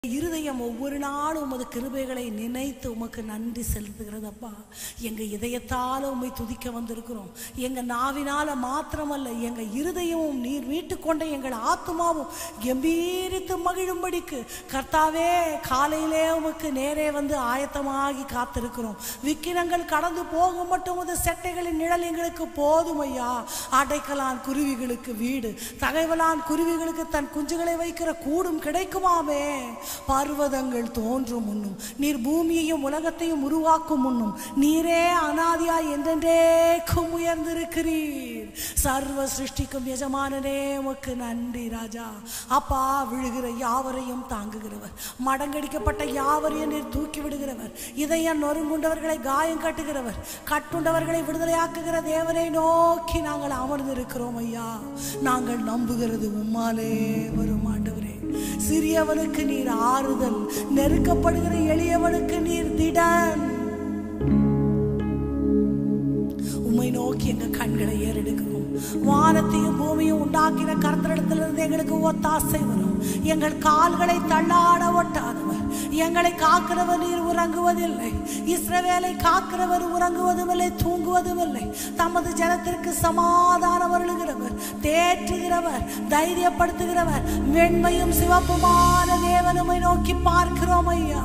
இருதயம் ஒவ்வொரு நாளும் உமது கிருபைகளை நினைத்து உமக்கு நன்றி செலுத்துகிறதப்பா எங்க இதயத்தால உம்மை துதிக்க வந்திருக்கிறோம் எங்க நாவினால மாத்திரமல்ல எங்க இருதயமும் நீர் மீட்டுக்கொண்ட எங்கள் ஆத்மாவும் கம்பீரித்து மகிழும்படிக்கு கர்த்தாவே காலையிலே உமக்கு நேரே வந்து ஆயத்தமாகி காத்திருக்கிறோம் விக்கினங்கள் கடந்து போகும் மட்டும் உமது செட்டைகளின் நிழல் எங்களுக்கு போதும் ஐயா அடைக்கலான் குருவிகளுக்கு வீடு தகைவலான் குருவிகளுக்கு தன் குஞ்சுகளை வைக்கிற கூடும் கிடைக்குமாமே பர்வதங்கள் தோன்றும் முன்னும் நீர் பூமியையும் உலகத்தையும் உருவாக்கும் முன்னும் நீரே அனாதியாய் என்றென்றேக்கும் உயர்ந்திருக்கிறீர் சர்வ சிருஷ்டிக்கும் எஜமானனே உமக்கு நன்றி ராஜா அப்பா விழுகிற யாவரையும் தாங்குகிறவர் மடங்கடிக்கப்பட்ட யாவரையும் நீர் தூக்கி விடுகிறவர் இதயம் நொறுங்குண்டவர்களை காயம் கட்டுகிறவர் கட்டுண்டவர்களை விடுதலையாக்குகிற தேவனை நோக்கி நாங்கள் அமர்ந்திருக்கிறோம் ஐயா நாங்கள் நம்புகிறது உம்மாலே வரும் ஆண்டவரே சிறியவனுக்கு நீர் ஆறுதல் நெருக்கப்படுகிற எளியவனுக்கு நீர் திடன் உம்மை நோக்கி எங்க கண்களை ஏறெடுக்கிறோம் வானத்தையும் பூமியும் உண்டாக்கின கர்த்தரிடத்திலிருந்து எங்களுக்கு ஒத்தாசை வரும் எங்கள் கால்களை தள்ளாட ஒட்டாதவர் எங்களை காக்கிறவர் நீர் உறங்குவதில்லை இஸ்ரவேலை காக்கிறவர் உறங்குவதும் இல்லை தூங்குவதும் இல்லை தமது ஜனத்திற்கு சமாதானம் அருளுகிறவர் தேற்றுகிறவர் தைரியப்படுத்துகிறவர் வெண்மையும் சிவப்புமான தேவனுமை நோக்கி பார்க்கிறோம் ஐயா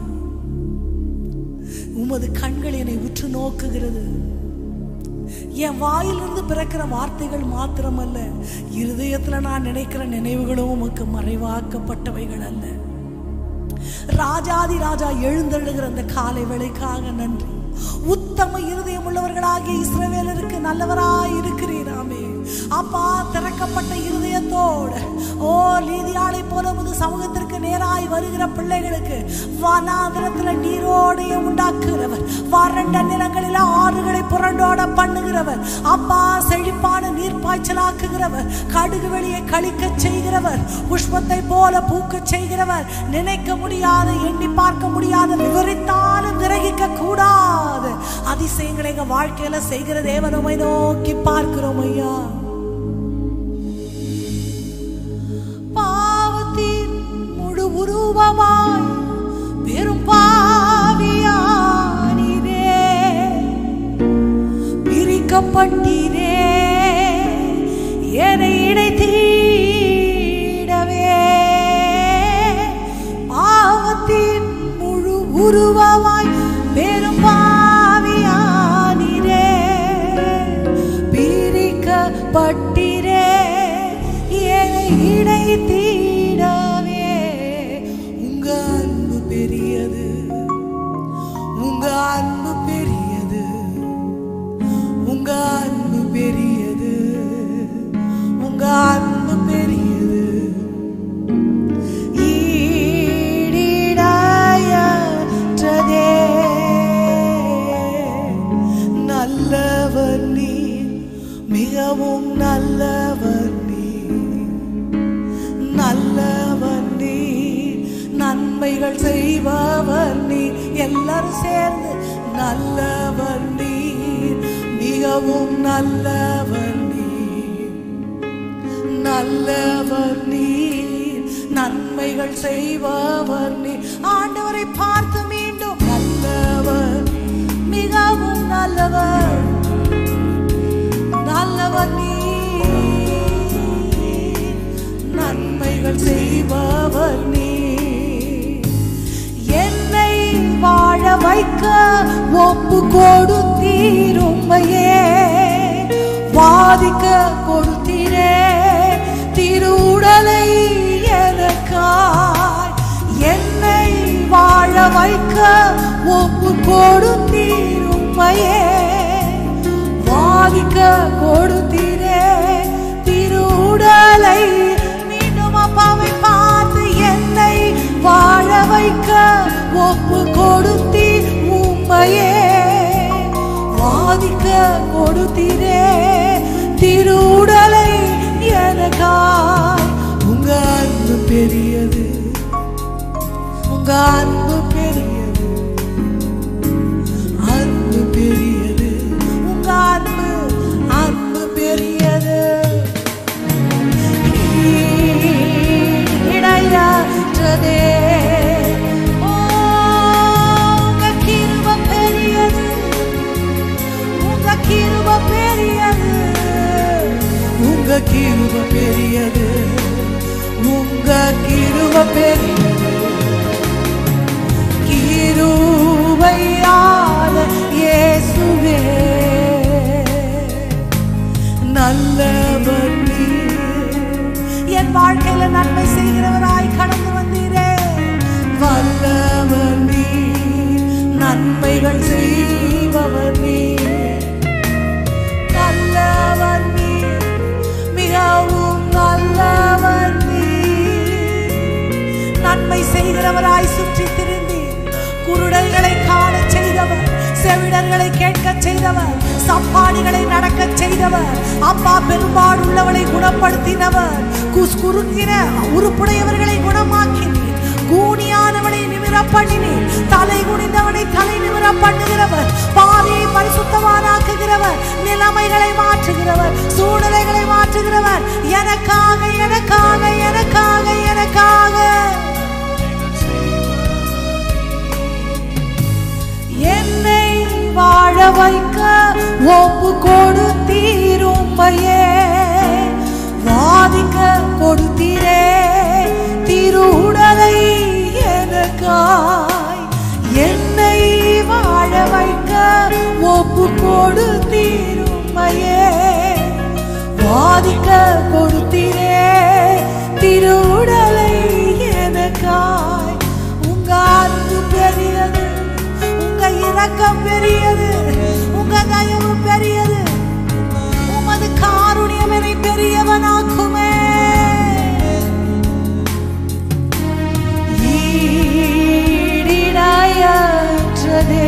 உமது கண்கள் என்னை உற்று நோக்குகிறது என் வாயிலிருந்து பிறக்கிற வார்த்தைகள் மாத்திரமல்ல இருதயத்துல நான் நினைக்கிற நினைவுகளும் உமக்கு மறைவாக்கப்பட்டவைகள் அல்ல ராஜாதி ராஜா எழுந்தெழுகிற அந்த காலை வேளைக்காக நன்றி உத்தம இருதயம் உள்ளவர்களாகிய இஸ்ரவேலருக்கு நல்லவராய் இருக்கிறீராமே அப்பா திறக்கப்பட்ட இருதயத்தோடு ஓ நீதியாளை போல உமது சமூகத்திற்கு நேராய் வருகிற பிள்ளைகளுக்கு வனாந்திரத்துல நீரோடைய உண்டாக்குகிறவர் வறண்ட நிலங்களில் ஆறுகளை புரண்டோட பண்ணுகிறவர் அப்பா செழிப்பான நீர்ப்பாய்ச்சலாக்குகிறவர் கடுகு வெளியை கழிக்க செய்கிறவர் புஷ்பத்தை போல பூக்க செய்கிறவர் நினைக்க முடியாத எண்ணி பார்க்க முடியாத விவரித்தாலும் கிரகிக்க கூடாது அதிசயங்களை எங்க வாழ்க்கையில செய்கிற தேவனமை நோக்கி பார்க்கிறோம் ஐயா பாவத்தின் முழு உருவமாய் பெரும் பாவியானீரே பிரிக்கப்பட்டீரே என்னை இடைத்தீடவே பாவத்தின் முழு உருவமாய் பெரும் பாவியானீரே பிரிக்கப்பட்டீரே என்னை இடைத்தீடவே உங்க அன்பு பெரியது உங்க அன்பு பெரியது உங்க அன்பு பெரியது உங்க அன்பு பெரியது ஈடிடாயற்றதே நல்லவர் நீ மிகவும் நல்லவர் நீ நல்லவர் நீ நன்மைகள் செய்பவர் நீ எல்லாரும் சேர்ந்து நல்லவர் நீ மிகவும் நல்லவர் நீ நல்லவர் நீ நன்மைகள் செய்பவர் நீ ஆண்டவரை பார்த்து மீண்டும் நல்லவர் மிகவும் நல்லவர் நல்லவர் நீ நன்மைகள் செய்பவர் நீ என்னை வாழ வைக்க ஒப்பு கொடுத்தீருமையே வாதிக்க கொடுத்தீரே திருவுடலை எனக்காய் என்னை வாழ வைக்க ஒப்பு கொடுத்தீருமையே வாதிக்க கொடுத்தீரே திருவுடலை மீண்டும் அப்பாவை பார்த்து என்னை வாழ வைக்க ஒப்பு கொடுத்தி உம்மையே வாதிக்க கொடுத்தீரே திருவுடலை எனக்காய் உங்க அன்பு பெரியது உங்க அன்பு பெரியது அன்பு பெரியது உங்க அன்பு அன்பு பெரியது இடையற்றதே கிருப பெரியது உங்க கிருப பெரியது கிருபையால இயேசுவே நல்லவர் நீர். என் வாழ்க்கையில நன்மை செய்கிறவராய் கடந்து வந்தீரே வல்லவர் நீர் நன்மைகள் செய்பவர் நீர் நல்லவர் நீர் மிகவும் நல்லவர் நீர் நன்மை செய்கிறவராய் சுற்றி திரிந்தீர் குருடர்களை காண செய்தவர் செவிடர்களை கேட்க செய்தவர் சப்பாடிகளை நடக்க செய்தவர் அப்பா பெரும்பாடு உள்ளவளை குணப்படுத்தினவர் குஸ் குறுங்கின உருப்புடையவர்களை குணமாக்கினீர் கூனியானவனை நிமிர பண்ணினீர் தலை குனிந்தவனை தலை நிமிர பண்ணுகிறவர் பாவியை பரிசுத்தவானாக்குகிறவர் நிலைமைகளை மாற்றுகிறவர் சூழ்நிலைகளை மாற்றுகிறவர் எனக்காக எனக்காக எனக்காக எனக்காக என்னை வாழ வைக்க ஒப்பு கொடுத்தீரும்பையே வாதிக்க கொடுத்தீரே திருவுடலை எனக்காய் என்னை வாழ வைக்க ஒப்பு கொடுத்தீரும்பையே வாதிக்க கொடுத்தீரே திருவுடலை எனக்காய் உங்க அன்பு பெரியது உங்க இரக்கம் பெரியது உங்க தயவு பெரியது உமது காருண்யம் என்னை பெரியவனாக்குமே ஈடிணையற்றதே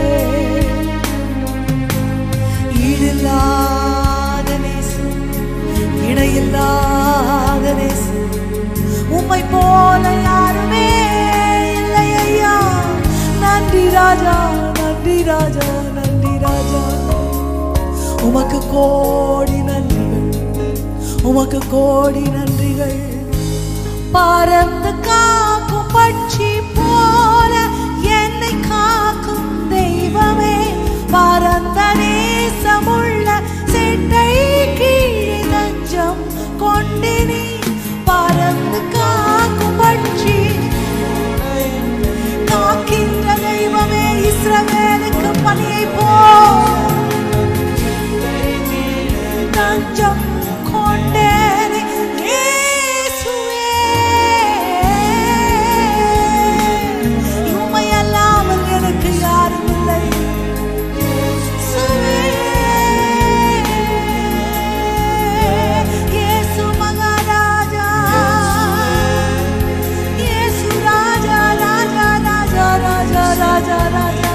ஈடில்லாத நேசம் இணையில்லாத நேசம் உம்மை போல யாருமே இல்லை ஐயா நன்றி ராஜா நன்றி ராஜா நன்றி ராஜா உமக்கு கோடி நன்றிகள் உமக்கு கோடி நன்றிகள் பறந்து காக்கும் பட்சி போல என்னை காக்கும் தெய்வமே பரந்த நேசமுள்ள செட்டை கீழே நஞ்சம் கொண்டினி பறந்து காக்கும் பட்சி காக்கின்ற தெய்வமே இஸ்ரவேலுக்கு பணியை போ தஞ்சம் கொண்டேனே இயேசுவே. உம்மை அல்லாமல் எனக்கு யாரும் இல்லை இயேசுவே. இயேசு மகாராஜா. இயேசு ராஜா, ராஜா, ராஜா, ராஜா, ராஜா, ராஜா.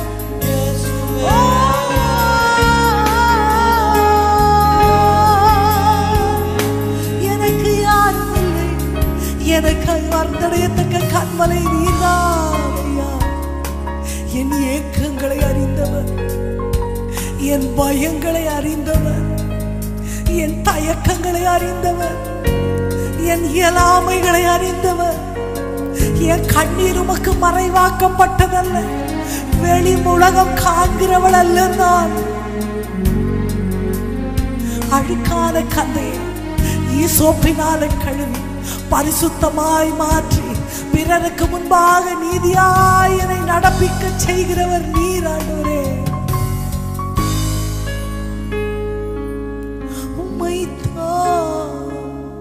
எனக்கு யாரும் இல்லை எனக்கு வந்தடையத்தக்க கண்மலை நீர்தான் ஐயா என் ஏக்கங்களை அறிந்தவர் என் பயங்களை அறிந்தவர் என் தயக்கங்களை அறிந்தவர் என் இயலாமைகளை அறிந்தவர் என் கண்ணீர் உமக்கு மறைவாக்கப்பட்டதல்ல வெளி உலகம் காண்கிறவள் அல்ல நான் அழுக்கான கதையை ஈசோப்பினால கழுவி பரிசுத்தமாய் மாற்றி பிறருக்கு முன்பாக நீதியாய் என்னை நடப்பிக்க செய்கிறவர் நீர் ஆண்டவரே உம்மைத்தான்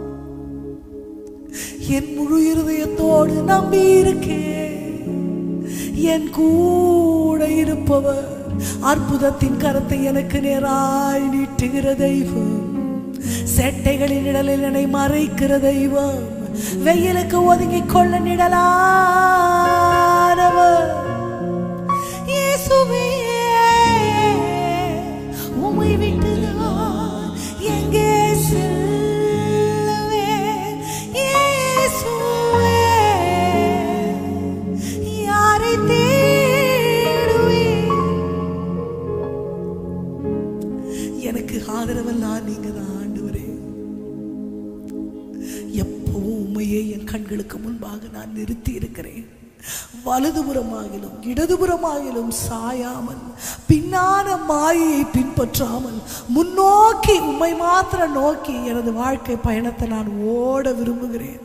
என் முழு இருதயத்தோடு நம்பி இருக்கேன் என் கூட இருப்பவர் அற்புதத்தின் கரத்தை எனக்கு நேராய் நீட்டுகிற தெய்வம் செட்டைகளின் நிழலில் என்னை மறைக்கிற தெய்வம் வெயிலுக்கு ஒதுங்கிக் கொள்ள நிழலானவர் இயேசுவே உம்மை விட்டு நான் எங்கே செல்லுவேன் இயேசுவே யாரை தேடுவேன் எனக்கு ஆதரவெல்லாம் நீங்க தான் ஆண்டவரே எப்பவும் உண்மையே என் கண்களுக்கு முன்பாக நான் நிறுத்தி இருக்கிறேன் வலதுபுறமாகிலும் இடதுபுறமாகிலும் சாயாமல் பின்னான மாயையை பின்பற்றாமல் முன்னோக்கி உம்மை மாத்திரம் நோக்கி எனது வாழ்க்கை பயணத்தை நான் ஓட விரும்புகிறேன்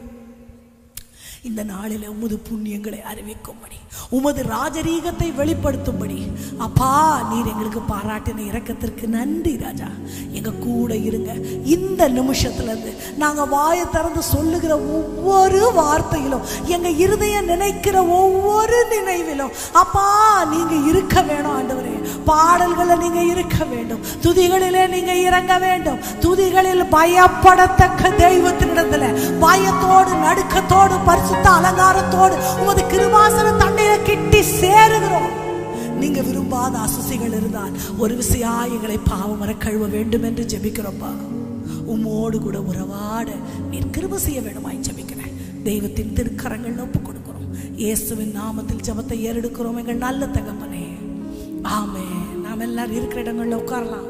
இந்த நாளில் உமது புண்ணியங்களை அறிவிக்கும்படி உமது ராஜரீகத்தை வெளிப்படுத்தும்படி அப்பா நீர் எங்களுக்கு பாராட்டின இரக்கத்திற்கு நன்றி ராஜா எங்க கூட இருங்க இந்த நிமிஷத்துல இருந்து நாங்க வாயை திறந்து சொல்லுகிற ஒவ்வொரு வார்த்தையிலும் எங்க இருதயம் நினைக்கிற ஒவ்வொரு நினைவிலும் அப்பா நீங்க இருக்க வேணும் ஆண்டவரே பாடல்களை நீங்க இருக்க வேண்டும் துதிகளிலே நீங்க இறங்க வேண்டும் துதிகளில் பயப்படத்தக்க தெய்வத்தினிடத்துல பயத்தோடு நடுக்கத்தோடு பரிசுத்த அலங்காரத்தோடு உமது கிருபாசன தண்டையில கிட்டி சேருகிறோம் நீங்க விரும்பாத அசுசிகள் இருந்தால் ஒரு விசையா எங்களை பாவமர கழுவ வேண்டும் என்று ஜெபிக்கிறோம்ப்பா உம்மோடு கூட உறவாட நீர் கிருப செய்ய வேண்டுமாய் ஜெபிக்கிறேன் தெய்வத்தின் திருக்கரங்கள் ஒப்பு கொடுக்கிறோம் இயேசுவின் நாமத்தில் ஜெபத்தை ஏறெடுக்கிறோம் எங்கள் நல்ல தகப்பனே ஆமே நாம் எல்லாரும் இருக்கிற இடங்கள்ல உட்காரலாம்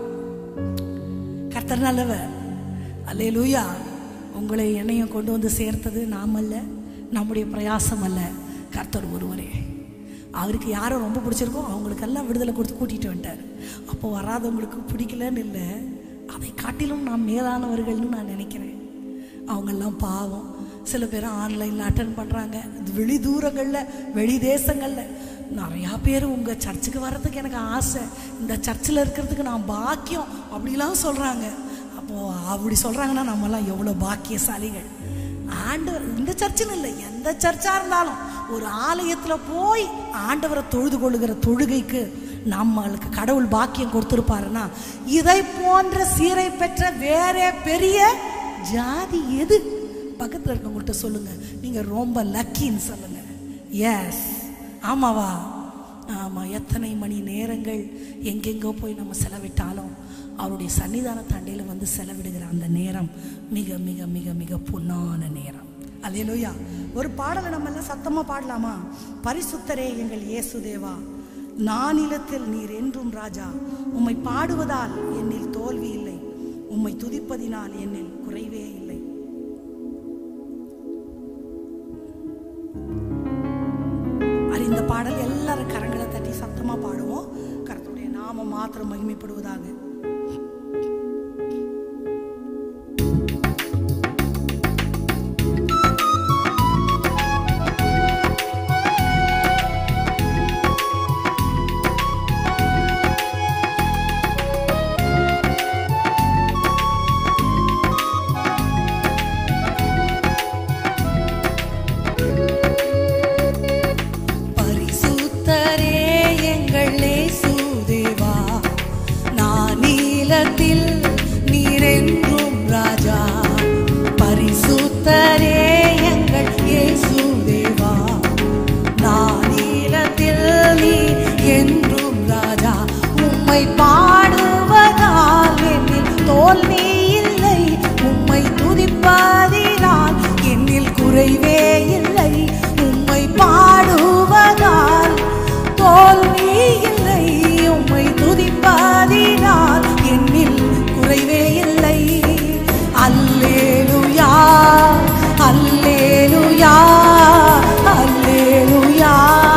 கர்த்தர் நல்லவர் அல்லேலூயா உங்களை என்னையும் கொண்டு வந்து சேர்த்தது நாம் அல்ல நம்முடைய பிரயாசம் அல்ல கர்த்தர் ஒருவரே அவருக்கு யாரை ரொம்ப பிடிச்சிருக்கோ அவங்களுக்கெல்லாம் விடுதலை கொடுத்து கூட்டிகிட்டு வந்துட்டார் அப்போ வராதவங்களுக்கு பிடிக்கலன்னு இல்லை அதை காட்டிலும் நாம் மேலானவர்கள்னு நான் நினைக்கிறேன் அவங்கெல்லாம் பாவம் சில பேர் ஆன்லைனில் அட்டன் பண்ணுறாங்க வெளி தூரங்களில் வெளி தேசங்களில் நிறையா பேர் உங்கள் சர்ச்சுக்கு வர்றதுக்கு எனக்கு ஆசை இந்த சர்ச்சில் இருக்கிறதுக்கு நான் பாக்கியம் அப்படிலாம் சொல்கிறாங்க அப்போது அப்படி சொல்கிறாங்கன்னா நம்மலாம் எவ்வளோ பாக்கியசாலிகள் ஆண்டவர் இந்த சர்ச்சில் இல்லை எந்த சர்ச்சாக இருந்தாலும் ஒரு ஆலயத்தில் போய் ஆண்டவரை தொழுது கொள்ளுகிற தொழுகைக்கு நம்மளுக்கு கடவுள் பாக்கியம் கொடுத்துருப்பாருன்னா இதை போன்ற சீரை பெற்ற வேற பெரிய ஜாதி எது பக்கத்தில் இருக்கவங்கள்ட்ட சொல்லுங்க நீங்க ரொம்ப லக்கின்னு சொல்லுங்க எஸ் ஆமாவா ஆமாம் எத்தனை மணி நேரங்கள் எங்கெங்கோ போய் நம்ம செலவிட்டாலும் அவருடைய சன்னிதான தண்டையில் வந்து செலவிடுகிற அந்த நேரம் மிக மிக மிக மிக பொன்னான நேரம் அல்லேலூயா ஒரு பாடலை நம்ம எல்லாம் சத்தமாக பாடலாமா பரிசுத்தரே எங்கள் இயேசுதேவா நானிலத்தில் நீர் என்றும் ராஜா உம்மை பாடுவதால் என்னில் தோல்வி இல்லை உம்மை துதிப்பதினால் என்னில் குறைவே இல்லை அது இந்த பாடல் எல்லாரும் கரங்களை தட்டி சத்தமா பாடுவோம் கர்த்தருடைய நாமம் மாத்திரம் மகிமைப்படுவதாக பரிசுத்தரே எங்கள் இயேசுதேவா நான் நீலத்தில் நீரென்றும் ராஜா பரிசுத்தரே எங்கள் இயேசுதேவா நான் நீலத்தில் நீ என்றும் ராஜா உம்மை பாடுவதால் என்னில் தோல்வி இல்லை உம்மை துதிப்பதினால் என்னில் குறைவே இல்லை உம்மை பாடுவதால் தோல்வி இல்லை உம்மை துதிப்பதினால் என்னில் குறைவே இல்லை அல்லேலுயா அல்லேலுயா அல்லேலுயா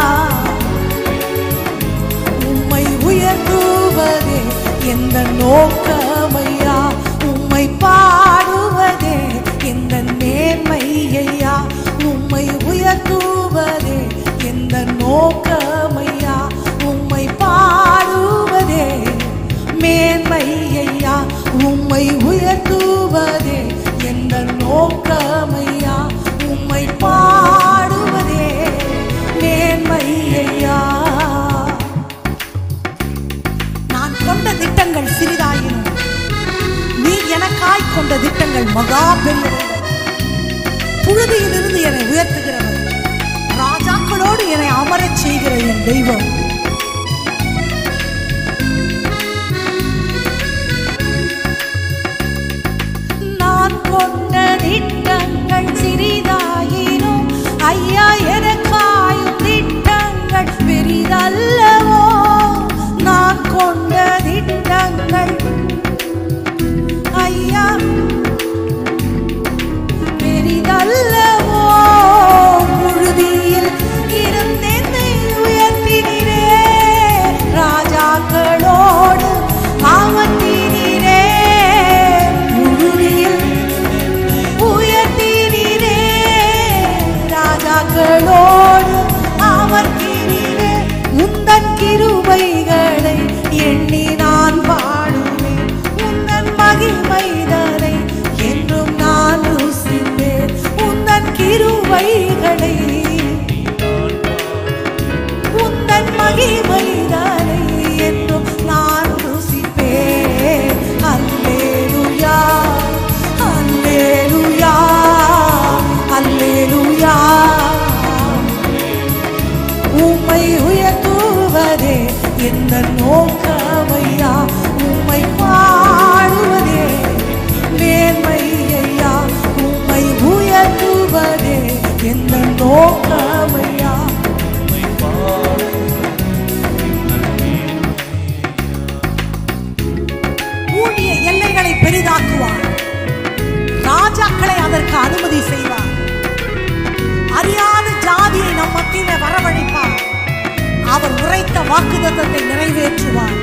உம்மை உயர்த்துவதே எந்த நோக்கமையா உம்மை பாடுவதே எந்த நேர்மையா உம்மை உயர்த்துவதே எந்த நோக்கமையா உம்மை பாடுவதே மேன்மையா உம்மை உயர்த்துவதே எந்த நோக்கமையா உம்மை பாடுவதே மேன்மையா நான் கொண்ட திட்டங்கள் சிறிதாயினும் நீ எனக்காய் கொண்ட திட்டங்கள் மகா பெரியவைகள் புழுதியிலிருந்து என்னை உயர்த்துகிறவர் ராஜாக்களோடு என்னை அமரச் செய்கிற என் தெய்வம் நான் கொண்ட திட்டங்கள் சிறிதாயினும் ஐயா எனக்காயும் திட்டங்கள் பெரிதல்லவோ நான் கொண்ட திட்டங்கள் ஐயா பெரிதல்லவோ புழுதியில் இருந்து உம்மை உயர்த்துவதே எந்த நோக்கமையா உம்மை பாடுவதே மேன்மையா உம்மை உயர்த்துவதே எந்த நோக்கமையா ஊழிய எல்லைகளை பெரிதாக்குவார் ராஜாக்களை அதற்கு அனுமதி செய்வார் அறியாத ஜாதியை நம் மத்தியில வரவழைப்பார் அவர் உரைத்த வாக்குத்தத்தத்தை நிறைவேற்றுவார்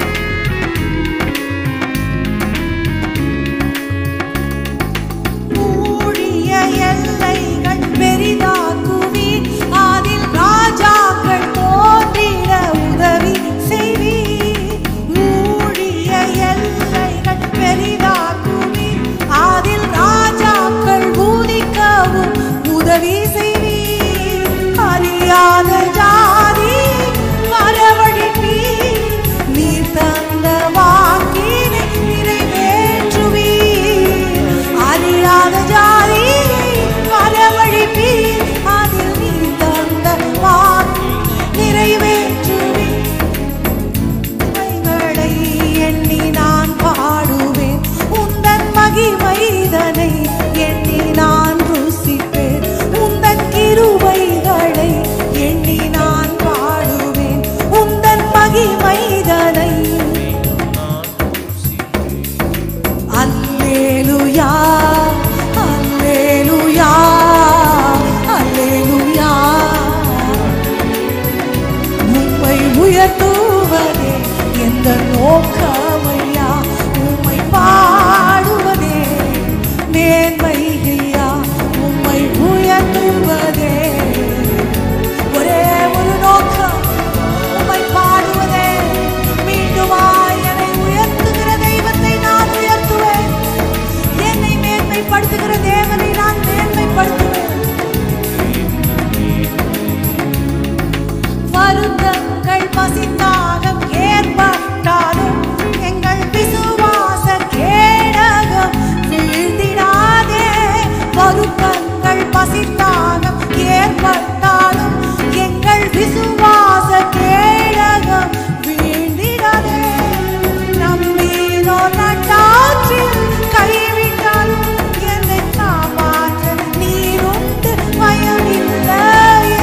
ஊழிய எல்லைகள் பெரிதாக்குவீர் அதில் ராஜாக்கள் தோன்றிட உதவி செய்வீர் ஊழிய எல்லைகள் பெரிதாக்குவீர் அதில் ராஜாக்கள் ஊதிக்கவும் உதவி செய்வீர் அறியாத ஜாதி வரவழைப்பீர் நீர் தந்த வாக்கினை நிறைவேற்றுவீர் அறியாத ஜாதி வரவழைப்பீர் அதில் நீர் தந்த வாக்கு நிறைவேற்றுவீர் மகிமைகளை எண்ணி நான் பாடுவேன் உந்தன் மகிமைதனை எண்ணி நான் ருசிப்பேன் உந்தன் கிருபைகளை எண்ணி நான் பாடுவேன் உந்தன் மகிமைதனை அல்லேலுயா அல்லேலுயா அல்லேலுயா உம்மை உயர்த்துவதே எந்த நோக்கமையா உம்மை பாடுவதே மேன்மையா உம்மை உயர்த்துவதே ஒரே ஒரு நோக்கம் உம்மை பாடுவதே மீண்டுமாய் என்னை உயர்த்துகிற தெய்வத்தை நான் உயர்த்துவேன் என்னை மேன்மைப்படுத்துகிற தேவனை நான் மேன்மைப்படுத்துவேன் வருத்தங்கள் பசித்தாகம் ஏற்பட்டாலும் எங்கள் விசுவாச கேடகம் வீழ்ந்திடாதே வருத்தங்கள் பசித்தாகம் ஏற்பட்டாலும் எங்கள் விசுவாச கேடகம் வீழ்ந்திடாதே நம்பீரோ நட்டாற்றில் கைவிட்டாலும் என்னை காப்பாற்ற நீருண்டு பயமில்லையே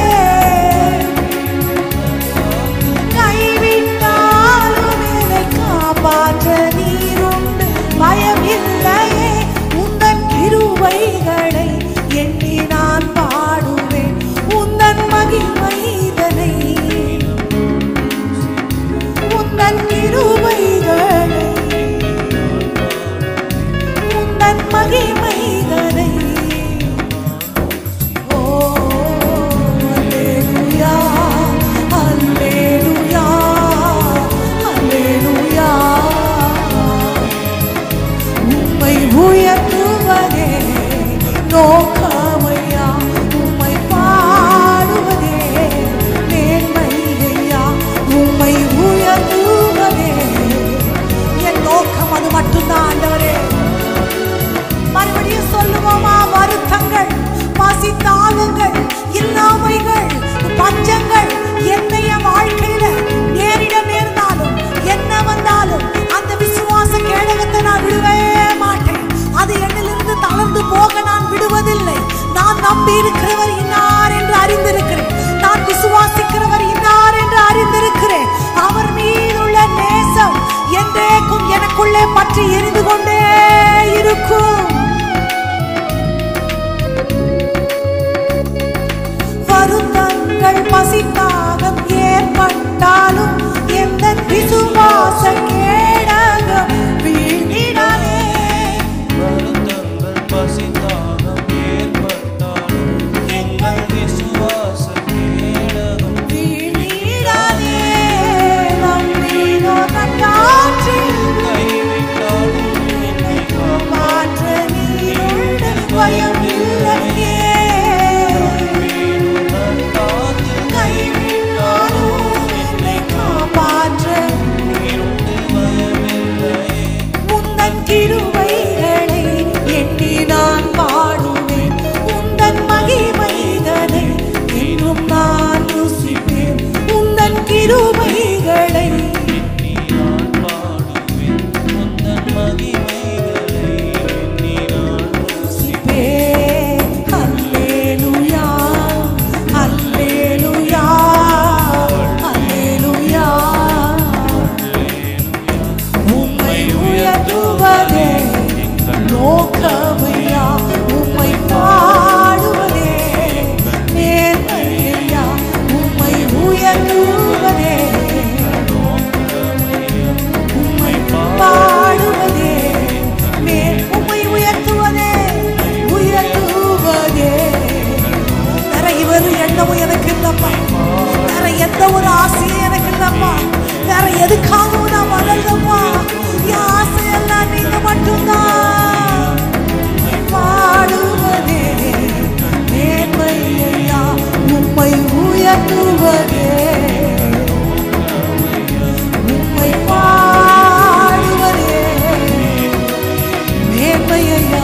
கைவிட்டாலும் என்னை காப்பாற்ற நீருண்டு பயமில்லையே உந்தன் கிருபைகளை எண்ணி நான் பாடுவேன் உந்தன் மகிமைதனை உந்தன் கிருபைகளை உந்தன் மகிமைதனை ஓ அல்லேலூயா அல்லேலூயா அல்லேலூயா உம்மை உயர்த்துவதே நோக்கமையா உம்மை பாடுவதே மேன்மையா உம்மை உயர்த்துவதே என் நோக்கம் அது மட்டும்தான் ஆண்டவரே மறுபடியும் சொல்லுவோமா வருத்தங்கள் பசித்தாகங்கள் இல்லாமைகள் பஞ்சங்கள் என்னைய வாழ்க்கையில நேரிட நேர்ந்தாலும் என்ன வந்தாலும் அந்த விசுவாச கேடகத்தை நான் விடவே மாட்டேன் அது என்னிலிருந்து தளர்ந்து போக நான் விடுவதில்லை நான் நம்பி இருக்கிறவர் இன்னார் என்று அறிந்திருக்கிறேன் நான் விசுவாசிக்கிறவர் இன்னார் என்று அறிந்திருக்கிறேன் அவர் மீதுள்ள நேசம் என்றேக்கும் எனக்குள்ளே பற்றி எரிந்து கொண்டே இருக்கும் வருத்தங்கள் பசித்தாகம் ஏற்பட்டாலும் எந்த விசுவாச கேடகம் வீழ்ந்திடாதே வருத்தங்கள் பசித்தாகம் ஏற்பட்டாலும் எங்கள் உயர்த்துவதே உம்மை பாடுவதே மேன்மையா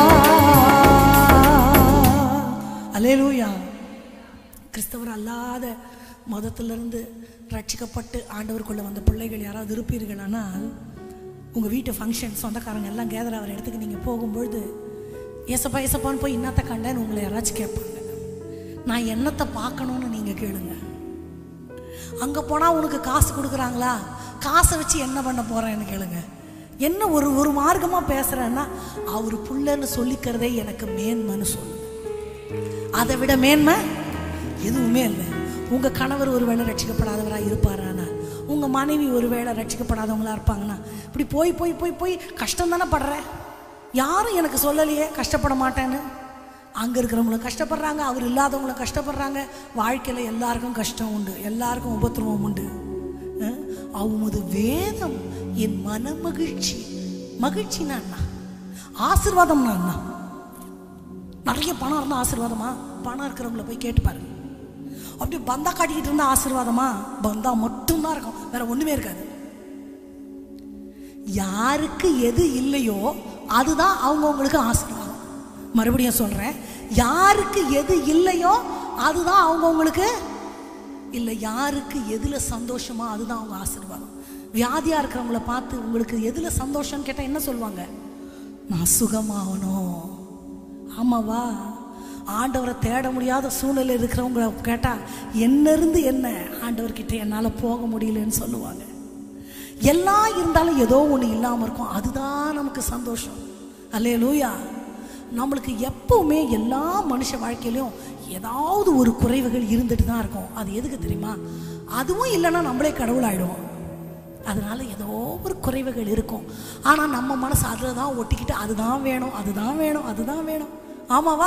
அலேலூயா கிறிஸ்தவர் அல்லாத மதத்திலிருந்து ரட்சிக்கப்பட்டு ஆண்டவருக்குள்ள வந்த பிள்ளைகள் யாராவது இருப்பீர்களானால் உங்கள் வீட்டு ஃபங்க்ஷன் சொந்தக்காரங்க எல்லாம் கேதர் ஆகிற இடத்துக்கு நீங்கள் போகும்பொழுது ஏசப்பா ஏசப்பான்னு போய் இன்னத்தை கண்டேன்னு உங்களை யாராச்சும் கேட்பாங்க நான் என்னத்தை பார்க்கணும்னு நீங்கள் கேளுங்க அங்கே போனால் உனக்கு காசு கொடுக்குறாங்களா காசை வச்சு என்ன பண்ண போகிறேன்னு கேளுங்க என்ன ஒரு ஒரு மார்க்கமாக பேசுகிறேன்னா அவர் புள்ளன்னு சொல்லிக்கிறதே எனக்கு மேன்மைன்னு சொல்லு அதை விட மேன்மை எதுவுமே இல்லை உங்கள் கணவர் ஒருவேளை ரட்சிக்கப்படாதவராக இருப்பாரானா உங்கள் மனைவி ஒருவேளை ரட்சிக்கப்படாதவங்களா இருப்பாங்கன்னா இப்படி போய் போய் போய் போய் கஷ்டம் தானே படுற யாரும் எனக்கு சொல்லலையே கஷ்டப்பட மாட்டேன்னு அங்கே இருக்கிறவங்களும் கஷ்டப்படுறாங்க அவர் இல்லாதவங்களும் கஷ்டப்படுறாங்க வாழ்க்கையில் எல்லாருக்கும் கஷ்டம் உண்டு எல்லாருக்கும் உபத்திரவம் உண்டு அஹ், உமது வேதம் என் மன மகிழ்ச்சி மகிழ்ச்சினா என்ன ஆசீர்வாதம்னா என்ன நிறைய பணம் இருந்தால் ஆசீர்வாதமா பணம் இருக்கிறவங்கள போய் கேட்டு பாருங்க அப்படியே பந்தா காட்டிக்கிட்டு இருந்தா ஆசீர்வாதமா பந்தா மட்டும்தான் இருக்கும் வேற ஒண்ணுமே இருக்காது யாருக்கு எது இல்லையோ அதுதான் அவங்கவுங்களுக்கு ஆசீர்வாதம் மறுபடியும் சொல்றேன் யாருக்கு எது இல்லையோ அதுதான் அவங்கவுங்களுக்கு இல்லை யாருக்கு எதுல சந்தோஷமோ அதுதான் அவங்க ஆசீர்வாதம் வியாதியா இருக்கிறவங்கள பார்த்து உங்களுக்கு எதுல சந்தோஷம்னு கேட்டா என்ன சொல்லுவாங்க நான் சுகமாகணும் ஆமாவா ஆண்டவரை தேட முடியாத சூழ்நிலை இருக்கிறவங்கள கேட்டா என்ன இருந்து என்ன ஆண்டவர்கிட்ட என்னால் போக முடியலன்னு சொல்லுவாங்க எல்லாம் இருந்தாலும் ஏதோ ஒன்று இல்லாமல் இருக்கும் அதுதான் நமக்கு சந்தோஷம் அல்லே லூயா நம்மளுக்கு எப்பவுமே எல்லா மனுஷ வாழ்க்கையிலையும் ஏதாவது ஒரு குறைவுகள் இருந்துட்டு தான் இருக்கும் அது எதுக்கு தெரியுமா அதுவும் இல்லைன்னா நம்மளே கடவுள் ஆயிடுவோம் அதனால ஏதோ ஒரு குறைவுகள் இருக்கும் ஆனால் நம்ம மனசு அதில் தான் ஒட்டிக்கிட்டு அதுதான் வேணும் அதுதான் வேணும் அதுதான் வேணும் ஆமாவா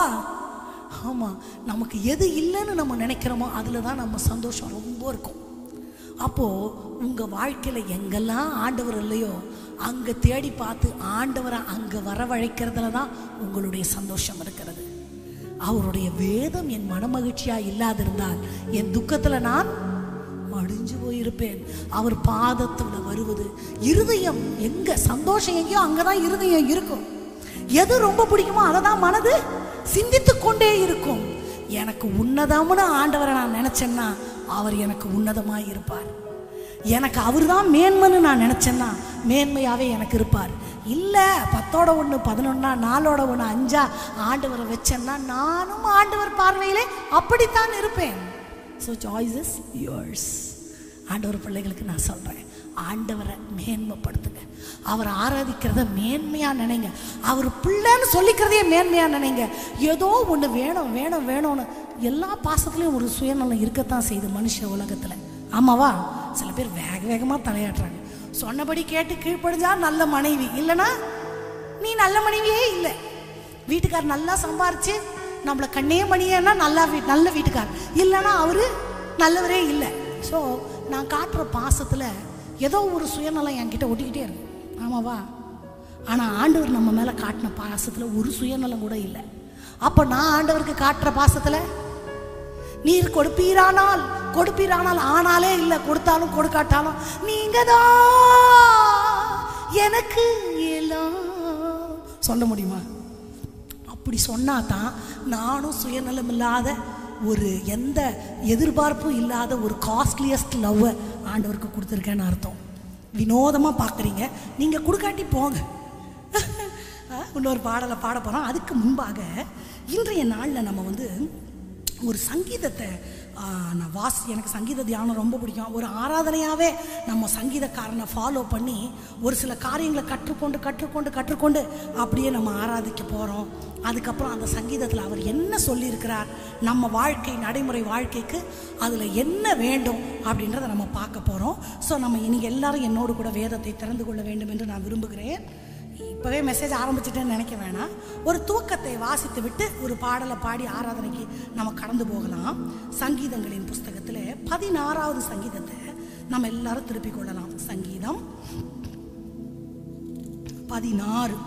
ஆமாம் நமக்கு எது இல்லைன்னு நம்ம நினைக்கிறோமோ அதில் தான் நம்ம சந்தோஷம் ரொம்ப இருக்கும் அப்போது உங்கள் வாழ்க்கையில் எங்கெல்லாம் ஆண்டவர் இல்லையோ அங்கே தேடி பார்த்து ஆண்டவரை அங்கே வரவழைக்கிறதுல தான் உங்களுடைய சந்தோஷம் இருக்கிறது அவருடைய வேதம் என் மனமகிழ்ச்சியாக இல்லாதிருந்தால் என் துக்கத்தில் நான் மடிஞ்சு போயிருப்பேன் அவர் பாதத்துல வருவது இருதயம் எங்க சந்தோஷம் எங்கேயோ அங்கதான் இருதயம் இருக்கும் எது ரொம்ப பிடிக்குமோ அதை தான் மனது சிந்தித்து கொண்டே இருக்கும் எனக்கு உன்னதம்னு ஆண்டவரை நான் நினைச்சேன்னா அவர் எனக்கு உன்னதமாய் இருப்பார் எனக்கு அவர் தான் மேன்மைன்னு நான் நினச்சேன்னா மேன்மையாகவே எனக்கு இருப்பார் இல்லை பத்தோட ஒன்று பதினொன்னா நாலோட ஒன்று அஞ்சா ஆண்டவரை வச்சேன்னா நானும் ஆண்டவர் பார்வையிலே அப்படித்தான் இருப்பேன் ஸோ சாய்ஸ் இஸ் யோர்ஸ் ஆண்டவர் பிள்ளைகளுக்கு நான் சொல்கிறேன் ஆண்டவரை மேன்மைப்படுத்துங்க அவர் ஆராதிக்கிறத மேன்மையாக நினைங்க அவர் பிள்ளைன்னு சொல்லிக்கிறதையே மேன்மையாக நினைங்க ஏதோ ஒன்று வேணும் வேணும் வேணும்னு எல்லா பாசத்துலேயும் ஒரு சுயநலம் இருக்கத்தான் செய்யுது மனுஷ உலகத்தில் ஆமாவா சில பேர் வேக வேகமாக தலையாட்டுறாங்க சொன்னபடி கேட்டு கீழ்ப்படிஞ்சா நல்ல மனைவி இல்லைன்னா நீ நல்ல மனைவியே இல்லை வீட்டுக்கார் நல்லா சம்பாரிச்சு நம்மளை கண்ணே மணியேன்னா நல்லா வீ நல்ல வீட்டுக்கார் இல்லைன்னா அவரு நல்லவரே இல்லை ஸோ நான் காட்டுற பாசத்தில் ஏதோ ஒரு சுயநலம் என்கிட்ட ஒட்டிக்கிட்டே இருக்கு ஆமாவா ஆனால் ஆண்டவர் நம்ம மேலே காட்டின பாசத்தில் ஒரு சுயநலம் கூட இல்லை அப்போ நான் ஆண்டவருக்கு காட்டுற பாசத்தில் நீர் கொடுப்பீரானால் கொடுப்பீரானால் ஆனாலே இல்லை கொடுத்தாலும் கொடுக்காட்டாலும் நீங்க தான் எனக்கு எல்லாம் சொல்ல முடியுமா அப்படி சொன்னா தான் நானும் சுயநலம் இல்லாத ஒரு எந்த எதிர்பார்ப்பும் இல்லாத ஒரு காஸ்ட்லியஸ்ட் லவ்வை ஆண்டவருக்கு கொடுத்துருக்கேன்னு அர்த்தம் வினோதமாக பார்க்குறீங்க நீங்கள் கொடுக்காட்டி போங்க அஹ், இன்னொரு பாடலை பாட போகிறோம் அதுக்கு முன்பாக இன்றைய நாளில் நம்ம வந்து ஒரு சங்கீதத்தை ஆ, நான் வாசி எனக்கு சங்கீத தியானம் ரொம்ப பிடிக்கும் ஒரு ஆராதனையாகவே நம்ம சங்கீதக்காரனை ஃபாலோ பண்ணி ஒரு சில காரியங்களை கற்றுக்கொண்டு கற்றுக்கொண்டு கற்றுக்கொண்டு அப்படியே நம்ம ஆராதிக்க போகிறோம் அதுக்கப்புறம் அந்த சங்கீதத்தில் அவர் என்ன சொல்லியிருக்கிறார் நம்ம வாழ்க்கை நடைமுறை வாழ்க்கைக்கு அதில் என்ன வேண்டும் அப்படின்றத நம்ம பார்க்க போகிறோம் ஸோ நம்ம இனி எல்லாரும் என்னோடு கூட வேதத்தை திறந்து கொள்ள வேண்டும் என்று நான் விரும்புகிறேன் இப்போவே மெசேஜ் ஆரம்பிச்சிட்டேன்னு நினைக்க வேணாம் ஒரு தூக்கத்தை வாசித்து விட்டு ஒரு பாடலை பாடி ஆராதனைக்கு நம்ம கடந்து போகலாம் சங்கீதங்களின் புஸ்தகத்தில் பதினாறாவது சங்கீதத்தை நம்ம எல்லாரும் திருப்பிக் கொள்ளலாம் சங்கீதம் பதினாறு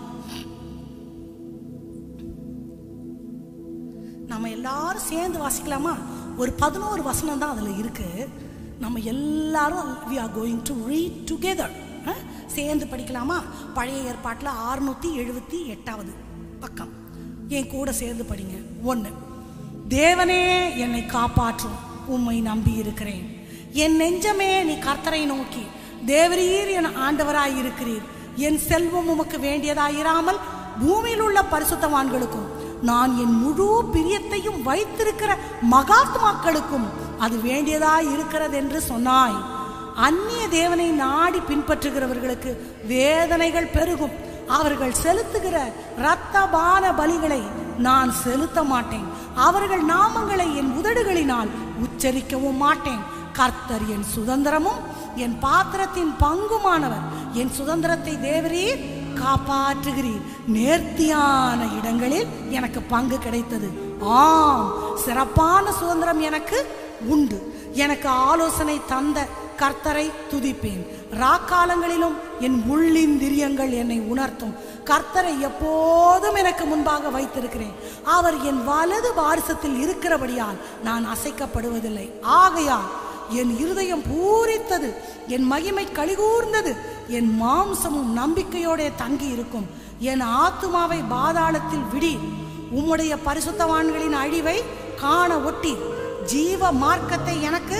நம்ம எல்லாரும் சேர்ந்து வாசிக்கலாமா ஒரு பதினோரு வசனம் தான் அதில் இருக்கு நம்ம எல்லாரும் we are going to read together சேர்ந்து படிக்கலாமா பழைய ஏற்பாட்டில் அறுநூத்தி எழுபத்தி எட்டாவது பக்கம் என் கூட சேர்ந்து படிங்க ஒன்று தேவனே என்னை காப்பாற்றும் உம்மை நம்பி இருக்கிறேன் என் நெஞ்சமே நீ கர்த்தரை நோக்கி தேவரீர் என் ஆண்டவராய் இருக்கிறீர் என் செல்வம் உமக்கு வேண்டியதாயிராமல் பூமியில் உள்ள பரிசுத்தவான்களுக்கும் நான் என் முழு பிரியத்தையும் வைத்திருக்கிற மகாத்மாக்களுக்கும் அது வேண்டியதாய் இருக்கிறது என்று சொன்னாய் அந்நிய தேவனை நாடி பின்பற்றுகிறவர்களுக்கு வேதனைகள் பெருகும் அவர்கள் செலுத்துகிற இரத்தபான பலிகளை நான் செலுத்த மாட்டேன் அவர்கள் நாமங்களை என் உதடுகளினால் உச்சரிக்கவும் மாட்டேன் கர்த்தர் என் சுதந்திரமும் என் பாத்திரத்தின் பங்குமானவர் என் சுதந்திரத்தை தேவரீர் காப்பாற்றுகிறீர் நேர்த்தியான இடங்களில் எனக்கு பங்கு கிடைத்தது ஆம் சிறப்பான சுதந்திரம் எனக்கு உண்டு எனக்கு ஆலோசனை தந்த கர்த்தரை துதிப்பேன் ராக்காலங்களிலும் என் உள்ளிந்திரியங்கள் என்னை உணர்த்தும் கர்த்தரை எப்போதும் எனக்கு முன்பாக வைத்திருக்கிறேன் அவர் என் வலது வாரிசத்தில் இருக்கிறபடியால் நான் அசைக்கப்படுவதில்லை ஆகையால் என் இருதயம் பூரித்தது என் மகிமை கலிகூர்ந்தது என் மாம்சமும் நம்பிக்கையோட தங்கி இருக்கும் என் ஆத்துமாவை பாதாளத்தில் விடி உம்முடைய பரிசுத்தவான்களின் அழிவை காண ஒட்டி ஜீவ மார்க்கத்தை எனக்கு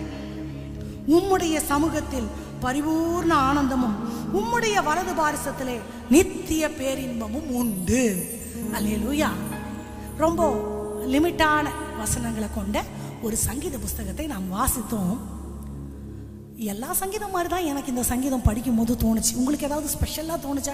உம்முடைய சமூகத்தில் பரிபூர்ண ஆனந்தமும் உம்முடைய வலது பாரிசத்திலே நித்திய பேரின்பமும் உண்டு அல்லேலூயா ரொம்ப லிமிட்டான வசனங்களை கொண்ட ஒரு சங்கீத புஸ்தகத்தை நாம் வாசித்தோம் எல்லா சங்கீதம் மாதிரி தான் எனக்கு இந்த சங்கீதம் படிக்கும் போது தோணுச்சு உங்களுக்கு ஏதாவது ஸ்பெஷலாக தோணுச்சா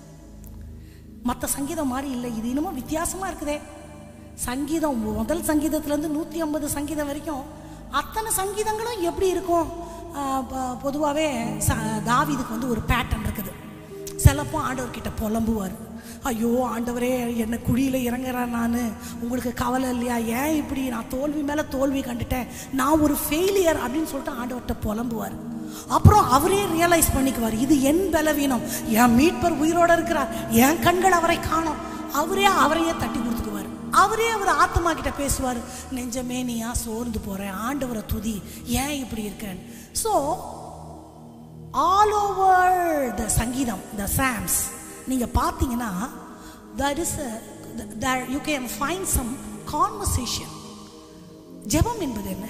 மற்ற சங்கீதம் மாதிரி இல்லை இது இன்னமும் வித்தியாசமாக இருக்குதே சங்கீதம் முதல் சங்கீதத்துலேருந்து நூற்றி ஐம்பது சங்கீதம் வரைக்கும் அத்தனை சங்கீதங்களும் எப்படி இருக்கும் பொதுவாகவே ச தாவீதுக்கு வந்து ஒரு பேட்டர்ன் இருக்குது சிலப்போ ஆண்டவர்கிட்ட புலம்புவார் ஐயோ ஆண்டவரே என்ன குழியில் இறங்குறேன் நான் உங்களுக்கு கவலை இல்லையா ஏன் இப்படி நான் தோல்வி மேலே தோல்வி கண்டுட்டேன் நான் ஒரு ஃபெயிலியர் அப்படின்னு சொல்லிட்டு ஆண்டவர்கிட்ட புலம்புவார் அப்புறம் அவரே ரியலைஸ் பண்ணிக்குவார் இது என் பலவீனம் என் மீட்பர் உயிரோட இருக்கிறார் என் கண்கள் அவரை காணும் அவரே அவரையே தட்டி கொடுத்துக்குவார் அவரே அவர் ஆத்மா கிட்ட பேசுவார் நெஞ்சமே நீயா சோர்ந்து போறேன் ஆண்டவரை துதி ஏன் இப்படி இருக்கேன் ஸோ ஆல் ஓவர் த சங்கீதம் த சாம்ஸ் நீங்க பார்த்தீங்கன்னா that is you can find some conversation ஜெபம் என்பது என்ன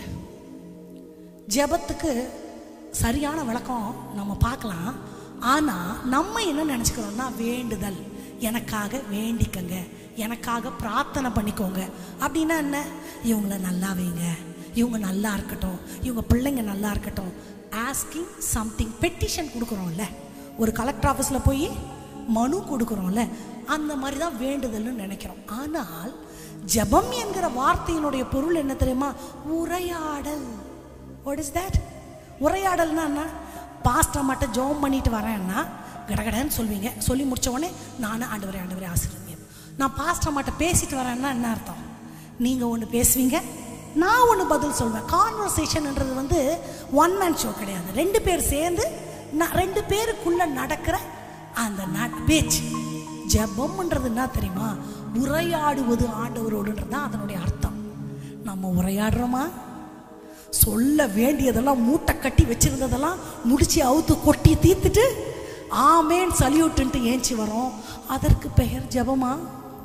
ஜெபத்துக்கு சரியான விளக்கம் நம்ம பார்க்கலாம் ஆனா நம்ம என்ன நினச்சிக்கிறோம்னா வேண்டுதல் எனக்காக வேண்டிக்கங்க எனக்காக பிரார்த்தனை பண்ணிக்கோங்க அப்படின்னா என்ன இவங்கள நல்லா வைங்க இவங்க நல்லா இருக்கட்டும் இவங்க பிள்ளைங்க நல்லா இருக்கட்டும் ஆஸ்கிங் சம்திங் பெட்டிஷன் கொடுக்குறோம்ல ஒரு கலெக்டர் ஆஃபீஸில் போய் மனு கொடுக்குறோம்ல அந்த மாதிரி தான் வேண்டுதல்னு நினைக்கிறோம் ஆனால் ஜெபம் என்கிற வார்த்தையினுடைய பொருள் என்ன தெரியுமா உரையாடல் வாட் இஸ் தட் உரையாடல்னா என்ன பாஸ்டர் மட்டும் ஜோம் பண்ணிட்டு வரேன்னா கடகடன்னு சொல்வீங்க சொல்லி முடிச்ச உடனே நானும் ஆண்டவரே ஆண்டவரே ஆசிரியங்க நான் பாஸ்டர் மட்டும் பேசிட்டு வரேன்னா என்ன அர்த்தம் நீங்கள் ஒன்று பேசுவீங்க நான் ஒன்று பதில் சொல்வேன் கான்வர்சேஷன்ன்றது வந்து ஒன் மேன் ஷோ கிடையாது ரெண்டு பேர் சேர்ந்து நான் ரெண்டு பேருக்குள்ள நடக்கிற அந்த ந- பேச்சு ஜெபம்ன்றது என்ன தெரியுமா உரையாடுவது ஆண்டவரோடுன்றது தான் அதனுடைய அர்த்தம் நம்ம உரையாடுறோமா சொல்ல வேண்டியதெல்லாம் மூட்டை கட்டி வச்சிருந்ததெல்லாம் முடிச்சு அவுத்து கொட்டி தீர்த்துட்டு ஆமேன் சல்யூட்டுன்ட்டு ஏஞ்சி வரோம் அதற்கு பெயர் ஜெபமா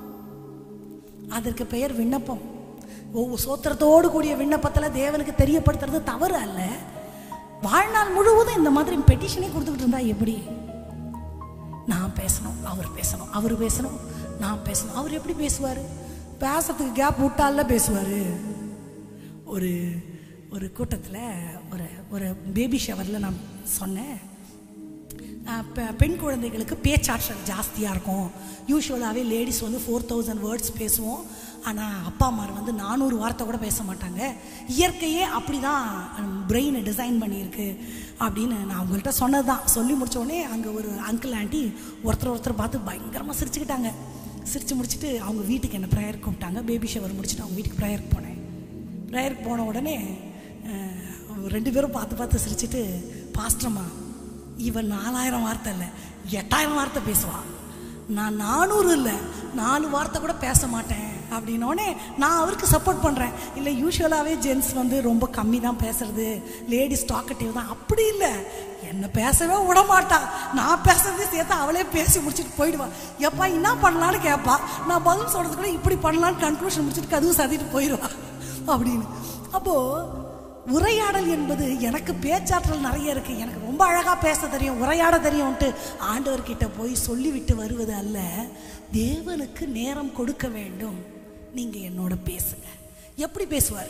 அதற்கு பெயர் விண்ணப்பம் ஒவ்வொரு சோத்திரத்தோடு கூடிய விண்ணப்பத்தில் தேவனுக்கு தெரியப்படுத்துறது தவறு அல்ல வாழ்நாள் முழுவதும் இந்த மாதிரி பெட்டிஷனே கொடுத்துக்கிட்டு இருந்தா எப்படி நான் பேசணும் அவர் பேசணும் அவர் பேசணும் நான் பேசணும் அவர் எப்படி பேசுவார் பேசுறதுக்கு கேப் விட்டால பேசுவார் ஒரு ஒரு கூட்டத்தில் ஒரு ஒரு பேபி ஷவரில் நான் சொன்னேன் அஹ் பெ- பெண் குழந்தைகளுக்கு பேச்சாற்றல் ஜாஸ்தியாக இருக்கும் யூஸ்வலாகவே லேடிஸ் வந்து ஃபோர் தௌசண்ட் வேர்ட்ஸ் பேசுவோம் ஆனால் அப்பா அம்மா வந்து நானூறு வார்த்தை கூட பேச மாட்டாங்க இயற்கையே அப்படி தான் பிரெயினை டிசைன் பண்ணியிருக்கு அப்படின்னு நான் அவங்கள்ட்ட சொன்னது தான் சொல்லி முடிச்ச உடனே அங்கே ஒரு அங்கிள் ஆண்டி ஒருத்தர் ஒருத்தர் பார்த்து பயங்கரமாக சிரிச்சுக்கிட்டாங்க சிரிச்சு முடிச்சுட்டு அவங்க வீட்டுக்கு என்ன ப்ரேயர் கூப்பிட்டாங்க பேபி ஷவர் முடிச்சுட்டு அவங்க வீட்டுக்கு ப்ரேயருக்கு போனேன் ப்ரேயருக்கு போன உடனே அஹ், ரெண்டு பேரும் பார்த்து பார்த்து சிரிச்சிட்டு பாஸ்டர்மா இவன் நாலாயிரம் வார்த்தை இல்லை எட்டாயிரம் வார்த்தை பேசுவா நான் நானூறு இல்லை நாலு வார்த்தை கூட பேச மாட்டேன் அப்படின்னோடனே நான் அவருக்கு சப்போர்ட் பண்ணுறேன் இல்லை யூஸ்வலாகவே ஜென்ஸ் வந்து ரொம்ப கம்மி தான் பேசுறது லேடிஸ் டாக்கட்டிவ் தான் அப்படி இல்லை என்னை பேசவே விட மாட்டா நான் பேசுறதே சேர்த்து அவளே பேசி முடிச்சுட்டு போயிடுவா எப்பா என்ன பண்ணலான்னு கேட்பா நான் பதில் சொல்கிறது கூட இப்படி பண்ணலான்னு கன்க்ளூஷன் முடிச்சுட்டு கதவு சாத்திட்டு போயிடுவா அப்படின்னு அப்போது உரையாடல் என்பது எனக்கு பேச்சாற்றல் நிறைய இருக்கு எனக்கு ரொம்ப அழகா பேச தெரியும் உரையாட தெரியும்ட்டு ஆண்டவர்கிட்ட போய் சொல்லிவிட்டு வருவது அல்ல தேவனுக்கு நேரம் கொடுக்க வேண்டும் நீங்க என்னோட பேசுங்க எப்படி பேசுவார்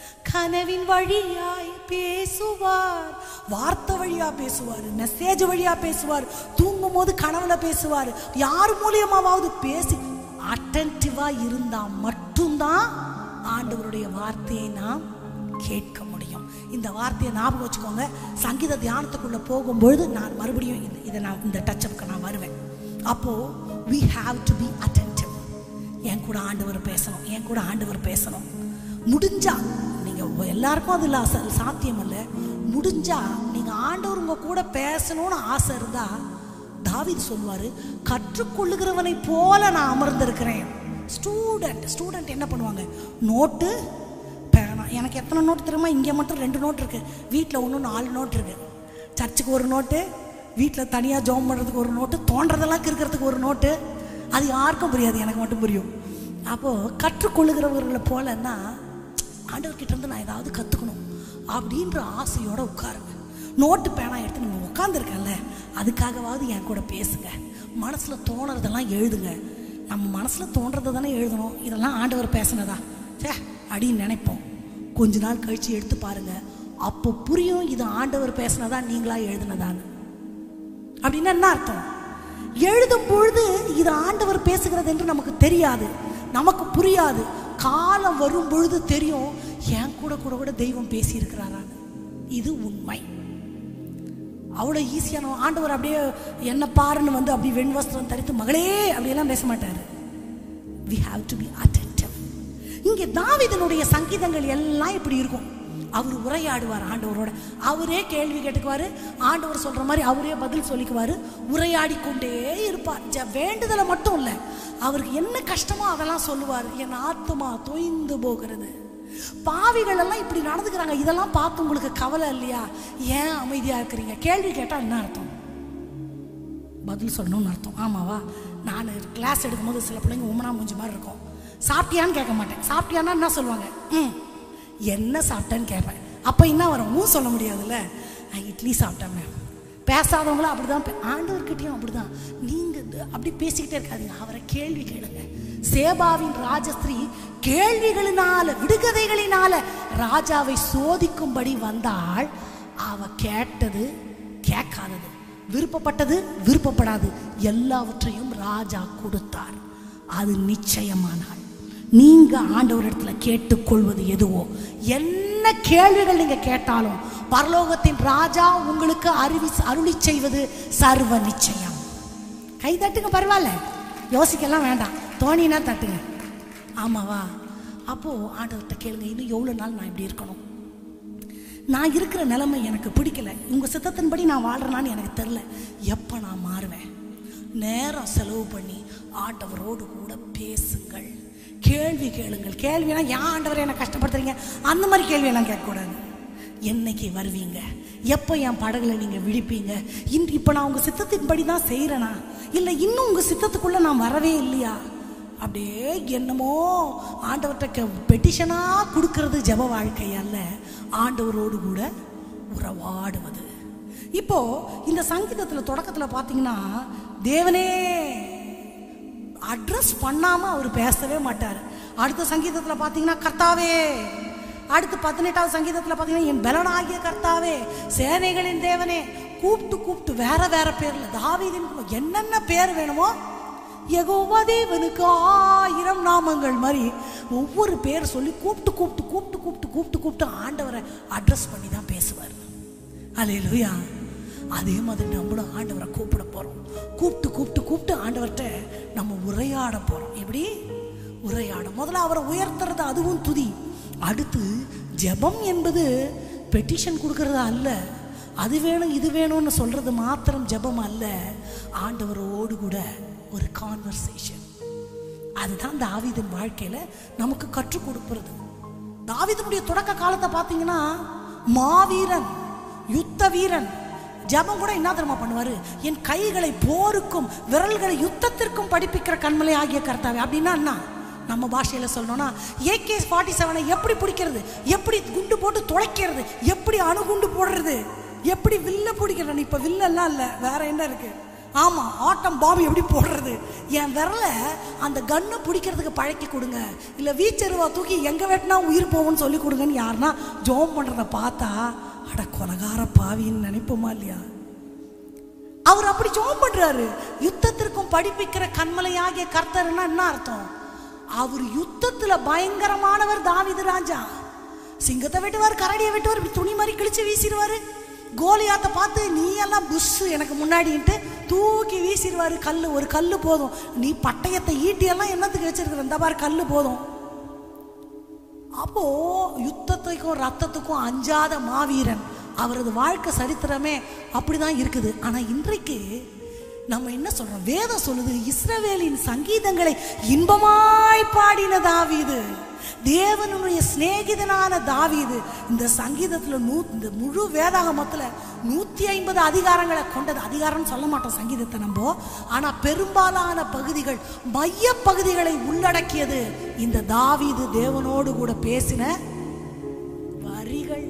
கனவின் வழியாய் பேசுவார் வார்த்தை வழியா பேசுவார் மெசேஜ் வழியா பேசுவார் தூங்கும் போது கனவுல பேசுவார் யார் மூலியமாவது பேசி அட்டன்டிவா இருந்தா மட்டும்தான் ஆண்டவருடைய வார்த்தையை நாம் கேட்க முடியும் இந்த வார்த்தையை ஞாபகம் வச்சுக்கோங்க சங்கீத தியானத்துக்குள்ள போகும்பொழுது நான் மறுபடியும் இந்த- இதை நான் இந்த டச்சப்புக்கு நான் வருவேன் அப்போ we have to be attentive என் கூட ஆண்டவர் பேசணும் என் கூட ஆண்டவர் பேசணும் முடிஞ்சா நீங்க எல்லாருக்கும் அது இல்ல ச- சாத்தியம் இல்ல முடிஞ்சா நீங்க ஆண்டவர் உங்க கூட பேசணும்னு ஆசை இருந்தா தாவீது சொல்வாரு கற்றுக்கொள்ளுகிறவனை போல நான் அமர்ந்திருக்கிறேன் ஸ்டூடெண்ட் ஸ்டூடெண்ட் என்ன பண்ணுவாங்க நோட்டு பேனா எனக்கு எத்தனை நோட்டு தெரியுமா இங்கே மட்டும் ரெண்டு நோட் இருக்கு வீட்டில் ஒன்று நாலு நோட் இருக்கு சர்ச்சுக்கு ஒரு நோட்டு வீட்டில் தனியாக ஜோம் பண்ணுறதுக்கு ஒரு நோட்டு தோன்றதெல்லாம் கிறுக்கிறதுக்கு ஒரு நோட்டு அது யாருக்கும் புரியாது எனக்கு மட்டும் புரியும் அப்போது கற்றுக்கொள்ளுகிறவர்களை போலன்னா ஆண்டவர்கிட்ட இருந்து நான் ஏதாவது கற்றுக்கணும் அப்படின்ற ஆசையோட உட்காருங்க நோட்டு பேனா எடுத்து நம்ம உட்காந்துருக்கேன்ல அதுக்காகவாவது என் கூட பேசுங்க மனசில் தோணுறதெல்லாம் எழுதுங்க நம்ம மனசில் தோன்றதை தானே எழுதணும் இதெல்லாம் ஆண்டவர் பேசுனதா சே அப்படின்னு நினைப்போம் கொஞ்ச நாள் கழித்து எடுத்து பாருங்க அப்போ புரியும் இது ஆண்டவர் பேசுனதா நீங்களா எழுதுனதான்னு அப்படின்னா என்ன அர்த்தம் எழுதும் பொழுது இது ஆண்டவர் பேசுகிறது என்று நமக்கு தெரியாது நமக்கு புரியாது காலம் வரும் பொழுது தெரியும் என் கூட கூட கூட தெய்வம் பேசியிருக்கிறாரான்னு இது உண்மை அவ்வளோ ஈஸியான ஆண்டவர் அப்படியே என்ன பாருன்னு வந்து அப்படி வெண் வஸ்திரம் தரித்து மகளே அப்படியெல்லாம் பேச மாட்டார் we have to be attentive இங்கே தாவீதனுடைய சங்கீதங்கள் எல்லாம் இப்படி இருக்கும் அவர் உரையாடுவார் ஆண்டவரோட அவரே கேள்வி கேட்டுக்குவாரு ஆண்டவர் சொல்ற மாதிரி அவரே பதில் சொல்லிக்குவாரு உரையாடி கொண்டே இருப்பார் ஜ- வேண்டுதலை மட்டும் இல்லை அவருக்கு என்ன கஷ்டமோ அதெல்லாம் சொல்லுவார் என் ஆத்துமா தொய்ந்து போகிறது பாவிகள் எல்லாம் இப்படி நடந்துக்கிறாங்க இதெல்லாம் பார்த்து உங்களுக்கு கவலை இல்லையா ஏன் அமைதியா இருக்கிறீங்க கேள்வி கேட்டா என்ன அர்த்தம் பதில் சொல்லணும்னு அர்த்தம் ஆமாவா நான் கிளாஸ் எடுக்கும்போது சில பிள்ளைங்க உமனா மூஞ்சி மாதிரி இருக்கும் சாப்பிட்டியான்னு கேட்க மாட்டேன் சாப்பிட்டியான்னா என்ன சொல்லுவாங்க ம் என்ன சாப்பிட்டேன்னு கேட்பேன் அப்போ என்ன வரும் ஊ சொல்ல முடியாதுல்ல நான் இட்லி சாப்பிட்டேன் மேம் பேசாதவங்களும் அப்படிதான் பே- ஆண்டவர்கிட்டயும் அப்படிதான் நீங்க இது அப்படி பேசிக்கிட்டே இருக்காதீங்க அவரை கேள்வி கேளுங்க சேபாவின் ராஜஸ்திரீ கேள்விகளினால விடுகதைகளினால ராஜாவை சோதிக்கும்படி வந்தாள் அவ கேட்டது கேட்காதது விருப்பப்பட்டது விருப்பப்படாது எல்லாவற்றையும் ராஜா கொடுத்தார் அது நிச்சயமானாள் நீங்க ஆண்டவரிடத்துல கேட்டுக்கொள்வது எதுவோ என்ன கேள்விகள் நீங்க கேட்டாலும் பரலோகத்தின் ராஜா உங்களுக்கு அறிவி அருளி செய்வது சர்வ நிச்சயம் கை தட்டுங்க பரவாயில்ல யோசிக்கலாம் வேண்டாம் தோணினா தட்டுங்க ஆமாவா அப்போ ஆண்டவர்கிட்ட கேளுங்க இன்னும் எவ்வளோ நாள் நான் இப்படி இருக்கணும் நான் இருக்கிற நிலைமை எனக்கு பிடிக்கல உங்க சித்தத்தின்படி நான் வாழ்றேனான்னு எனக்கு தெரில எப்போ நான் மாறுவேன் நேரம் செலவு பண்ணி ஆண்டவரோடு கூட பேசுங்கள் கேள்வி கேளுங்கள் கேள்வினா ஏன் ஆண்டவரை என்னை கஷ்டப்படுத்துறீங்க அந்த மாதிரி கேள்வியெல்லாம் கேட்கக்கூடாது என்னைக்கு வருவீங்க எப்போ என் படகுல நீங்கள் விழிப்பீங்க இன்று இப்போ நான் உங்கள் சித்தத்தின்படி தான் செய்கிறேனா இல்லை இன்னும் உங்கள் சித்தத்துக்குள்ளே நான் வரவே இல்லையா அப்படியே என்னமோ ஆண்டவர்கிட்ட பெட்டிஷனாக கொடுக்கறது ஜெப வாழ்க்கை அல்ல ஆண்டவரோடு கூட உறவாடுவது இப்போ இந்த சங்கீதத்தில் தொடக்கத்தில் பார்த்தீங்கன்னா தேவனே அட்ரஸ் பண்ணாமல் அவர் பேசவே மாட்டார் அடுத்த சங்கீதத்தில் பார்த்தீங்கன்னா கர்த்தாவே அடுத்து பதினெட்டாவது சங்கீதத்தில் பார்த்தீங்கன்னா என் பலனாகிய கர்த்தாவே சேனைகளின் தேவனே கூப்பிட்டு கூப்பிட்டு வேற வேற பேர்ல தாவீதின் என்னென்ன பேர் வேணுமோ யெகோவா தேவனுக்கு ஆயிரம் நாமங்கள் மாதிரி ஒவ்வொரு பேர் சொல்லி கூப்பிட்டு கூப்பிட்டு கூப்பிட்டு கூப்பிட்டு கூப்பிட்டு கூப்பிட்டு ஆண்டவரை அட்ரஸ் பண்ணி தான் பேசுவார் அல்லேலூயா அதே மாதிரி நம்மளும் ஆண்டவரை கூப்பிட போறோம் கூப்பிட்டு கூப்பிட்டு கூப்பிட்டு ஆண்டவர்கிட்ட நம்ம உரையாட போறோம் எப்படி உரையாட முதல்ல அவரை உயர்த்துறது அதுவும் துதி அடுத்து ஜெபம் என்பது பெட்டிஷன் கொடுக்கறது அல்ல அது வேணும் இது வேணும்னு சொல்றது மாத்திரம் ஜெபம் அல்ல ஆண்டவரோடு கூட ஒரு கான்வர்சேஷன் அதுதான் தாவீதின் வாழ்க்கையில நமக்கு கற்றுக் கொடுக்கிறது தாவீதினுடைய தொடக்க காலத்தை பார்த்தீங்கன்னா மாவீரன் யுத்த வீரன் ஜெபம் கூட என்ன தெரியுமா பண்ணுவாரு என் கைகளை போருக்கும் விரல்களை யுத்தத்திற்கும் படிப்பிக்கிற கண்மலை ஆகிய கர்த்தாவே அப்படின்னா என்ன நம்ம பாஷையில சொல்லணும்னா ஏகே ஃபார்ட்டி செவனை எப்படி பிடிக்கிறது எப்படி குண்டு போட்டு துளைக்கிறது எப்படி அணுகுண்டு போடுறது எப்படி வில்ல பிடிக்கிறது இப்ப வில்லெல்லாம் இல்லை வேற என்ன இருக்கு ஆமா ஆட்டம் பாம்பு எப்படி போடுறது என் விரலை அந்த கன்னை பிடிக்கிறதுக்கு பழக்கி கொடுங்க இல்ல வீச்சருவா தூக்கி எங்க வெட்டினா உயிர் போகும்னு சொல்லி கொடுங்கன்னு யாருன்னா ஜோம் பண்றத பார்த்தா அட கொலகார பாவின்னு நினைப்போமா இல்லையா அவர் அப்படி ஜோம் பண்றாரு யுத்தத்திற்கும் படிப்பிக்கிற கண்மலையாகிய கர்த்தர்னா என்ன அர்த்தம் அவர் யுத்தத்துல பயங்கரமானவர் தாவீது ராஜா சிங்கத்தை வெட்டுவார் கரடியை வெட்டுவார் இப்படி துணி மாதிரி கிழிச்சு வீசிடுவாரு கோலியாத்தை பார்த்து நீ எல்லாம் புஷ் எனக்கு முன்னாடின்ட்டு தூக்கி வீசிடுவாரு கல் ஒரு கல் போதும் நீ பட்டயத்தை ஈட்டியெல்லாம் என்னத்துக்கு வச்சிருக்கிற இந்த பாரு கல் போதும் அப்போ யுத்தத்துக்கும் ரத்தத்துக்கும் அஞ்சாத மாவீரன் அவரது வாழ்க்கை சரித்திரமே அப்படிதான் இருக்குது ஆனா இன்றைக்கு நம்ம என்ன சொல்றோம் வேதம் சொல்லுது இஸ்ரவேலின் சங்கீதங்களை இன்பமாய் பாடின தாவீது தேவனுடைய சிநேகிதனான தாவீது இந்த சங்கீதத்துல நூ இந்த முழு வேதாகமத்துல நூத்தி ஐம்பது அதிகாரங்களை கொண்டது அதிகாரம் சொல்ல மாட்டோம் சங்கீதத்தை நம்ம ஆனா பெரும்பாலான பகுதிகள் மைய பகுதிகளை உள்ளடக்கியது இந்த தாவீது தேவனோடு கூட பேசின வரிகள்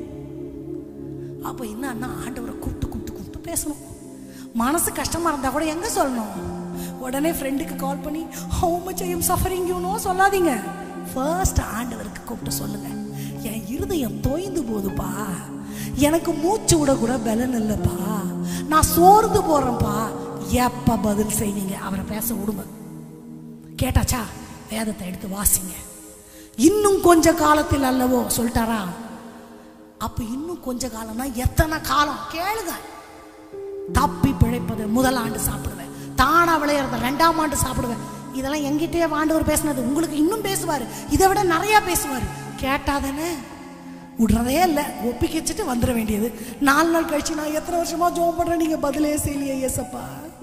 அப்ப என்னன்னா ஆண்டவரை கூப்பிட்டு கூப்பிட்டு கூப்பிட்டு பேசணும் மனசு கஷ்டமா இருந்தா கூட எங்க சொல்லணும் உடனே ஃப்ரெண்டுக்கு கால் பண்ணி how much I am suffering you know சொல்லாதீங்க ஃபர்ஸ்ட் ஆண்டவருக்கு கூப்பிட்டு சொல்லுங்க என் இருதயம் தோய்ந்து போகுதுப்பா எனக்கு மூச்சு விட கூட பலன் இல்லைப்பா நான் சோர்ந்து போறேன்ப்பா எப்ப பதில் செய்வீங்க அவரை பேச விடுங்க கேட்டாச்சா வேதத்தை எடுத்து வாசிங்க இன்னும் கொஞ்ச காலத்தில் அல்லவோ சொல்லிட்டாரா அப்ப இன்னும் கொஞ்ச காலம்னா எத்தனை காலம் கேளுங்க தப்பி பிழைப்பது முதல் ஆண்டு சாப்பிடுவேன் தானா விளையிறத ரெண்டாம் ஆண்டு சாப்பிடுவேன் இதெல்லாம் எங்கிட்டே ஆண்டவர் பேசினது உங்களுக்கு இன்னும் பேசுவார் இதை விட நிறைய பேசுவார் கேட்டாதானே விடுறதே இல்லை ஒப்பிக்க வச்சுட்டு வந்துட வேண்டியது நாலு நாள் கழிச்சு நான் எத்தனை வருஷமா ஜோம் பண்றேன் நீங்க பதிலே செய்யலையே ஏசப்பா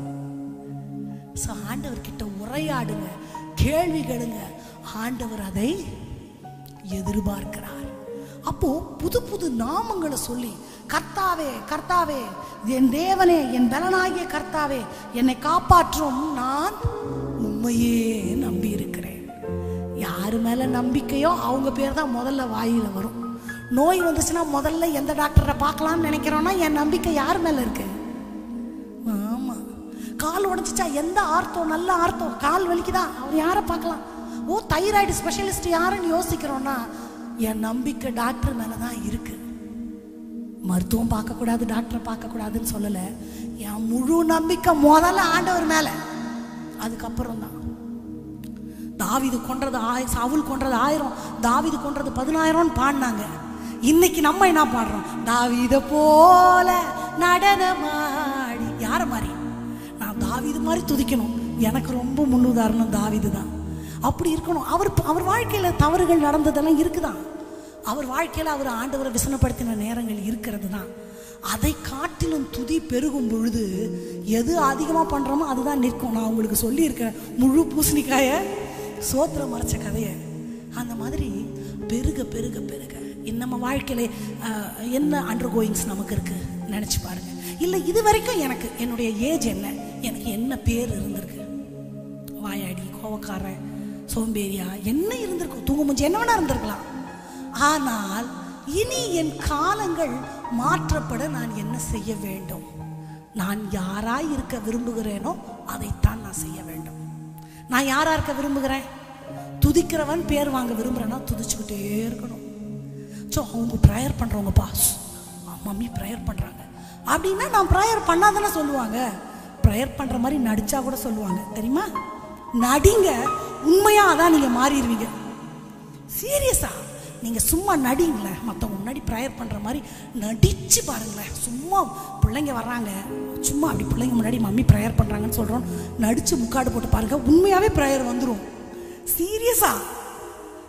ஸோ ஆண்டவர்கிட்ட உரையாடுங்க கேள்வி கேளுங்க ஆண்டவர் அதை எதிர்பார்க்கிறார் அப்போ புது புது நாமங்களை சொல்லி கர்த்தாவே கர்த்தாவே என் தேவனே என் பலனாகிய கர்த்தாவே என்னை காப்பாற்றும் நான் உண்மையே நம்பி இருக்கிறேன் யாரு மேல நம்பிக்கையோ அவங்க பேர் தான் முதல்ல வாயில வரும் நோய் வந்துச்சுன்னா முதல்ல எந்த டாக்டரை பார்க்கலாம்னு நினைக்கிறோன்னா என் நம்பிக்கை யார் மேல இருக்கு ஆமா கால் உடைச்சிச்சா எந்த ஆர்த்தோ நல்ல ஆர்த்தோ கால் வலிக்குதா அவர் யாரை பார்க்கலாம் ஓ தைராய்டு ஸ்பெஷலிஸ்ட் யாருன்னு யோசிக்கிறோன்னா என் நம்பிக்கை டாக்டர் மேல தான் இருக்கு மருத்துவம் பார்க்கக்கூடாது டாக்டரை பார்க்கக்கூடாதுன்னு சொல்லலை என் முழு நம்பிக்கை முதல்ல ஆண்டவர் மேல அதுக்கப்புறம் தான் தாவிது கொன்றது ஆய் சவுல் கொன்றது ஆயிரம் தாவிது கொன்றது பதினாயிரம்னு பாடினாங்க இன்னைக்கு நம்ம என்ன பாடுறோம் தாவித போல நடனமாடி யார மாதிரி நான் தாவிது மாதிரி துதிக்கணும் எனக்கு ரொம்ப முன்னுதாரணம் தாவிது தான் அப்படி இருக்கணும் அவர் அவர் வாழ்க்கையில தவறுகள் நடந்ததெல்லாம் இருக்குதான் அவர் வாழ்க்கையில அவர் ஆண்டவரை விசனப்படுத்தின நேரங்கள் இருக்கிறது தான் அதை காட்டிலும் துதி பெருகும் பொழுது எது அதிகமா பண்றோமோ அதுதான் நிற்கும் நான் உங்களுக்கு சொல்லியிருக்கேன் முழு பூசணிக்காய சோத்திரம் மறைச்ச கதையை அந்த மாதிரி பெருக பெருக பெருக இந்த நம்ம வாழ்க்கையில அஹ், என்ன அண்டர் கோயிங்ஸ் நமக்கு இருக்கு நினைச்சு பாருங்க இல்லை இது வரைக்கும் எனக்கு என்னுடைய ஏஜ் என்ன எனக்கு என்ன பேர் இருந்திருக்கு வாயாடி கோவக்காரன் சோம்பேறியா என்ன இருந்திருக்கும் தூங்க முடிஞ்சு என்ன வேணா இருந்திருக்கலாம் ஆனால் இனி என் காலங்கள் மாற்றப்பட நான் என்ன செய்ய வேண்டும் நான் யாராய் இருக்க விரும்புகிறேனோ அதைத்தான் நான் செய்ய வேண்டும் நான் யாரா இருக்க விரும்புகிறேன் துதிக்கிறவன் பேர் வாங்க விரும்புறேன்னா துதிச்சுக்கிட்டே இருக்கணும் ஸோ அவங்க ப்ரேயர் பண்ணுறவங்கப்பா மம்மி ப்ரேயர் பண்ணுறாங்க அப்படின்னா நான் ப்ரேயர் பண்ணாதானே சொல்லுவாங்க ப்ரேயர் பண்ணுற மாதிரி நடிச்சா கூட சொல்லுவாங்க தெரியுமா நடிங்க உண்மையாக அதான் நீங்கள் மாறிடுவீங்க சீரியஸா நீங்க சும்மா நடிங்களேன் மற்றவங்க முன்னாடி ப்ரேயர் பண்ற மாதிரி நடிச்சு பாருங்களேன் சும்மா பிள்ளைங்க வர்றாங்க சும்மா அப்படி பிள்ளைங்க முன்னாடி மம்மி ப்ரேயர் பண்றாங்கன்னு சொல்றோம் நடிச்சு முக்காடு போட்டு பாருங்க உண்மையாவே ப்ரேயர் வந்துடும் சீரியஸா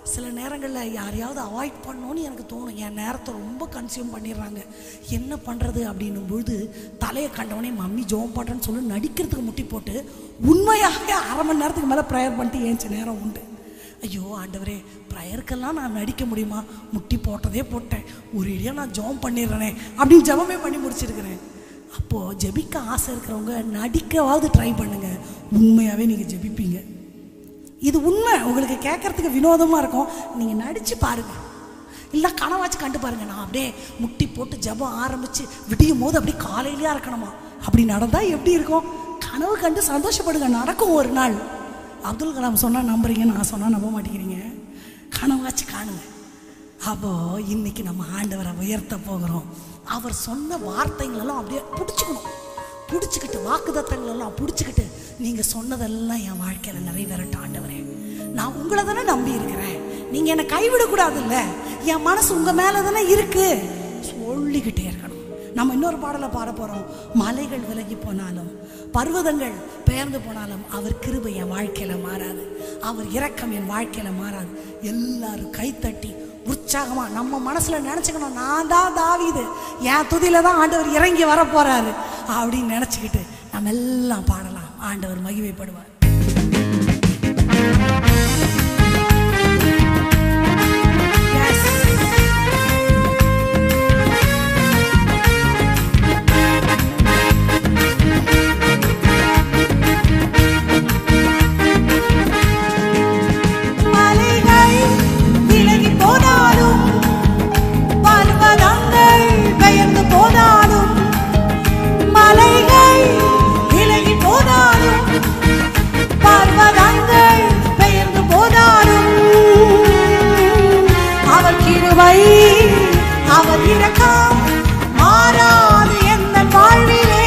சில நேரங்களில் யாரையாவது அவாய்ட் பண்ணணும்னு எனக்கு தோணும் என் நேரத்தை ரொம்ப கன்சியூம் பண்ணிடுறாங்க என்ன பண்ணுறது அப்படின்னும் பொழுது தலையை கண்டவனே மம்மி ஜோம் பண்ணுறேன்னு சொல்லி நடிக்கிறதுக்கு முட்டி போட்டு உண்மையாகவே அரை மணி நேரத்துக்கு மேலே ப்ரேயர் பண்ணிட்டு ஏஞ்ச நேரம் உண்டு ஐயோ ஆண்டவரே ப்ரேயருக்கெல்லாம் நான் நடிக்க முடியுமா முட்டி போட்டதே போட்டேன் ஒரு இடியா நான் ஜோம் பண்ணிடுறேனே அப்படின்னு ஜெபமே பண்ணி முடிச்சிருக்கிறேன் அப்போது ஜெபிக்க ஆசை இருக்கிறவங்க நடிக்கவாவது ட்ரை பண்ணுங்க உண்மையாகவே நீங்கள் ஜெபிப்பீங்க இது உண்மை உங்களுக்கு கேட்கறதுக்கு வினோதமாக இருக்கும் நீங்கள் நடித்து பாருங்க இல்லை கனவாச்சு கண்டு பாருங்க நான் அப்படியே முட்டி போட்டு ஜெபம் ஆரம்பித்து விடியும் போது அப்படியே காலையிலேயே இருக்கணுமா அப்படி நடந்தால் எப்படி இருக்கும் கனவு கண்டு சந்தோஷப்படுங்க நடக்கும் ஒரு நாள் அப்துல் கலாம் சொன்னால் நம்புறீங்க நான் சொன்னால் நம்ப மாட்டேங்கிறீங்க கனவாச்சு காணுங்க அப்போ இன்னைக்கு நம்ம ஆண்டவரை உயர்த்த போகிறோம் அவர் சொன்ன வார்த்தைகளெல்லாம் அப்படியே பிடிச்சிக்கணும் பிடிச்சிக்கிட்டு வாக்குதத்தங்கள் எல்லாம் பிடிச்சிக்கிட்டு நீங்க சொன்னதெல்லாம் என் வாழ்க்கையில நிறைவேறட்டும் ஆண்டவரே நான் உங்களை தானே நம்பி இருக்கிறேன் நீங்க என்னை கைவிடக்கூடாதுல்ல என் மனசு உங்க மேல தானே இருக்கு சொல்லிக்கிட்டே இருக்கணும் நம்ம இன்னொரு பாடலை பாட போறோம் மலைகள் விலகி போனாலும் பர்வதங்கள் பெயர்ந்து போனாலும் அவர் கிருபை என் வாழ்க்கையில மாறாது அவர் இரக்கம் என் வாழ்க்கையில மாறாது எல்லாரும் கைத்தட்டி உற்சாகமா நம்ம மனசுல நினைச்சுக்கணும் நான் தான் தாவீது என் துதியில தான் ஆண்டவர் இறங்கி வர போறாரு அப்படின்னு நினைச்சுக்கிட்டு நம்ம எல்லாம் பாடலாம் ஆண்டவர் மகிமைப்படுவார் Yes. மலைகள் விலகி போனாலும் பர்வதங்கள் பெயர்ந்து போனாலும் மலைகள் விலகி போனாலும் பர்வதங்கள் பெயர்ந்து போனாலும் அவர் கிருபை அவர் இரக்கம் மாறாது எந்த வாழ்விலே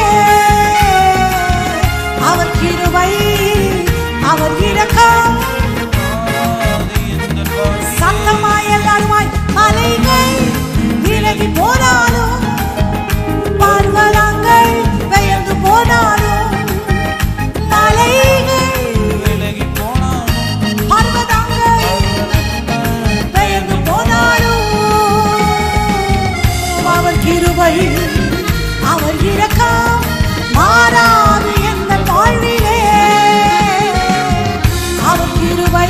அவர் கிருபை அவர் இரக்கம் சத்தமாய் எல்லாருமாய் மலைகள் விலகி போனாலும் பர்வதங்கள் பெயர்ந்து போனாலும் மலைகள் பர்வதங்கள் பெயர்ந்து போனாலும் அவர் கிருபை அவர் இரக்கம் மாறாது எந்த வாழ்விலே அவர் கிருபை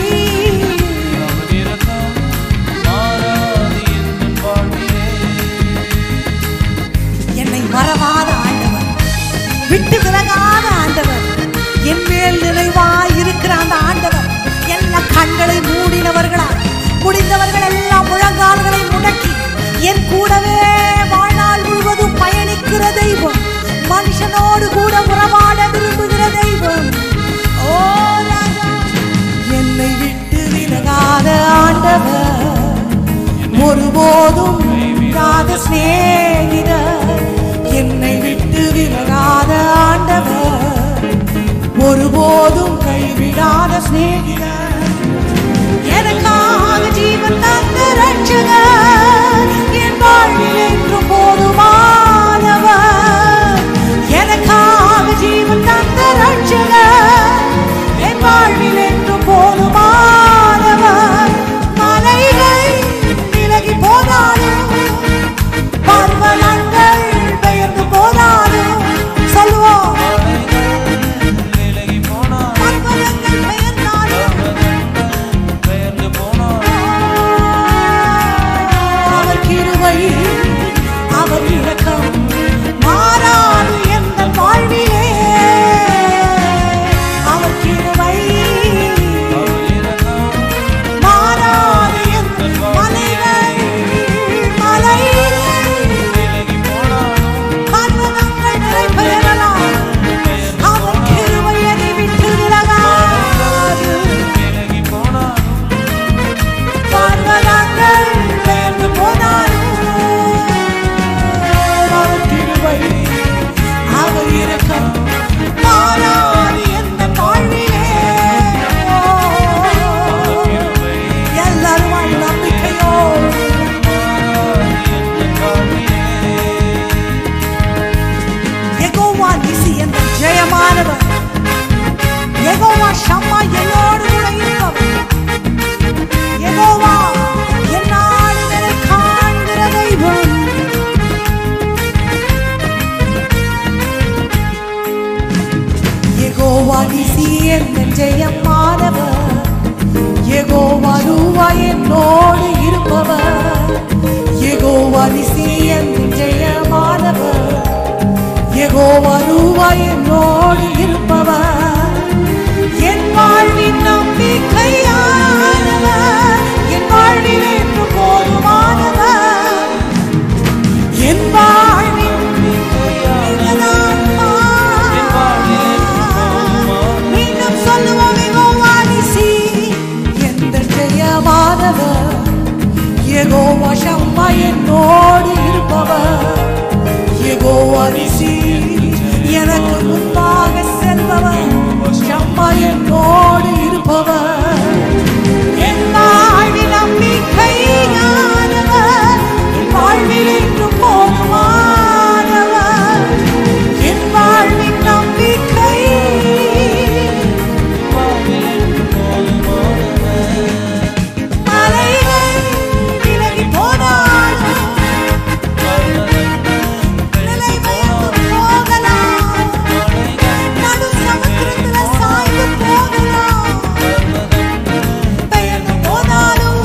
என்னை மறவாத ஆண்டவர் விட்டு விலகாத ஆண்டவர் என் மேல் நினைவாய் இருக்கிற அந்த ஆண்டவர் எல்லா கண்களை மூடினவர்களா முடிந்தவர்கள் எல்லாம் முழங்கால்களை முடக்கி என் கூடவே வாழ்நாள் முழுவதும் பயணிக்கிற தெய்வம் மனுஷனோடு கூட உறவாட விரும்புகிற தெய்வம் ஓ ராஜா என்னை விட்டு விலகாத ஆண்டவர் ஒருபோதும் விலகாத சிநேகிதர் என்னை விட்டு விலகாத ஆண்டவர் ஒருபோதும் கைவிடாத சிநேகிதர் எனக்காக ஜீவன் தந்த ரட்சகர் என் வாழ்வில் என்றும் போதுமானவர் எனக்காக ஜீவன் தந்த ரட்சகர் என் வாழ்வில் என்றும் போதுமானவர் மலைகள் விலகி போனாலும் பர்வதங்கள் பெயர்ந்து போனாலும் சொல்லுவோம் பர்வதங்கள் பெயர்ந்தாலும் யெகோவாரிசி என் ஜெயமானவர் யெகோவா ரூவா என்னோடு இருப்பவர் என் வாழ்வின் நம்பிக்கையானவர் என் வாழ்வில் என்று போதுமானவர் என் வாழ்வின் மீண்டும் சொல்லுவோம் யெகோவாரிசி எந்த ஜெயமானவர் யெகோவா ஷம்மா என்னோடு இருப்பவர் யெகோவாரிசி எனக்கு முன்பாக செல்பவர் ஷம்மா என்னோடு இருப்பவர் என் வாழ்வின் நம்பிக்கையானவர் என் வாழ்வில் என்று போதுமானவர் என் வாழ்வின் நம்பிக்கை மலைகள் விலகி போனாலும் நிலை பயந்து போகலாம் நடு சமுத்திரத்துல சாய்ந்து போகலாம் பெயர்ந்து போனாலும்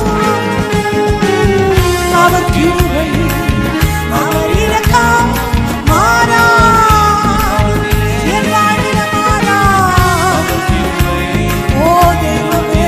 அவர் கிருபை அவர் இரக்கம் மாறா என் வாழ்வில மாறா ஓ தெய்வமே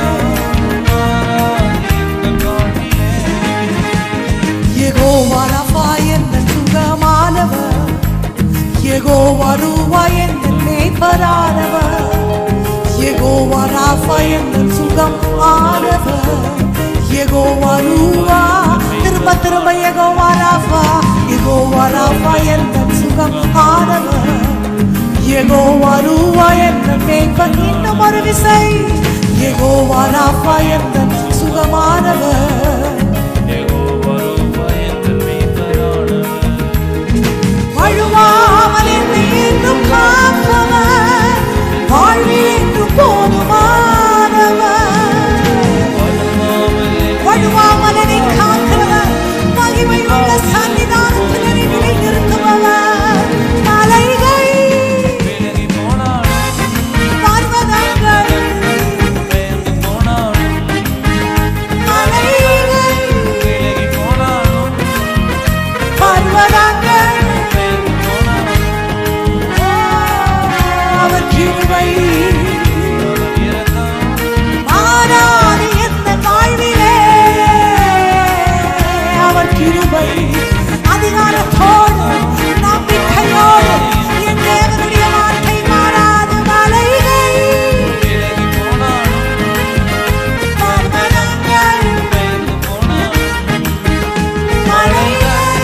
யெகோவா ரஃபா என்ற சுகமானவர் யெகோவா ரூவா என்ற மேய்ப்பரானவர் யெகோவா ராஃபா என்ற சுகம் ஆனவர் யெகோவா ரூவா திரும்ப திரும்ப யெகோவா ராஃபா யெகோவா ராஃபா என்ற சுகம் ஆனவர் யெகோவா ரூவா என்ற மேய்ப்பர் இன்னும் ஒரு விசை யெகோவா ராஃபா என்ற சுகமானவர் வழுவாமல் என்னை என்றும் காப்பவர் வாழ்வில் என்றும் போதுமானவர் வழுவாமல் என்னை காக்கிறவர் மகிமை உள்ள சன்னிதானத்தில் என்னை நிலைநிறுத்துபவர் மலைகள் பர்வதங்கள் மலைகள் பர்வதங்கள் அவர் கிருபை மாறாது எந்த வாழ்விலே அவர் கிருபை அதிகாரத்தோடு நம்பிக்கையோடு என் தேவனுடைய வார்த்தை மாறாது மலைகள் பர்வதங்கள் மலைகள்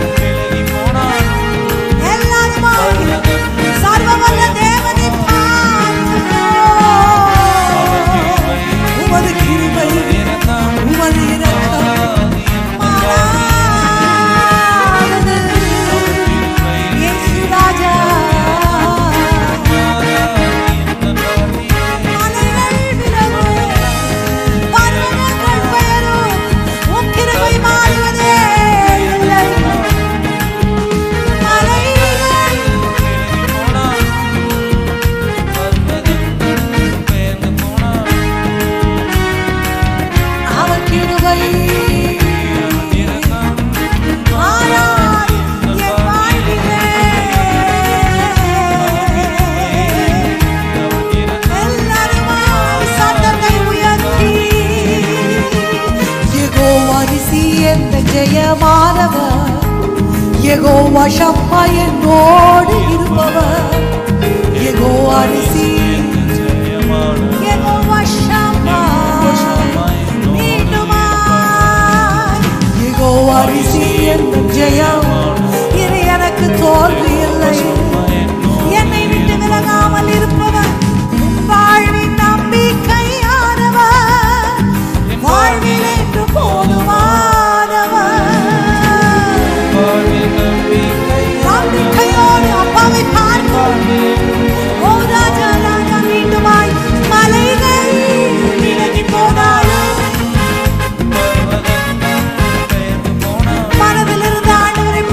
எல்லாருமாக சர்வவல்ல தேவனை பார்க்கிறோம். உமது கிருபை, உமது இரக்கம் மாறாதது. இயேசு ராஜா. மலைகள் விலகும், பர்வதங்கள் பெயரும், உம் கிருபை மாறுவதே இல்லை. மலைகள் அவர் கிருபை மாறாது என் வாழ்விலே. எல்லாருமாய் சத்தத்தை உயர்த்தி, யெகோவா நிசி என்ற ஜெயமானவர் யெகோவா ஷம்மா என்னோடு இருப்பவர் யெகோவா நிசி யெகோவா ஷம்மா மீண்டுமாய் யெகோவா நிசி என்ற ஜெயம் இனி எனக்கு தோல்வி இல்லை என்னை விட்டு விலகாமல் இருப்பவர் உன் வாழ்வின் நம்பிக்கையானவர் வாழ்வில் என்று போதுமானவர் நம்பிக்கையோடு அப்பாவை பார்க்கும் ஓ ராஜா ராஜா மீண்டுமாய் மலைகள் விலகி போனாலும் மனதில் இருந்த ஆண்டவரை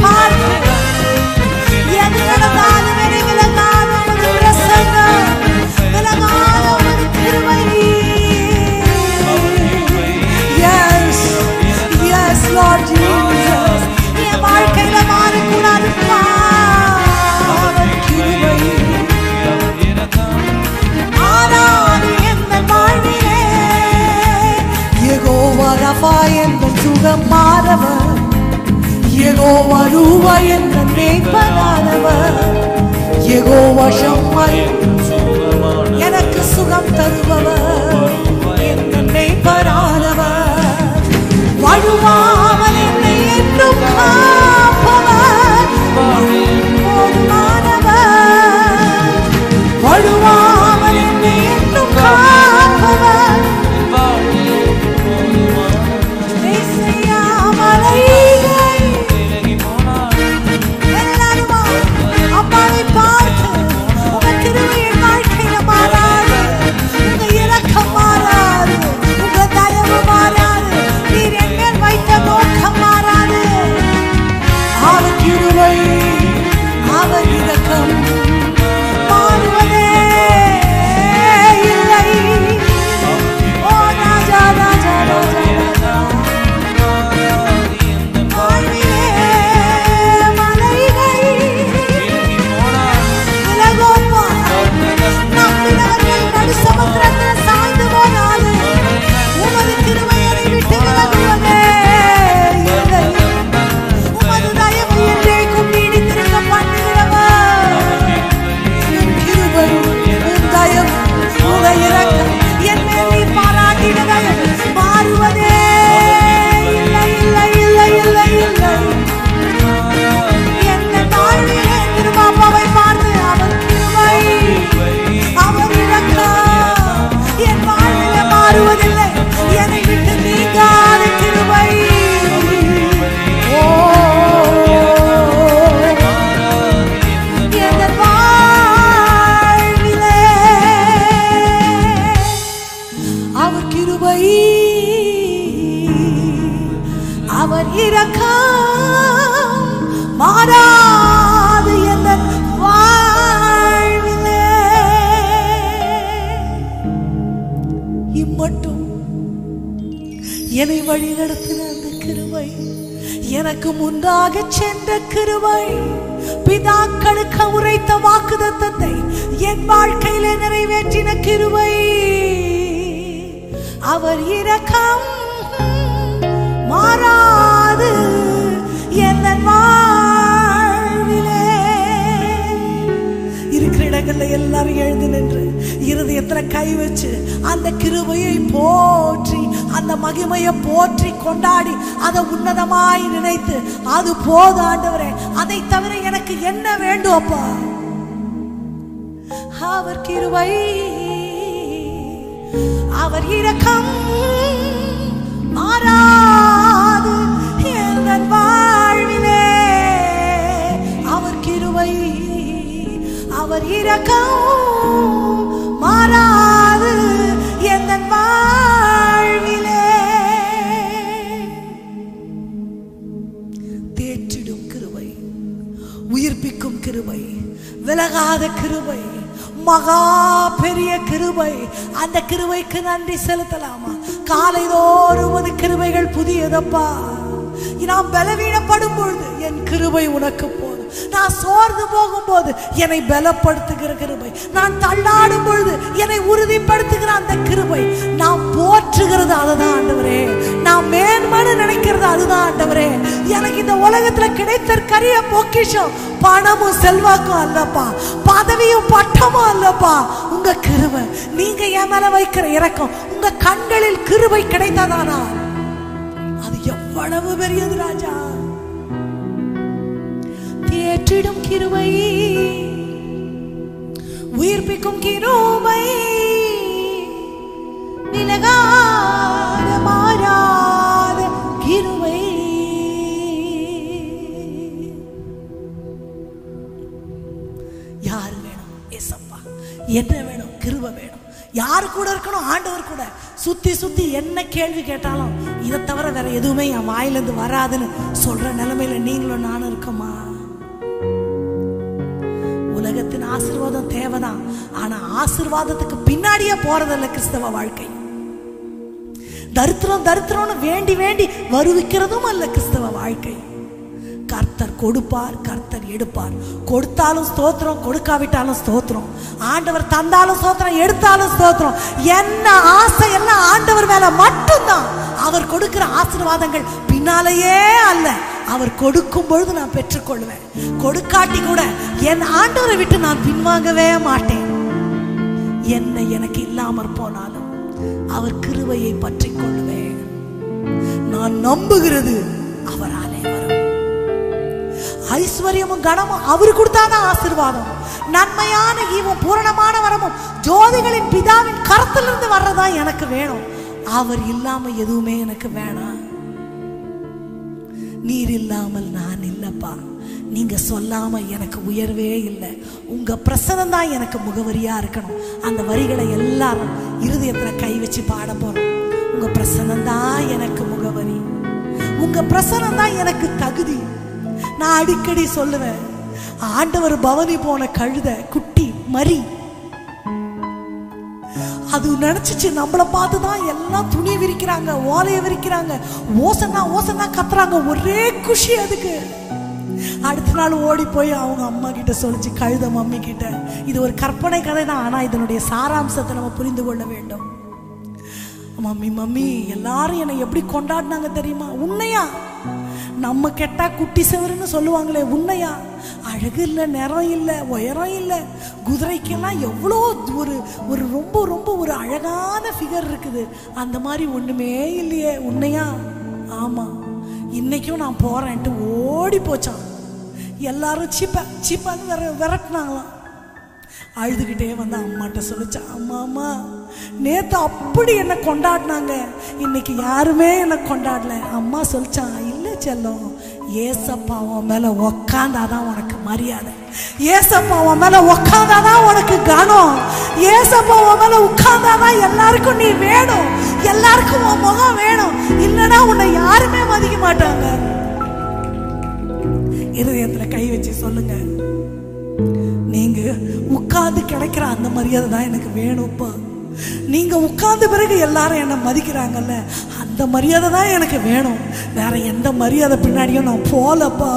என்ற மேய்ப்பனானவர் யெகோவா ஷம்மா எனக்கு சுகம் தருபவர் என்ற மேய்ப்பனானவர் வழுவாமல் என்னை என்றும் காப்பவர் போதுமானவர் வழுவாமல் என்னை என்றும் காப்பவர் இசையா மலைகள் எல்லாருமா அப்பாவை பார்த்து உங்க கிருபை என் வாழ்க்கையில மாறாது உங்க இரக்கம் மாறாது உங்க தயவு மாறாது நீர் என் மேல் வைத்த நோக்கம் மாறாது அவர் கிருபை அவர் இரக்கம் மாறுவதே இல்லை ஓ ராஜா ராஜா ராஜா ராஜா வாழ்விலே மலைகள் விலகுமா. நம்பினவர்கள் நடுசமுத்திரத்தில் சாய்ந்து போனாலும் உமது கிருபை என்னை விட்டு விலகுவதே இல்லை. உமது தயவு என்றைக்கும் நீடித்திருக்க பண்ணுகிறவர். உம் கிருபை, உம் தயவு, உங்க இரக்கம், என் மேல் நீர் பாராட்டின தயவு மாறுவதே இல்லை, இல்லை, இல்லை, இல்லை, இல்லை. என்ன தாழ்விலே திருமாப்பாவை பார்த்து அவர் கிருபை, அவர் இரக்கம் என் வாழ்விலே மாறுவதில்லை. என்னை விட்டு நீங்காத கிருபை. ஓ, என் வாழ்விலே அவர் கிருபை அவர் இரக்கம் மாறாது என் வாழ்விலே இம்மட்டும் என்னை வழி நடத்தின அந்த கிருபை எனக்கு முன்னாக சென்ற கிருபை பிதாக்களுக்கு உரைத்த வாக்குதத்தத்தை என் வாழ்க்கையிலே நிறைவேற்றின கிருபை அவர் இரக்கம் மாறாது என் வாழ்விலே இருக்கிற இடங்கள்ல எல்லாரும் எழுந்து நின்று இருதயத்துல கை வச்சு அந்த கிருபையை போற்றி அந்த மகிமையை போற்றி கொண்டாடி அதை உன்னதமாய் நினைத்து அது போது ஆண்டவரே அதை தவிர எனக்கு என்ன வேண்டும் அப்பா அவர் கிருபை அவர் இரக்கம் மாறாது எங்கள் வாழ்விலே அவர் கிருபை அவர் இரக்கம் மாறாது எங்கள் வாழ்விலே தேற்றிடும் கிருபை உயிர்ப்பிக்கும் கிருபை விலகாத கிருபை மகா பெரிய கிருபை அந்த கிருபைக்கு நன்றி செலுத்தலாமா காலைதோறும் உமது கிருபைகள் புதியதப்பா நான் பலவீனப்படும் பொழுது என் கிருபை உனக்கு போதும் நான் சோர்ந்து போகும்போது என்னை பலப்படுத்துகிற கிருபை நான் தள்ளாடும் பொழுது என்னை உறுதிப்படுத்துகிற அந்த கிருபை நான் போற்றுகிறது அதுதான் ஆண்டவரே நான் மேன்மனு நினைக்கிறது அதுதான் ஆண்டவரே எனக்கு இந்த உலகத்துல கிடைத்த கரிய பொக்கிஷம் பணமும் செல்வாக்கும் அல்லப்பா பதவியும் பட்டமும் அல்லப்பா உங்க கிருபை நீங்க என் மேல வைக்கிற இறக்கம் உங்க கண்களில் கிருபை கிடைத்ததானா அது எவ்வளவு பெரியது ராஜா தேற்றிடும் கிருபை உயிர்ப்பிக்கும் கிருபை விலகாத மாறாத கிருபை யார் வேணும் ஏசப்பா என்ன வேணும் கிருபை வேணும் யார் கூட இருக்கணும் ஆண்டவர் கூட சுத்தி சுத்தி என்ன கேள்வி கேட்டாலும் இதை தவிர வேற எதுவுமே என் வாயிலிருந்து வராதுன்னு சொல்ற நிலைமையில நீங்களும் நானும் இருக்கோமா உலகத்தின் ஆசீர்வாதம் தேவைதான் ஆனா ஆசீர்வாதத்துக்கு பின்னாடியே போறதில்ல கிறிஸ்தவ வாழ்க்கை தரித்திரம் தரித்திரம்னு வேண்டி வேண்டி வருவிக்கிறதும் அல்ல கிறிஸ்தவ வாழ்க்கை கர்த்தர் கொடுப்பார் கர்த்தர் எடுப்பார் கொடுத்தாலும் ஸ்தோத்திரம் கொடுக்காவிட்டாலும் ஸ்தோத்திரம் ஆண்டவர் தந்தாலும் ஸ்தோத்திரம் எடுத்தாலும் ஸ்தோத்திரம் என்ன ஆசை எல்லாம் ஆண்டவர் மேல மட்டும்தான் அவர் கொடுக்கிற ஆசீர்வாதங்கள் பின்னாலேயே அல்ல அவர் கொடுக்கும் பொழுது நான் பெற்றுக்கொள்வேன் கொடுக்காட்டி கூட என் ஆண்டவரை விட்டு நான் பின்வாங்கவே மாட்டேன் என்ன எனக்கு இல்லாமற் போனாலும் அவர் கிருபையை பற்றி கொள்வேன் நான் நம்புகிறது அவராலே வரும் ஐஸ்வர்யமும் கனமும் அவரு கொடுத்தாதான் ஆசீர்வாதம் நன்மையான ஈவும் பூரணமான வரமும் ஜோதிகளின் பிதாவின் கரத்திலிருந்து வர்றதா எனக்கு வேணும் அவர் இல்லாம எதுவுமே எனக்கு வேணாம் நீர் இல்லாமல் நான் இல்லப்பா நீங்க சொல்லாம எனக்கு உயர்வே இல்லை உங்க பிரசனம் தான் எனக்கு முகவரியா இருக்கணும் அந்த வரிகளை எல்லாரும் இருதயத்துல கை வச்சு பாட போறோம் உங்க பிரசனம் தான் எனக்கு முகவரி உங்க பிரசனம் தான் எனக்கு தகுதி நான் அடிக்கடி சொல்லுவேன் ஆண்டவர் பவனி போன கழுத குட்டி மரி அது நினைச்சிச்சு நம்மளை பார்த்து தான் எல்லாம் துணி விரிக்கிறாங்க ஓலையை விரிக்கிறாங்க ஓசனா ஓசனா கத்துறாங்க ஒரே குஷி அதுக்கு அடுத்த நாள் ஓடி போய் அவங்க அம்மா கிட்ட சொல்லிச்சு கழுத மம்மி கிட்ட இது ஒரு கற்பனை கதை தான் ஆனா இதனுடைய சாராம்சத்தை நம்ம புரிந்து கொள்ள வேண்டும் மம்மி மம்மி எல்லாரும் என்னை எப்படி கொண்டாடினாங்க தெரியுமா உண்மையா நம்ம கெட்டா குட்டி செவருன்னு சொல்லுவாங்களே உண்மையா அழகு இல்லை நிறம் இல்லை உயரம் இல்லை குதிரைக்கெல்லாம் எவ்வளோ ஒரு ஒரு ரொம்ப ரொம்ப ஒரு அழகான ஃபிகர் இருக்குது அந்த மாதிரி ஒண்ணுமே இல்லையே உண்மையா ஆமா இன்னைக்கும் நான் போறேன்ட்டு ஓடி போச்சான் எல்லாரும் சீப்பா சீப்பான்னு விர விரட்டினாங்களாம் அழுதுகிட்டே வந்து அம்மாட்ட சொல்லிச்சா அம்மா அம்மா நேத்து அப்படி என்ன கொண்டாடினாங்க இன்னைக்கு யாருமே என்ன கொண்டாடல அம்மா சொல்லிச்சான் இல்ல செல்லம் ஏசப்பா உன் மேல உக்காந்தாதான் உனக்கு மரியாதை ஏசப்பா உன் மேல உக்காந்தாதான் உனக்கு கனம் ஏசப்பா உன் மேல உட்கார்ந்தாதான் எல்லாருக்கும் நீ வேணும் எல்லாருக்கும் உன் முகம் வேணும் இல்லைன்னா உன்னை யாருமே மதிக்க மாட்டாங்க இருதயத்துல கை வச்சு சொல்லுங்க நீங்க உட்கார்ந்து கிடைக்கிற அந்த மரியாதை தான் எனக்கு வேணும்ப்பா நீங்க உட்கார்ந்த பிறகு எல்லாரும் என்ன மதிக்கிறாங்கல்ல அந்த மரியாதை தான் எனக்கு வேணும் வேற எந்த மரியாதை பின்னாடியும் நான் போலப்பா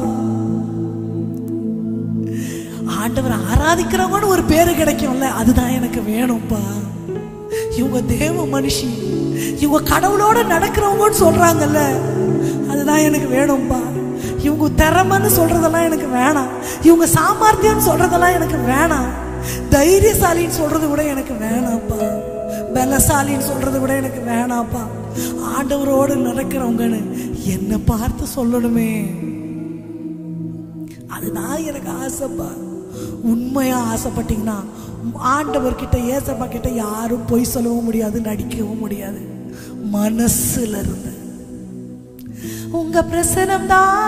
ஆண்டவர் ஆராதிக்கிறவங்கன்னு ஒரு பேரு கிடைக்கும்ல அதுதான் எனக்கு வேணும்ப்பா இவங்க தேவ மனுஷி இவங்க கடவுளோட நடக்கிறவங்கன்னு சொல்றாங்கல்ல அதுதான் எனக்கு வேணும்ப்பா இவங்க திறமைன்னு சொல்றதெல்லாம் எனக்கு வேணாம் இவங்க சாமர்த்தியம்னு சொல்றதெல்லாம் எனக்கு வேணாம் தைரியசாலின்னு சொல்றது கூட எனக்கு வேணாம்ப்பா பலசாலின்னு சொல்றது கூட எனக்கு வேணாம்ப்பா ஆண்டவரோடு நடக்கிறவங்கன்னு என்னை பார்த்து சொல்லணுமே அதுதான் எனக்கு ஆசைப்பா உண்மையா ஆசைப்பட்டீங்கன்னா ஆண்டவர்கிட்ட ஏசப்பா கிட்ட யாரும் பொய் சொல்லவும் முடியாது நடிக்கவும் முடியாது மனசுல இருந்து உங்க பிரசனம்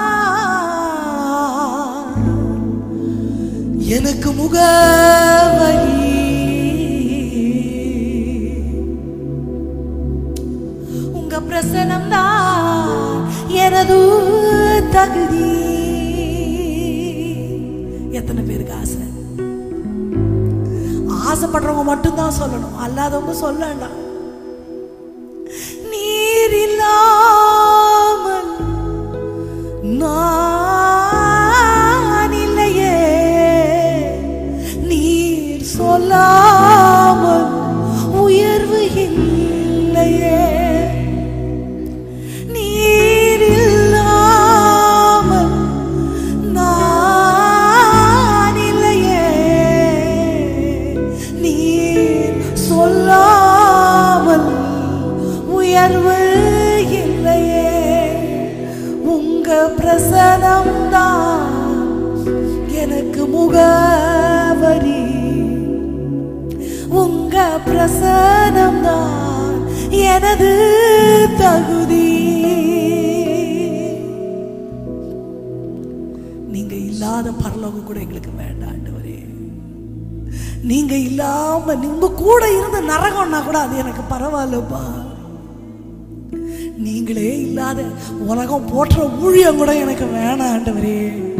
தான் எனக்கு முகவரி உங்க பிரசனம் தான் எனது தகுதி எத்தனை பேருக்கு ஆசை ஆசைப்படுறவங்க மட்டும்தான் சொல்லணும் அல்லாதவங்க சொல்ல வேண்டாம் நீர் இல்லாமல் நான் இல்லையே நீர் சொல்லாமல் உயர்வு இல்லையே நீர் இல்லாமல் நான் இல்லையே நீர் சொல்லாமல் உயர்வு இல்லையே உங்க பிரசனம் தான் எனக்கு முகவரி உங்க பிரசனம் தான் எனது தகுதி நீங்க இல்லாத பரலோகம் கூட எங்களுக்கு வேண்டாம் ஆண்டவரே நீங்க இல்லாம நீங்க கூட இருந்த நரகம்னா கூட அது எனக்கு பரவாயில்லப்பா நீங்களே இல்லாத உலகம் போற்ற ஊழியம் கூட எனக்கு வேணாம் ஆண்டவரே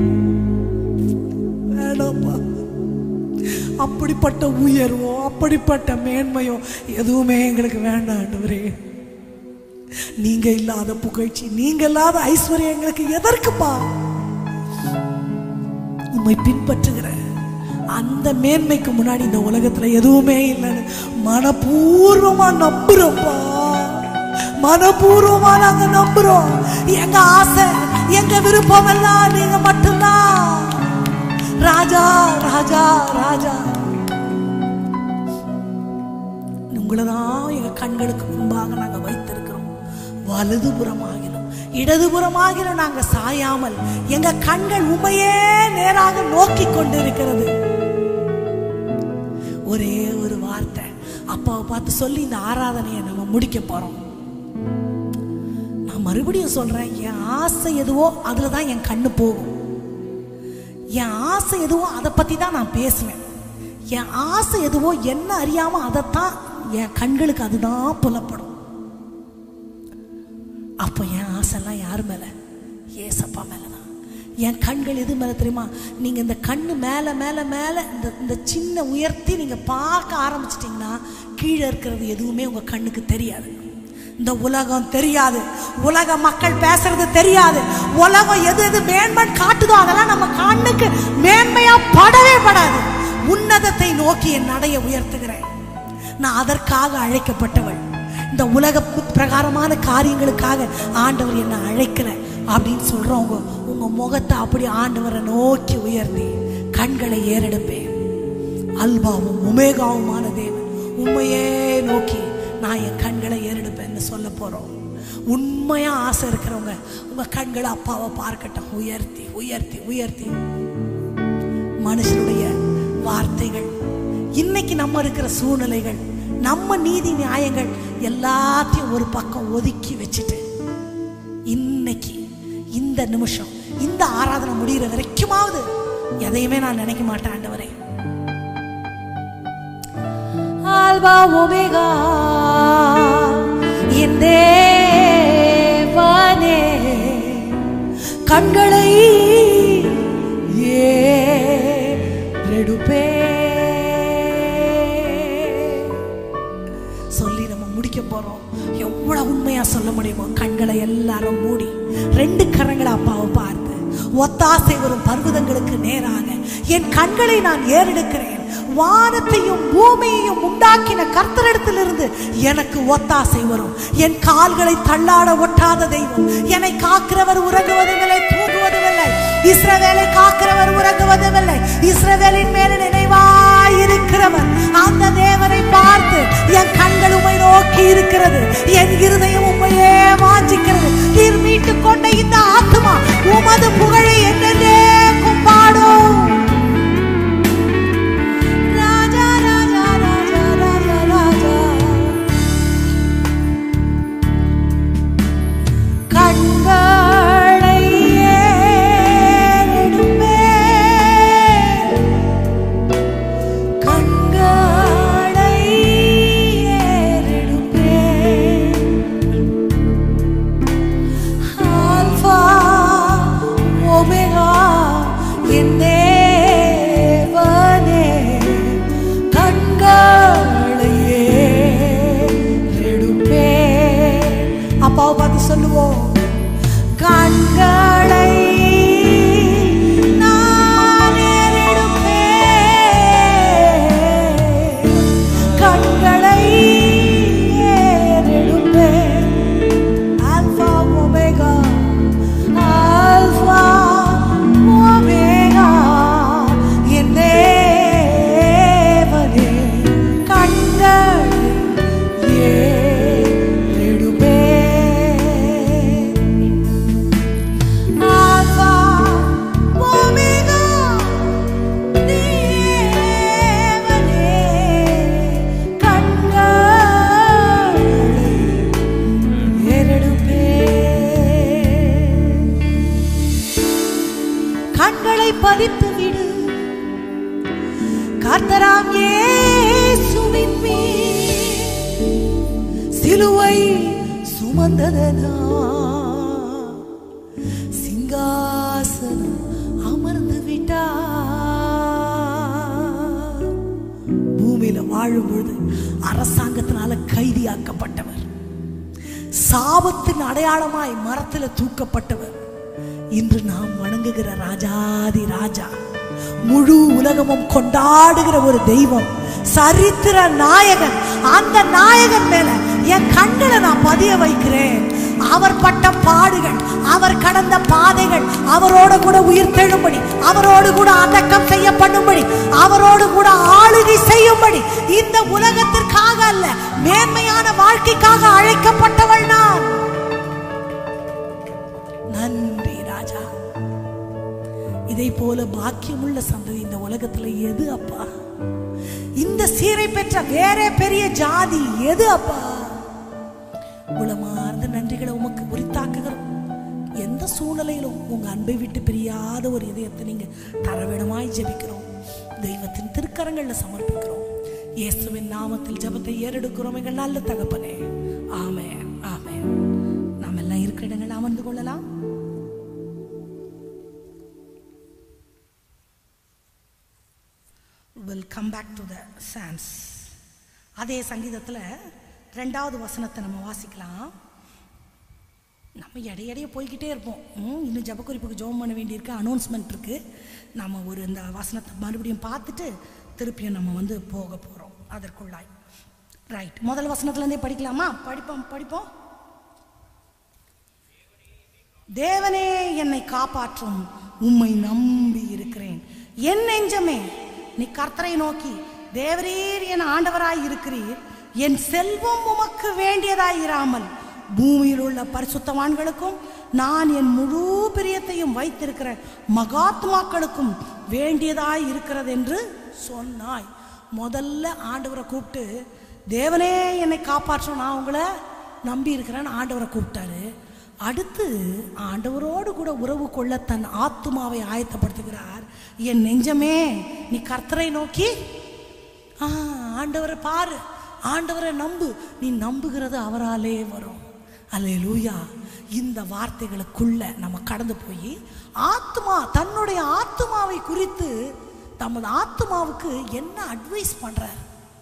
வேணாம்ப்பா அப்படிப்பட்ட உயர்வோ அப்படிப்பட்ட மேன்மையோ எதுவுமே எங்களுக்கு வேண்டாம் ஆண்டவரே நீங்க இல்லாத புகழ்ச்சி நீங்க இல்லாத ஐஸ்வர்யம் எங்களுக்கு எதற்குப்பா உம்மை பின்பற்றுகிற அந்த மேன்மைக்கு முன்னாடி இந்த உலகத்துல எதுவுமே இல்லைன்னு மனப்பூர்வமா நம்புறோம்ப்பா மனப்பூர்வமா நாங்க நம்புறோம் எங்க ஆசை எங்க விருப்பம் எல்லாம் நீங்க மட்டும்தான் ராஜா ராஜா ராஜா உங்களை தான் எங்க கண்களுக்கு முன்பாக நாங்க வைத்திருக்கிறோம் வலதுபுறமாகிலும் இடதுபுறமாகிலும் நாங்க சாயாமல் எங்க கண்கள் உண்மையே நேராக நோக்கி கொண்டு இருக்கிறது ஒரே ஒரு வார்த்தை அப்பாவை பார்த்து சொல்லி இந்த ஆராதனையை நம்ம முடிக்க போறோம் நான் மறுபடியும் சொல்றேன் என் ஆசை எதுவோ அதுல தான் என் கண்ணு போகும் என் ஆசை எதுவோ அதை பத்தி தான் நான் பேசுவேன் என் ஆசை எதுவோ என்ன அறியாம அதைத்தான் என் கண்களுக்கு அதுதான் புலப்படும் அப்போ என் ஆசைலாம் யார் மேல ஏசப்பா மேல தான் என் கண்கள் எது மேல தெரியுமா நீங்க இந்த கண்ணு மேல மேல மேல இந்த இந்த சின்ன உயர்த்தி நீங்க பார்க்க ஆரம்பிச்சிட்டிங்கன்னா கீழே இருக்கிறது எதுவுமே உங்க கண்ணுக்கு தெரியாது இந்த உலகம் தெரியாது உலக மக்கள் பேசுறது தெரியாது உலகம் எது எது மேன்மை காட்டுதோ அதெல்லாம் நம்ம கண்ணுக்கு மேன்மையா படவே படாது உன்னதத்தை நோக்கி என் நடைய உயர்த்துகிறேன் நான் அதற்காக அழைக்கப்பட்டவள் இந்த உலக பிரகாரமான காரியங்களுக்காக ஆண்டவர் என்னை அழைக்கல அப்படின்னு சொல்றவங்க உங்க முகத்தை அப்படி ஆண்டவரை நோக்கி உயர்த்தி கண்களை ஏறெடுப்பேன் அல்பாவும் உமேகாவுமான தேவன் உண்மையே நோக்கி நான் என் கண்களை ஏறெடுப்பேன்னு சொல்ல போறோம் உண்மையா ஆசை இருக்கிறவங்க உங்க கண்களை அப்பாவை பார்க்கட்டும் உயர்த்தி உயர்த்தி உயர்த்தி மனுஷனுடைய வார்த்தைகள் இன்னைக்கு நம்ம இருக்கிற சூழ்நிலைகள் நம்ம நீதி நியாயங்கள் எல்லாத்தையும் ஒரு பக்கம் ஒதுக்கி வச்சுட்டு இன்னைக்கு இந்த நிமிஷம் இந்த ஆராதனை முடிகிற வரைக்குமாவது எதையுமே நான் நினைக்க மாட்டேன் ஆண்டவரே ஆல்பா ஒமேகா என் தேவனே கண்களை ஏறெடுப்பே சொல்லி நம்ம முடிக்க போறோம் எவ்வளவு உண்மையா சொல்ல முடியுமோ கண்களை எல்லாரும் மூடி ரெண்டு கரங்களை அப்பாவை பார்த்து ஒத்தாசை வரும் பர்வதங்களுக்கு நேராக என் கண்களை நான் ஏறெடுக்கிறேன் வானத்தையும் பூமியையும் உண்டாக்கின கர்த்தரிடத்திலிருந்து எனக்கு ஒத்தாசை வரும் என் கால்களை தள்ளாட ஒட்டாத தெய்வம் என்னை காக்கிறவர் உறங்குவதுமில்லை தூங்குவதுமில்லை இஸ்ரவேலை காக்கிறவர் உறங்குவதுமில்லை இஸ்ரவேலின் மேல நினைவாயிருக்கிறவர் அந்த தேவனை பார்த்து என் கண்கள் உமை நோக்கி இருக்கிறது என் இருதயம் உண்மையே வாஞ்சிக்கிறது நீர் மீட்டு கொண்ட இந்த ஆத்மா உமது புகழை என்னென்னே பாடும் ராஜா ராஜா ராஜா ராஜா ராஜா கண்களை ஏறெடுப்பே கண்களை ஏறெடுப்பே ஆல்பா ஒமேகா என் தேவனே கண்களை ஏறெடுப்பே அப்பாவை பார்த்து சொல்லுவோம் கண்களை நான் ஏறெடுப்பேன். கண்களை ஏறெடுப்பேன். Alpha, Omega, Alpha, Omega, என் தேவனே, கண்கள் ஏறெடுப்பேன். Alpha, Omega, தேவனே, கண்கள் ஏறெடுப்பேன். கண்களை பதித்து விடு கர்த்தராம் இயேசுவின் மேல் சிலுவை சுமந்ததனா சிங்காசனம் அமர்ந்து விட்டார் பூமியில வாழும் பொழுது அரசாங்கத்தினால கைதியாக்கப்பட்டவர் சாபத்தின் அடையாளமாய் மரத்துல தூக்கப்பட்டவர் இன்று நாம் வணங்குகிற ராஜாதி ராஜா முழு உலகமும் கொண்டாடுகிற ஒரு தெய்வம் சரித்திர நாயகன் அந்த நாயகன் மேல என் கண்களை நான் பதிய வைக்கிறேன் அவர் பட்ட பாடுகள் அவர் கடந்த பாதைகள் அவரோடு கூட உயிர் தெழும்படி அவரோடு கூட அடக்கம் செய்யப்படும்படி அவரோடு கூட ஆளுகை செய்யும்படி இந்த உலகத்திற்காக அல்ல மேன்மையான வாழ்க்கைக்காக அழைக்கப்பட்டவள் நான் நன்றி ராஜா இதை போல பாக்கியமுள்ள சந்ததி இந்த உலகத்துல எது அப்பா இந்த சீரை பெற்ற வேற பெரிய ஜாதி எது அப்பா உளமார்ந்த நன்றிகளை உமக்கு உரித்தாக்குகிறோம் எந்த சூழ்நிலையிலும் உங்க அன்பை விட்டு பிரியாத ஒரு இதயத்தை நீங்க தரவிடமாய் ஜெபிக்கிறோம் தெய்வத்தின் திருக்கரங்கள்ல சமர்ப்பிக்கிறோம் இயேசுவின் நாமத்தில் ஜெபத்தை ஏறெடுக்கிறோம் எங்கள் நல்ல தகப்பனே ஆமென் ஆமென் நாம் எல்லாம் இருக்கிற இடங்கள் அமர்ந்து கொள்ளலாம் will come back to the chance அதே சங்கீதத்தில் ரெண்டாவது வசனத்தை நம்ம வாசிக்கலாம் நம்ம இடையிடையே போய்கிட்டே இருப்போம் ம், இன்னும் ஜபக்குறிப்புக்கு ஜோம் பண்ண வேண்டியிருக்கு அனௌன்ஸ்மெண்ட் இருக்குது நம்ம ஒரு இந்த வசனத்தை மறுபடியும் பார்த்துட்டு திருப்பியும் நம்ம வந்து போக போகிறோம் அதற்குள்ளாய் ரைட் முதல் வசனத்துலேருந்தே படிக்கலாமா படிப்போம் படிப்போம் தேவனே என்னை காப்பாற்றும் உம்மை நம்பி இருக்கிறேன் என் நெஞ்சமே நீ கர்த்தரை நோக்கி தேவரீர் என் ஆண்டவராய் இருக்கிறீர் என் செல்வம் உமக்கு வேண்டியதாய் இராமல் பூமியில் உள்ள பரிசுத்தவான்களுக்கும் நான் என் முழு பிரியத்தையும் வைத்திருக்கிற மகாத்மாக்களுக்கும் வேண்டியதாய் இருக்கிறது என்று சொன்னாய் முதல்ல ஆண்டவரை கூப்பிட்டு தேவனே என்னை காப்பாற்றும் நான் உங்களை நம்பி இருக்கிறேன்னு ஆண்டவரை கூப்பிட்டாரு அடுத்து ஆண்டவரோடு கூட உறவு கொள்ள தன் ஆத்துமாவை ஆயத்தப்படுத்துகிறார் என் நெஞ்சமே நீ கர்த்தரை நோக்கி ஆ, ஆண்டவரை பாரு ஆண்டவரை நம்பு நீ நம்புகிறது அவராலே வரும் அல்லேலூயா இந்த வார்த்தைகளுக்குள்ள நம்ம கடந்து போய் ஆத்மா தன்னுடைய ஆத்மாவை குறித்து தமது ஆத்மாவுக்கு என்ன அட்வைஸ் பண்றார்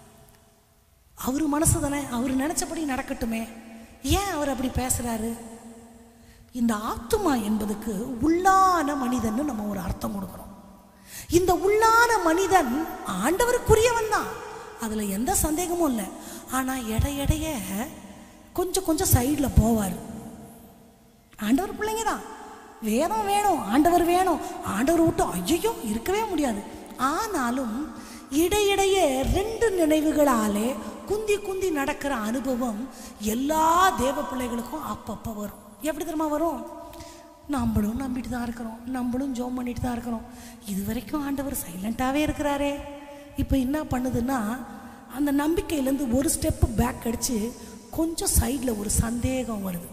அவர் மனசு தானே அவர் நினைச்சபடி நடக்கட்டுமே ஏன் அவர் அப்படி பேசுறாரு இந்த ஆத்துமா என்பதுக்கு உள்ளான மனிதன்னு நம்ம ஒரு அர்த்தம் கொடுக்குறோம் இந்த உள்ளான மனிதன் ஆண்டவருக்குரியவன் தான் அதுல எந்த சந்தேகமும் இல்லை ஆனா இடையிடைய கொஞ்சம் கொஞ்சம் சைடில் போவார் ஆண்டவர் பிள்ளைங்க தான் வேதம் வேணும் ஆண்டவர் வேணும் ஆண்டவர் விட்டு ஐயோ இருக்கவே முடியாது ஆனாலும் இடையிடையே ரெண்டு நினைவுகளாலே குந்தி குந்தி நடக்கிற அனுபவம் எல்லா தேவ பிள்ளைகளுக்கும் அப்பப்போ வரும் எப்படி தெரியுமா வரும் நம்மளும் நம்பிட்டு தான் இருக்கிறோம் நம்மளும் ஜோம் பண்ணிட்டு தான் இருக்கிறோம் இது வரைக்கும் ஆண்டவர் சைலண்ட்டாகவே இருக்கிறாரே இப்போ என்ன பண்ணுதுன்னா அந்த நம்பிக்கையிலேருந்து ஒரு ஸ்டெப்பு பேக் அடித்து கொஞ்சம் சைடில் ஒரு சந்தேகம் வருது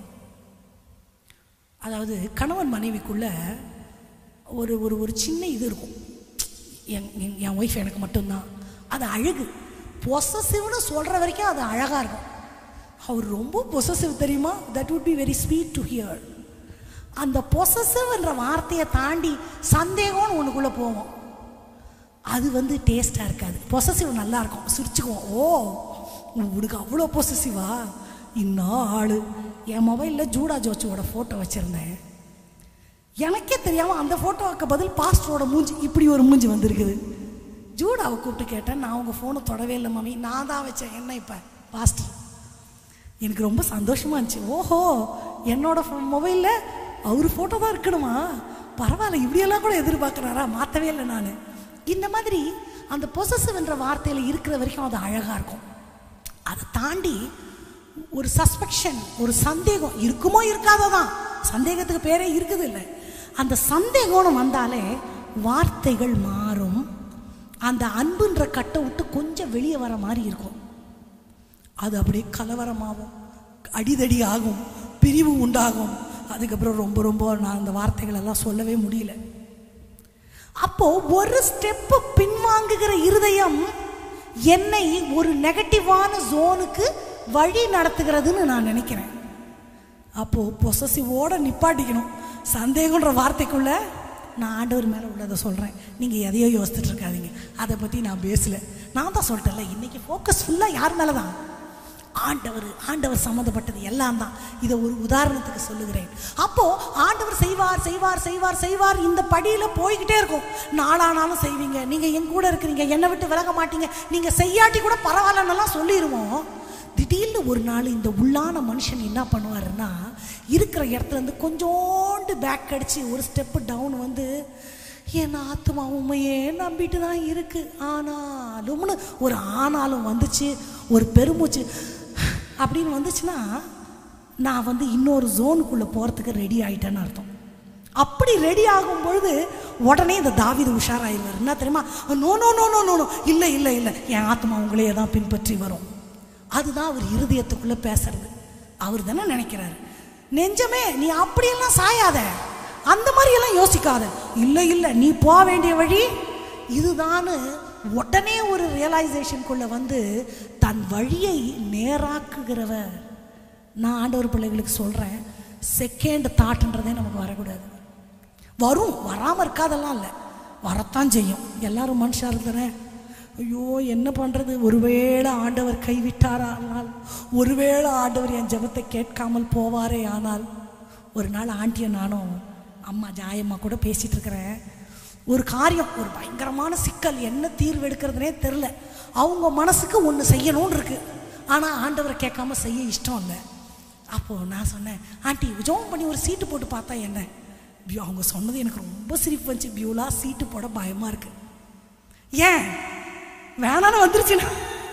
அதாவது கணவன் மனைவிக்குள்ள ஒரு ஒரு ஒரு சின்ன இது இருக்கும் என் என் என் ஒய்ஃப் எனக்கு மட்டும்தான் அது அழகு பொசசிவ்னு சொல்கிற வரைக்கும் அது அழகாக இருக்கும் அவர் ரொம்ப பொசசிவ் தெரியுமா that would be very sweet to hear அந்த பொசசிவ்ன்ற வார்த்தையை தாண்டி சந்தேகம்னு ஒன்றுக்குள்ளே போவோம் அது வந்து டேஸ்ட்டாக இருக்காது பொசசிவ் நல்லா இருக்கும் சிரிச்சுக்குவோம் ஓ உனக்கு அவ்வளோ பொசசிவா இன்னும் ஆளு என் மொபைலில் ஜூடா ஜோச்சுவோட ஃபோட்டோ வச்சுருந்தேன் எனக்கே தெரியாமல் அந்த ஃபோட்டோவுக்கு பதில் பாஸ்டரோட மூஞ்சி இப்படி ஒரு மூஞ்சி வந்திருக்குது ஜூடாவை கூப்பிட்டு கேட்டேன் நான் உங்கள் ஃபோனை தொடவே இல்லை மம்மி நான் தான் வச்சேன் என்ன இப்போ பாஸ்டர் எனக்கு ரொம்ப சந்தோஷமா இருந்துச்சு ஓஹோ என்னோட மொபைலில் அவர் ஃபோட்டோ தான் இருக்கணுமா பரவாயில்ல இப்படியெல்லாம் கூட எதிர்பார்க்குறாரா மாற்றவே இல்லை நான் இந்த மாதிரி அந்த பொசசிவ் என்ற வார்த்தையில் இருக்கிற வரைக்கும் அது அழகாக இருக்கும் அதை தாண்டி ஒரு சஸ்பெக்ஷன் ஒரு சந்தேகம் இருக்குமோ இருக்காதோ தான் சந்தேகத்துக்கு பேரே இருக்குது இல்லை அந்த சந்தேகம்னு வந்தாலே வார்த்தைகள் மாறும் அந்த அன்புன்ற கட்டை விட்டு கொஞ்சம் வெளியே வர மாதிரி இருக்கும் அது அப்படியே கலவரமாகும் அடிதடி ஆகும் பிரிவு உண்டாகும் அதுக்கப்புறம் ரொம்ப ரொம்ப நான் அந்த வார்த்தைகள் எல்லாம் சொல்லவே முடியல அப்போ ஒரு ஸ்டெப்பு பின்வாங்குகிற இருதயம் என்னை ஒரு நெகட்டிவான ஜோனுக்கு வழி நடத்துகிறதுன்னு நான் நினைக்கிறேன் அப்போ பொசசிவோட நிப்பாட்டிக்கணும் சந்தேகன்ற வார்த்தைக்குள்ள நான் ஆண்டவர் மேலே உள்ளதை சொல்கிறேன் நீங்கள் எதையோ யோசிச்சுட்டு இருக்காதீங்க அதை பற்றி நான் பேசல நான் தான் சொல்லிட்டேன்ல இன்னைக்கு ஃபோக்கஸ் ஃபுல்லாக யார் மேலே தான் ஆண்டவர் ஆண்டவர் சம்மந்தப்பட்டது எல்லாம் தான் இதை ஒரு உதாரணத்துக்கு சொல்லுகிறேன் அப்போ ஆண்டவர் செய்வார் செய்வார் செய்வார் செய்வார் இந்த படியில போய்கிட்டே இருக்கும் நாளானாலும் செய்வீங்க நீங்க என் கூட இருக்கிறீங்க என்னை விட்டு விலக மாட்டீங்க நீங்க செய்யாட்டி கூட பரவாயில்லன்னெல்லாம் சொல்லிடுவோம் திடீர்னு திடீர்னு ஒரு நாள் இந்த உள்ளான மனுஷன் என்ன பண்ணுவாருன்னா இருக்கிற இடத்துல இருந்து கொஞ்சோண்டு பேக் அடிச்சு ஒரு ஸ்டெப்பு டவுன் வந்து என் ஆத்மா உண்மையே நம்பிட்டு தான் இருக்கு ஆனாலும்னு ஒரு ஆனாலும் வந்துச்சு ஒரு பெருமூச்சு அப்படின்னு வந்துச்சுன்னா நான் வந்து இன்னொரு ஜோனுக்குள்ளே போகிறதுக்கு ரெடி ஆயிட்டேன்னு அர்த்தம் அப்படி ரெடி ஆகும் பொழுது உடனே இந்த தாவீது உஷாராயிருவார் என்ன தெரியுமா no no no no no no இல்லை இல்லை இல்லை என் ஆத்மா உங்களையே தான் பின்பற்றி வரும் அதுதான் அவர் இருதயத்துக்குள்ளே பேசுறது அவர் தானே நினைக்கிறாரு நெஞ்சமே நீ அப்படியெல்லாம் சாயாத அந்த மாதிரி எல்லாம் யோசிக்காத இல்லை இல்லை நீ போக வேண்டிய வழி இதுதான்னு உடனே ஒரு ரியலைசேஷனுக்குள்ள வந்து தன் வழியை நேராக்குகிறவர் நான் ஆண்டவர் பிள்ளைகளுக்கு சொல்கிறேன் செகண்ட் தாட்ன்றதே நமக்கு வரக்கூடாது வரும் வராமல் இருக்காதெல்லாம் இல்லை வரத்தான் செய்யும் எல்லாரும் மனுஷா இருக்கிறே ஐயோ என்ன பண்ணுறது ஒருவேளை ஆண்டவர் கைவிட்டாரா ஆனால் ஒருவேளை ஆண்டவர் என் ஜெபத்தை கேட்காமல் போவாரே ஆனால் ஒரு நாள் ஆண்டியும் நானும் அம்மா ஜாயம்மா கூட பேசிகிட்டு இருக்கிறேன் ஒரு காரியம் ஒரு பயங்கரமான சிக்கல் என்ன தீர்வு எடுக்கிறதுனே தெரில அவங்க மனசுக்கு ஒன்று செய்யணும்னு இருக்கு ஆனால் ஆண்டவரை கேட்காம செய்ய இஷ்டம் இல்லை அப்போது நான் சொன்னேன் ஆண்டி ஜோம் பண்ணி ஒரு சீட்டு போட்டு பார்த்தா என்ன பியூ அவங்க சொன்னது எனக்கு ரொம்ப சிரிப்பு வந்துச்சு பியூலா சீட்டு போட பயமாக இருக்கு ஏன் வேணான்னு வந்துருச்சுன்னா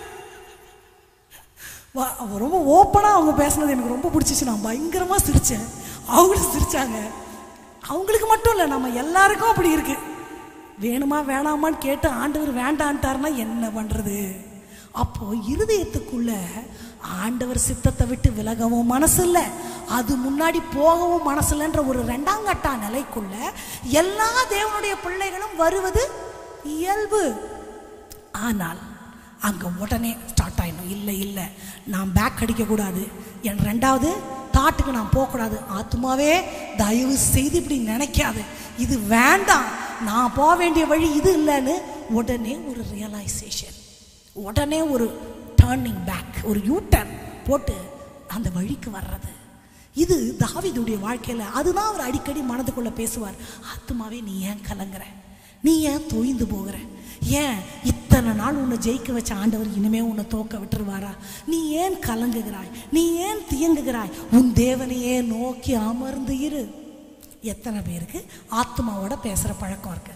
வா- அவ ரொம்ப ஓப்பனாக அவங்க பேசுனது எனக்கு ரொம்ப பிடிச்சிச்சு நான் பயங்கரமாக சிரித்தேன் அவங்களும் சிரிச்சாங்க அவங்களுக்கு மட்டும் இல்லை நம்ம எல்லாருக்கும் அப்படி இருக்கு வேணுமா வேணாமான்னு கேட்டு ஆண்டவர் வேண்டான்ட்டாருன்னா என்ன பண்ணுறது அப்போ இருதயத்துக்குள்ள ஆண்டவர் சித்தத்தை விட்டு விலகவும் மனசு இல்லை அது முன்னாடி போகவும் மனசு இல்லைன்ற ஒரு ரெண்டாங்கட்டா நிலைக்குள்ள எல்லா தேவனுடைய பிள்ளைகளும் வருவது இயல்பு ஆனால் அங்கே உடனே ஸ்டார்ட் ஆயிடும் இல்லை இல்லை நான் பேக் அடிக்கக்கூடாது என் ரெண்டாவது தாட்டுக்கு நான் போகக்கூடாது ஆத்மாவே தயவு செய்து இப்படி நினைக்காது இது வேண்டாம் நான் போக வேண்டிய வழி இது இல்லைன்னு உடனே ஒரு ரியலைசேஷன் உடனே ஒரு டேர்னிங் பேக் ஒரு யூ டர்ன் போட்டு அந்த வழிக்கு வர்றது இது தாவீதுடைய வாழ்க்கையில் அதுதான் அவர் அடிக்கடி மனதுக்குள்ள பேசுவார் ஆத்மாவே நீ ஏன் கலங்குற நீ ஏன் தொய்ந்து போகிற ஏன் இத்தனை நாள் உன்னை ஜெயிக்க வச்ச ஆண்டவர் இனிமே உன்னை தோக்க விட்டுருவாரா நீ ஏன் கலங்குகிறாய் நீ ஏன் தியங்குகிறாய் உன் தேவனையே நோக்கி அமர்ந்து இரு எத்தனை பேருக்கு ஆத்மாவோட பேசுகிற பழக்கம் இருக்கு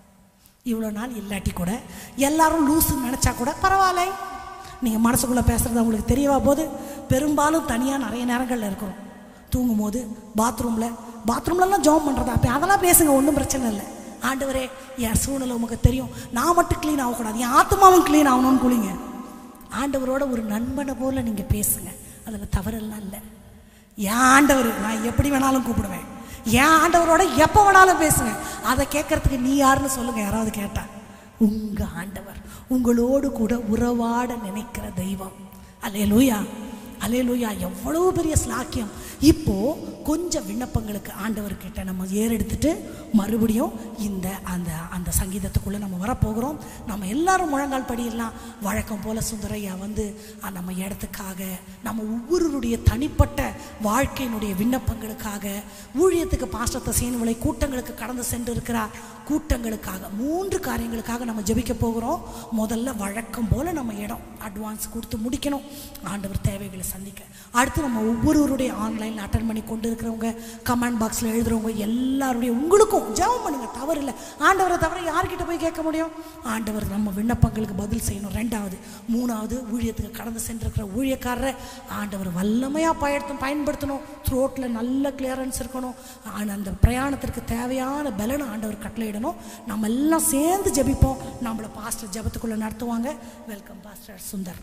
இவ்வளோ நாள் இல்லாட்டி கூட எல்லாரும் லூசுன்னு நினச்சா கூட பரவாயில்ல நீங்கள் மனசுக்குள்ளே பேசுகிறது உங்களுக்கு தெரியவா போது பெரும்பாலும் தனியாக நிறைய நேரங்களில் இருக்கிறோம் தூங்கும் போது பாத்ரூமில் பாத்ரூம்லலாம் ஜாம் பண்ணுறதா அப்போ அதெல்லாம் பேசுங்க ஒன்றும் பிரச்சனை இல்லை ஆண்டவரே என் சூழ்நிலை உமக்கு தெரியும் நான் மட்டும் க்ளீன் ஆகக்கூடாது என் ஆத்மாவும் க்ளீன் ஆகணும்னு குளிங்க ஆண்டவரோட ஒரு நண்பனை போல நீங்கள் பேசுங்க அதில் தவறெல்லாம் இல்லை என் ஆண்டவர் நான் எப்படி வேணாலும் கூப்பிடுவேன் என் ஆண்டவரோட எப்போ வேணாலும் பேசுங்க அதை கேட்கறதுக்கு நீ யாருன்னு சொல்லுங்க யாராவது கேட்டா உங்க ஆண்டவர் உங்களோடு கூட உறவாட நினைக்கிற தெய்வம் அல்லேலூயா அல்லேலூயா எவ்வளவு பெரிய ஸ்லாக்கியம் இப்போ கொஞ்சம் விண்ணப்பங்களுக்கு ஆண்டவர்கிட்ட நம்ம ஏறெடுத்துட்டு மறுபடியும் இந்த அந்த அந்த சங்கீதத்துக்குள்ளே நம்ம வரப்போகிறோம் நம்ம எல்லாரும் முழங்கால் படியெல்லாம் வழக்கம் போல சுந்தரையா வந்து அஹ், நம்ம இடத்துக்காக நம்ம ஒவ்வொருவருடைய தனிப்பட்ட வாழ்க்கையினுடைய விண்ணப்பங்களுக்காக ஊழியத்துக்கு பாஸ்டத்தை சேனுவலை கூட்டங்களுக்கு கடந்து சென்று இருக்கிறார் கூட்டங்களுக்காக மூன்று காரியங்களுக்காக நம்ம ஜெபிக்க போகிறோம் முதல்ல வழக்கம் போல நம்ம இடம் அட்வான்ஸ் கொடுத்து முடிக்கணும் ஆண்டவர் தேவைகளை சந்திக்க அடுத்து நம்ம ஒவ்வொருவருடைய ஆன்லைனில் அட்டன் பண்ணி கொண்டு இருக்கிறவங்க கமெண்ட் பாக்ஸில் எழுதுறவங்க எல்லாருடைய உங்களுக்கும் ஜெபம் பண்ணுங்க தவறு இல்லை ஆண்டவரை தவிர யார்கிட்ட போய் கேட்க முடியும் ஆண்டவர் நம்ம விண்ணப்பங்களுக்கு பதில் செய்யணும் ரெண்டாவது மூணாவது ஊழியத்துக்கு கடந்து சென்றிருக்கிற ஊழியக்காரரை ஆண்டவர் வல்லமையாக பயன்படுத்தும் பயன்படுத்தணும் த்ரோட்டில் நல்ல கிளியரன்ஸ் இருக்கணும் ஆனா, அந்த பிரயாணத்திற்கு தேவையான பலனை ஆண்டவர் கட்டளையிடணும் நம்ம எல்லாம் சேர்ந்து ஜெபிப்போம் நம்மளை பாஸ்டர் ஜெபத்துக்குள்ளே நடத்துவாங்க வெல்கம் பாஸ்டர் சுந்தர்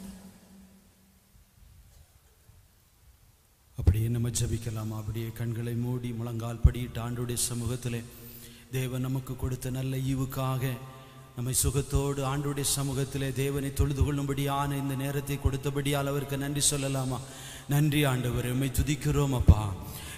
அப்படியே நம்ம ஜெபிக்கலாமா அப்படியே கண்களை மூடி முழங்கால் படியிட்டு ஆண்டுடைய சமூகத்திலே தேவன் நமக்கு கொடுத்த நல்ல ஈவுக்காக நம்மை சுகத்தோடு ஆண்டுடைய சமூகத்திலே தேவனை தொழுது கொள்ளும்படியான இந்த நேரத்தை கொடுத்தபடியால் அவருக்கு நன்றி சொல்லலாமா நன்றி ஆண்டவர் உம்மை துதிக்கிறோம் அப்பா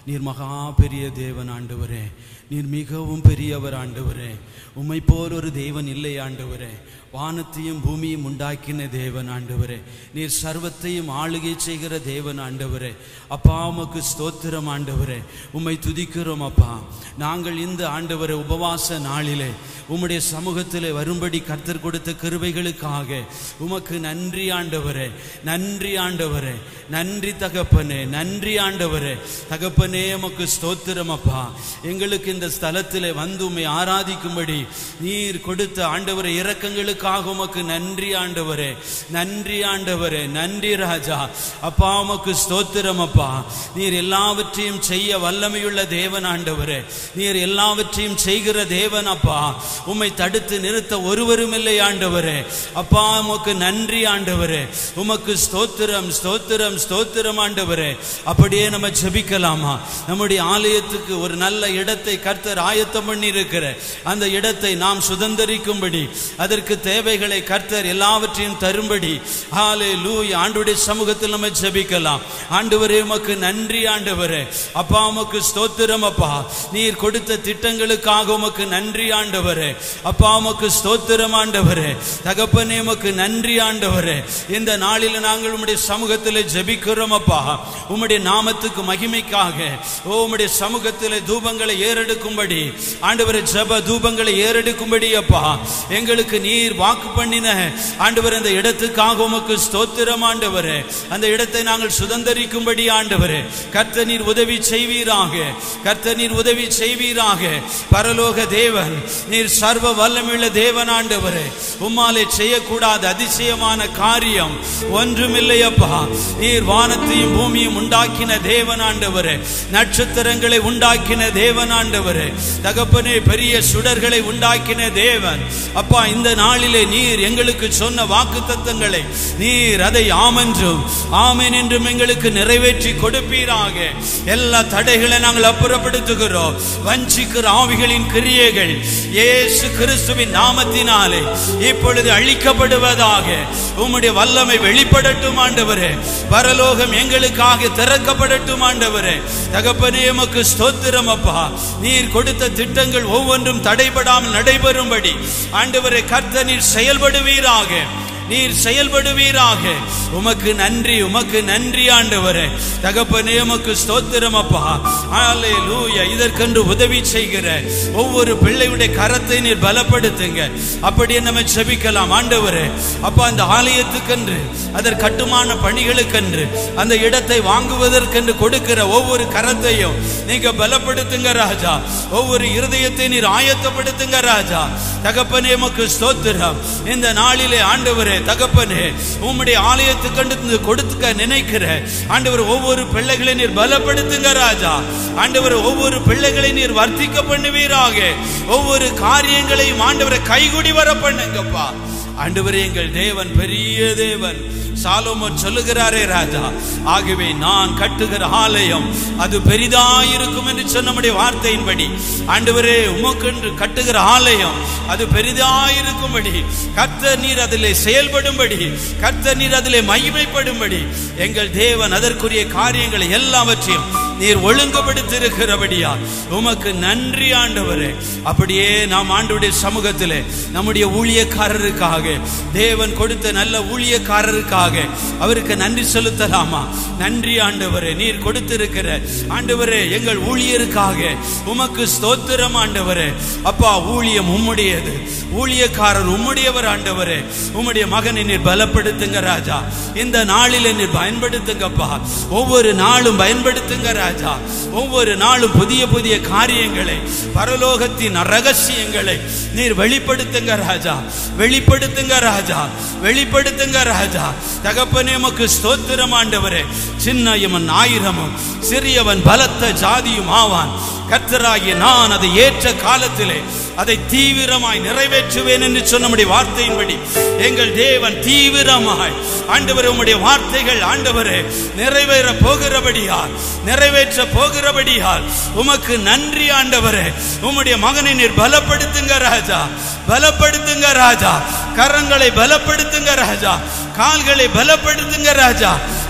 நீர் மகா பெரிய தேவன் ஆண்டவரே நீர் மிகவும் பெரியவர் ஆண்டவரே உம்மை போல் ஒரு தேவன் இல்லை ஆண்டவரே வானத்தையும் பூமியும் உண்டாக்கின தேவன் ஆண்டவரே நீர் சர்வத்தையும் ஆளுகை செய்கிற தேவன் ஆண்டவரே அப்பா உமக்கு ஸ்தோத்திரம் ஆண்டவரே உம்மை துதிக்கிறோம் அப்பா நாங்கள் இந்த ஆண்டவரே உபவாச நாளிலே உம்முடைய சமூகத்திலே வரும்படி கர்த்தர் கொடுத்த கிருபைகளுக்காக உமக்கு நன்றி ஆண்டவரே நன்றி ஆண்டவரே நன்றி தகப்பனே நன்றி ஆண்டவரே தகப்பனே உமக்கு ஸ்தோத்திரம் அப்பா எங்களுக்கு இந்த ஸ்தலத்திலே வந்து உம்மை ஆராதிக்கும்படி நீர் கொடுத்த ஆண்டவரே இரக்கங்களுக்காக உமக்கு நன்றி ஆண்டவரே நன்றி ஆண்டவரே நன்றி ராஜா அப்பா உமக்கு ஸ்தோத்திரம் அப்பா நீர் எல்லாவற்றையும் செய்ய வல்லமையுள்ள தேவன் ஆண்டவரே நீர் எல்லாவற்றையும் செய்கிற தேவன் அப்பா உம்மை தடுத்து நிறுத்த ஒருவரும் இல்லை ஆண்டவரே அப்பா உமக்கு நன்றி ஆண்டவரே உமக்கு ஸ்தோத்திரம் ஸ்தோத்திரம் ஸ்தோத்திரம் ஆண்டவரே அப்படியே நம்ம ஜெபிக்கலாமா நம்முடைய ஆலயத்துக்கு ஒரு நல்ல இடத்தை கர்த்தர் ஆயத்தம் பண்ணி இருக்கிற அந்த இடத்தை நாம் சுதந்தரிக்கும்படி அதற்கு தேவைகளை கர்த்தர் எல்லாவற்றையும் தரும்படி ஹாலே லூய் ஆண்டுடைய சமூகத்தில் நம்ம ஜெபிக்கலாம் ஆண்டவரே உமக்கு நன்றி ஆண்டவரே அப்பா உமக்கு ஸ்தோத்திரம் அப்பா நீர் கொடுத்த திட்டங்களுக்காக உமக்கு நன்றி ஆண்டவரே அப்பா உமக்கு ஸ்தோத்திரம் ஆண்டவரே தகப்பனே உமக்கு நன்றி ஆண்டவரே இந்த நாளில் நாங்கள் உம்முடைய சமூகத்தில் ஜெபிக்கிறோம் அப்பா உம்முடைய நாமத்துக்கு மகிமைக்காக ஓ உம்முடைய சமூகத்தில் தூபங்களை ஏறெடுக்கும்படி ஆண்டவரே ஜெப தூபங்களை ஏறெடுக்கும்படி அப்பா எங்களுக்கு நீர் வாக்கு பண்ணின ஆண்டவர் அந்த இடத்துக்காக உமக்கு ஸ்தோத்திரம் ஆண்டவரே அந்த இடத்தை நாங்கள் சுதந்தரிக்கும்படி ஆண்டவரே கர்த்த நீர் உதவி செய்வீராக கர்த்த நீர் உதவி செய்வீராக பரலோக தேவன் நீர் சர்வ வல்லமுள்ள தேவன் ஆண்டவரே உம்மாலே செய்யக்கூடாத அதிசயமான காரியம் ஒன்றுமில்லை அப்பா நீர் வானத்தையும் பூமியும் உண்டாக்கின தேவன் ஆண்டவரே நட்சத்திரங்களை உண்டாக்கின தேவன் ஆண்டவரே தகப்பனே பெரிய சுடர்களை உண்டாக்கின தேவன் அப்பா இந்த நாளிலே நீர் எங்களுக்கு சொன்ன வாக்கு தத்தங்களை நீர் அதை ஆமென்றும் ஆமென் என்றும் எங்களுக்கு நிறைவேற்றி கொடுப்பீராக எல்லா தடைகளை நாங்கள் அப்புறப்படுத்துகிறோம் வஞ்சிக்கிற ஆவிகளின் கிரியைகள் இயேசு கிறிஸ்துவின் நாமத்தினாலே இப்பொழுது அழிக்கப்படுவதாக உம்முடைய வல்லமை வெளிப்படட்டும் ஆண்டவரே பரலோகம் எங்களுக்காக திறக்கப்படட்டும் ஆண்டவரே தகப்பனே எமக்கு ஸ்தோத்திரம் அப்பா நீர் கொடுத்த திட்டங்கள் ஒவ்வொன்றும் தடைபடாமல் நடைபெறும்படி ஆண்டவரே கர்த்த நீர் செயல்படுவீராக நீர் செயல்படுவீராக உமக்கு நன்றி உமக்கு நன்றி ஆண்டவரே தகப்பனே உமக்கு ஸ்தோத்திரம் அப்பா ஹalleluya இதற்கென்று உதவி செய்கிற ஒவ்வொரு பிள்ளையுடைய கரத்தை நீர் பலப்படுத்துங்க அப்படியே நம்ம ஜெபிக்கலாம் ஆண்டவரே அப்பா அந்த ஆலயத்துக்கென்று அதன் கட்டுமான பணிகளுக்கென்று அந்த இடத்தை வாங்குவதற்கென்று கொடுக்கிற ஒவ்வொரு கரத்தையும் நீங்க பலப்படுத்துங்க ராஜா ஒவ்வொரு இருதயத்தை நீர் ஆயத்தப்படுத்துங்க ராஜா தகப்பனே உமக்கு ஸ்தோத்திரம் இந்த நாளிலே ஆண்டவரே தகப்பனே உம்முடைய ஆலயத்துக்கு கொடுத்துக்க நினைக்கிற ஆண்டவர் ஒவ்வொரு பிள்ளைகளை நீர் பலப்படுத்துங்க ராஜா ஆண்டவர் ஒவ்வொரு பிள்ளைகளை நீர் வர்த்திக்க பண்ணுவீராக ஒவ்வொரு காரியங்களையும் ஆண்டவரை கைகுடி வர பண்ணுங்கப்பா ஆண்டவரே எங்கள் தேவன் பெரிய தேவன் சாலோமோன் சொல்லுகிறாரே ராஜா ஆகவே நான் கட்டுகிற ஆலயம் அது பெரிதாயிருக்கும் என்று சொன்ன நம்முடைய வார்த்தையின்படி ஆண்டவரே உமக்கென்று கட்டுகிற ஆலயம் அது பெரிதாயிருக்கும்படி கர்த்தர் நீர் அதிலே செயல்படும்படி கர்த்தர் நீர் அதிலே மகிமைப்படும்படி எங்கள் தேவன் அதற்குரிய காரியங்களை எல்லாவற்றையும் நீர் ஒழுங்குபடுத்திருக்கிறபடியா உமக்கு நன்றி ஆண்டவரே அப்படியே நாம் ஆண்டுடைய சமூகத்திலே நம்முடைய ஊழியக்காரருக்காக தேவன் கொடுத்த நல்ல ஊழியக்காரருக்காக அவருக்கு நன்றி செலுத்தலாமா நன்றி ஆண்டவரே நீர் கொடுத்திருக்கிற ஆண்டவரே எங்கள் ஊழியருக்காக உமக்கு ஸ்தோத்திரம் ஆண்டவரே அப்பா ஊழியம் உம்முடையது ஊழியக்காரர் உம்முடையவர் ஆண்டவரே உம்முடைய மகனை நீர் பலப்படுத்துங்க ராஜா இந்த நாளிலே நீர் பயன்படுத்துங்கப்பா ஒவ்வொரு நாளும் பயன்படுத்துங்க ராஜா ஒவ்வொரு நாளும் புதிய புதிய காரியங்களை பரலோகத்தின் ரகசியங்களை நீர் வெளிப்படுத்துங்க ராஜா வெளிப்படுத்துங்க ராஜா வெளிப்படுத்துங்க ராஜா தகப்பனே உமக்கு ஸ்தோத்திரம் ஆண்டவரே சின்னயவன் ஆயிரமும் சிறியவன் பலத்த ஜாதியும் ஆவான் கர்த்தராகிய நான் அதை ஏற்ற காலத்திலே அதை தீவிரமாய் நிறைவேற்றுவேன் என்று சொன்ன நம்முடைய வார்த்தையின்படி எங்கள் தேவன் தீவிரமாய் ஆண்டவர் உம்முடைய வார்த்தைகள் ஆண்டவரே நிறைவேற போகிறபடியால் நிறைவேற்ற போகிறபடியால் உமக்கு நன்றி ஆண்டவரே உம்முடைய மகனை நீர் பலப்படுத்துங்க ராஜா பலப்படுத்துங்க ராஜா கரங்களை பலப்படுத்துங்க ராஜா கால்களை பலப்படுத்துங்க ராஜா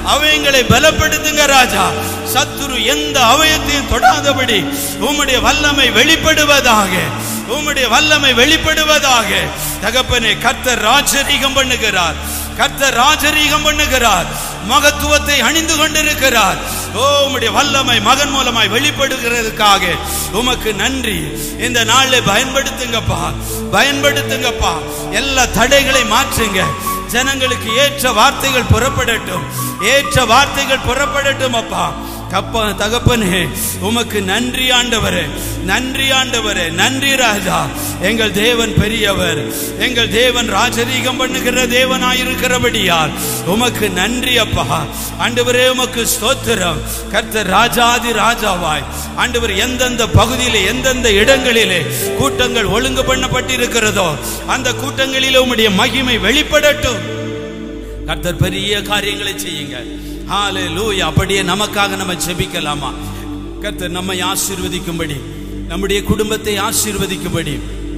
அவயங்களை பலப்படுத்துங்க ராஜா சத்துரு எந்த அவயத்தையும் தொடாதபடி உம்முடைய வல்லமை வெளிப்படுவதாக உம்முடைய வல்லமை வெளிப்படுவதாக தகப்பனே கர்த்தர் ராஜரீகம் பண்ணுகிறார் கர்த்தர் ராஜரீகம் பண்ணுகிறார் மகத்துவத்தை அணிந்து கொண்டிருக்கிறார் ஓ உம்முடைய வல்லமை மகன் மூலமாய் வெளிப்படுகிறதுக்காக உமக்கு நன்றி இந்த நாளில் பயன்படுத்துங்கப்பா பயன்படுத்துங்கப்பா எல்லா தடைகளை மாற்றுங்க ஜனங்களுக்கு ஏற்ற வார்த்தைகள் புறப்படட்டும் ஏற்ற வார்த்தைகள் புறப்படட்டும் அப்பா கப்ப தகப்பனே உமக்கு நன்றி ஆண்டவரே நன்றி ஆண்டவரே நன்றி ராஜா எங்கள் தேவன் பெரியவர் எங்கள் தேவன் ராஜரீகம் பண்ணுகிற தேவனாயிருக்கிறபடியால் உமக்கு நன்றி அப்பா ஆண்டவரே உமக்கு ஸ்தோத்திரம் கர்த்தர் ராஜாதி ராஜாவாய் ஆண்டவர் எந்தெந்த பகுதியிலே எந்தெந்த இடங்களிலே கூட்டங்கள் ஒழுங்கு பண்ணப்பட்டிருக்கிறதோ அந்த கூட்டங்களிலே உம்முடைய மகிமை வெளிப்படட்டும் கர்த்தர் பெரிய காரியங்களை செய்யுங்க ஹalleluya அப்படியே நமக்காக நம்ம ஜெபிக்கலாமா கர்த்தர் நம்மை ஆசீர்வதிக்கும்படி நம்முடைய குடும்பத்தை ஆசீர்வதிக்கும்படி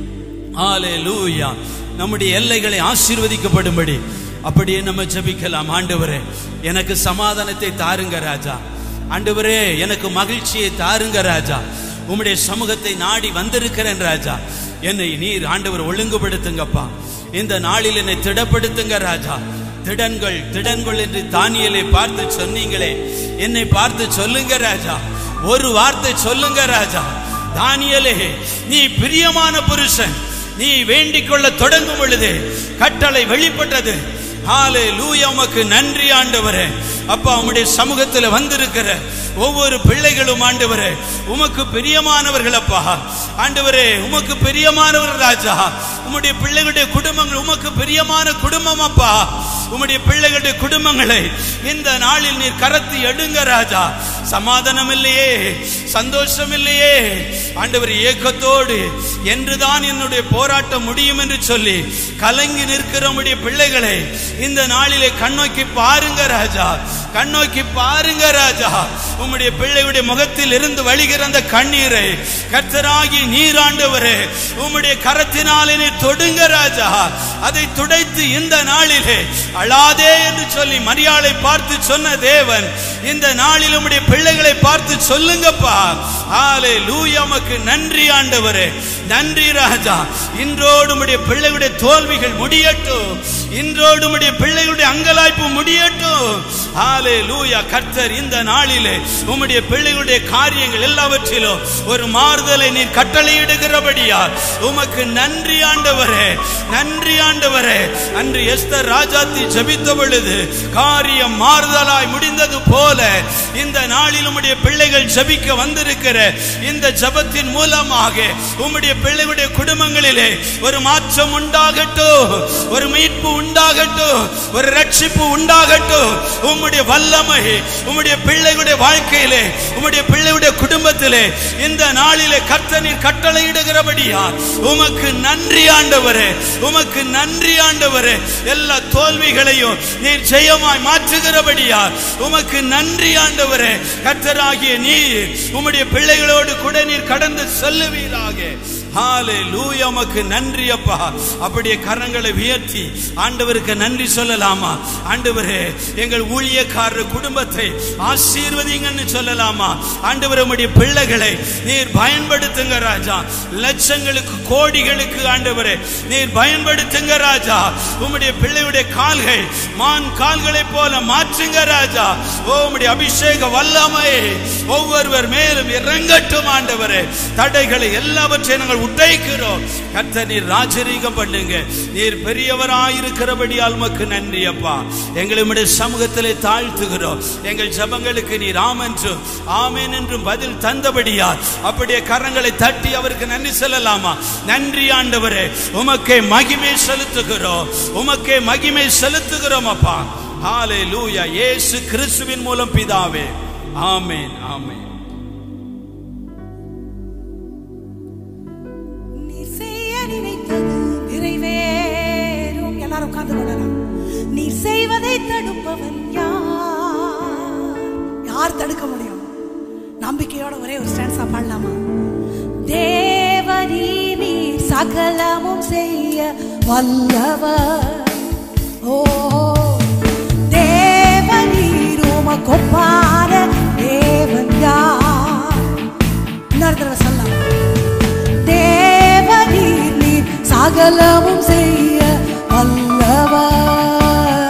ஹalleluya நம்முடைய எல்லைகளை ஆசீர்வதிக்கப்படும்படி அப்படியே நம்ம ஜெபிக்கலாம் ஆண்டவரே எனக்கு சமாதானத்தை தாருங்க ராஜா ஆண்டவரே எனக்கு மகிழ்ச்சியை தாருங்க ராஜா உம்முடைய சமூகத்தை நாடி வந்திருக்கிறேன் ராஜா என்னை நீர் ஆண்டவர் ஒழுங்குபடுத்துங்கப்பா இந்த நாளில் என்னை திடப்படுத்துங்க ராஜா திடன்கள் திடன்கள் என்று தானியலை பார்த்து சொன்னீங்களே என்னை பார்த்து சொல்லுங்க ராஜா ஒரு வார்த்தை சொல்லுங்க ராஜா தானியலே நீ பிரியமான புருஷன் நீ வேண்டிக் கொள்ள தொடங்கும் பொழுது கட்டளை வெளிப்பட்டது ஹாலே லூயா உமக்கு நன்றி ஆண்டவரே அப்பா உம்முடைய சமூகத்தில் வந்திருக்கிற ஒவ்வொரு பிள்ளைகளும் ஆண்டவரே உமக்கு பிரியமானவர்கள் அப்பா ஆண்டவரே உமக்கு பிரியமானவர் ராஜா உம்முடைய பிள்ளைகளுடைய குடும்பங்கள் உமக்கு பிரியமான குடும்பம் அப்பா உம்முடைய பிள்ளைகளுடைய குடும்பங்களை இந்த நாளில் நீர் கரத்து எடுங்க ராஜா சமாதானம் இல்லையே சந்தோஷம் இல்லையே ஆண்டவர் ஏக்கத்தோடு என்றுதான் என்னுடைய போராட்டம் முடியும் என்று சொல்லி கலங்கி நிற்கிற உம்முடைய பிள்ளைகளை இந்த நாளிலே கண்ணோக்கி பாருங்க ராஜா கண்ணோக்கி பாருங்க ராஜா உம்முடைய பிள்ளைகளுடைய முகத்தில் இருந்து வழிகிற அந்த கண்ணீரை கர்த்தராகி நீராண்டவரே உம்முடைய கரத்தினாலே நீர் தொடுங்க ராஜா அதை துடைத்து இந்த நாளிலே அழாதே என்று சொல்லி மரியாதை பார்த்து சொன்ன தேவன் இந்த நாளில் உம்முடைய பிள்ளைகளை பார்த்து சொல்லுங்கப்பா ஆலே லூயாமக்கு நன்றி ஆண்டவரே நன்றி ராஜா இன்றோடு உம்முடைய பிள்ளைகளுடைய தோல்விகள் முடியட்டும் இன்றோடு உம்முடைய பிள்ளைகளுடைய அங்கலாய்ப்பு முடியட்டும் ஆலே லூயா கர்த்தர் இந்த நாளிலே உம்முடைய பிள்ளைகளுடைய காரியங்கள் எல்லாவற்றிலும் ஒரு மாறுதலை நீர் கட்டளையிடுகிறபடியா உமக்கு நன்றி ஆண்டவரே நன்றி ஆண்டவரே அன்று எஸ்தர் ராஜாத்தி ஜபித்த பொழுது காரியம் மாறுதலாய் முடிந்தது போல இந்த நாளில் உம்முடைய பிள்ளைகள் ஜபிக்க வந்திருக்கிற இந்த ஜபத்தின் மூலமாக உம்முடைய பிள்ளைகளுடைய குடும்பங்களிலே ஒரு மாற்றம் உண்டாகட்டும் ஒரு மீட்பு உண்டாகட்டும் ஒரு ரட்சிப்பு உண்டாகட்டும் உம்முடைய வல்லமை உம்முடைய பிள்ளைகளுடைய வாழ்க்கையிலே உம்முடைய பிள்ளைகளுடைய குடும்பத்திலே இந்த நாளிலே கர்த்தனீர் கட்டளையிடுகிறபடியா உமக்கு நன்றி ஆண்டவரே உமக்கு நன்றி ஆண்டவரே எல்லா தோல்விகளையும் நீர் ஜெயமாய் மாற்றுகிறபடியா உமக்கு நன்றி ஆண்டவரே கர்த்தராகிய நீர் உம்முடைய பிள்ளைகளோடு கூட நீர் கடந்து செல்லுவீராக ஹாலே லூயா உமக்கு நன்றி அப்பா அப்படியே கரங்களை உயர்த்தி ஆண்டவருக்கு நன்றி சொல்லலாமா ஆண்டவரே எங்கள் ஊழியக்காரர் குடும்பத்தை ஆசீர்வதிங்கன்னு சொல்லலாமா ஆண்டவர் உம்முடைய பிள்ளைகளை நீர் பயன்படுத்துங்க ராஜா லட்சங்களுக்கு கோடிகளுக்கு ஆண்டவரே நீர் பயன்படுத்துங்க ராஜா உம்முடைய பிள்ளையுடைய கால்கள் மான் கால்களை போல மாற்றுங்க ராஜா ஓ உம்முடைய அபிஷேக வல்லமை ஒவ்வொருவர் மேலும் இறங்கட்டும் ஆண்டவரே தடைகளை எல்லாவற்றையும் நாங்கள் உடைக்கிறோம் கர்த்தர் நீர் ராஜரீகம் பண்ணுங்க நீர் பெரியவராயிருக்கிறபடியால் உமக்கு நன்றி அப்பா எங்களை உம்முடைய சமூகத்திலே தாழ்த்துகிறோம் எங்கள் ஜபங்களுக்கு நீர் ஆம் என்றும் ஆமேன் என்றும் பதில் தந்தபடியா அப்படியே கரங்களை தட்டி அவருக்கு நன்றி சொல்லலாமா நன்றி ஆண்டவரே உமக்கே மகிமை செலுத்துகிறோம் உமக்கே மகிமை செலுத்துகிறோம் அப்பா ஹாலே லூயா இயேசு கிறிஸ்துவின் மூலம் பிதாவே ஆமேன் ஆமேன் நீ செய்ய நினைத்தது நிறைவேறும் எல்லாரும் உட்கார்ந்து கொள்ளலாம் நீ செய்வதை தடுப்பவன் யார் யார் தடுக்க முடியும் நம்பிக்கையோட ஒரே ஒரு ஸ்டான்ஸா பாடலாமா தேவனி நீ சகலமும் செய்ய வல்லவர் ஓ தேவனீர் உமக்கொப்பான தேவன் யார் இன்னொரு தடவை சொல்லலாம் தேவனீர் நீர் சகலமும் செய்ய வல்லவர்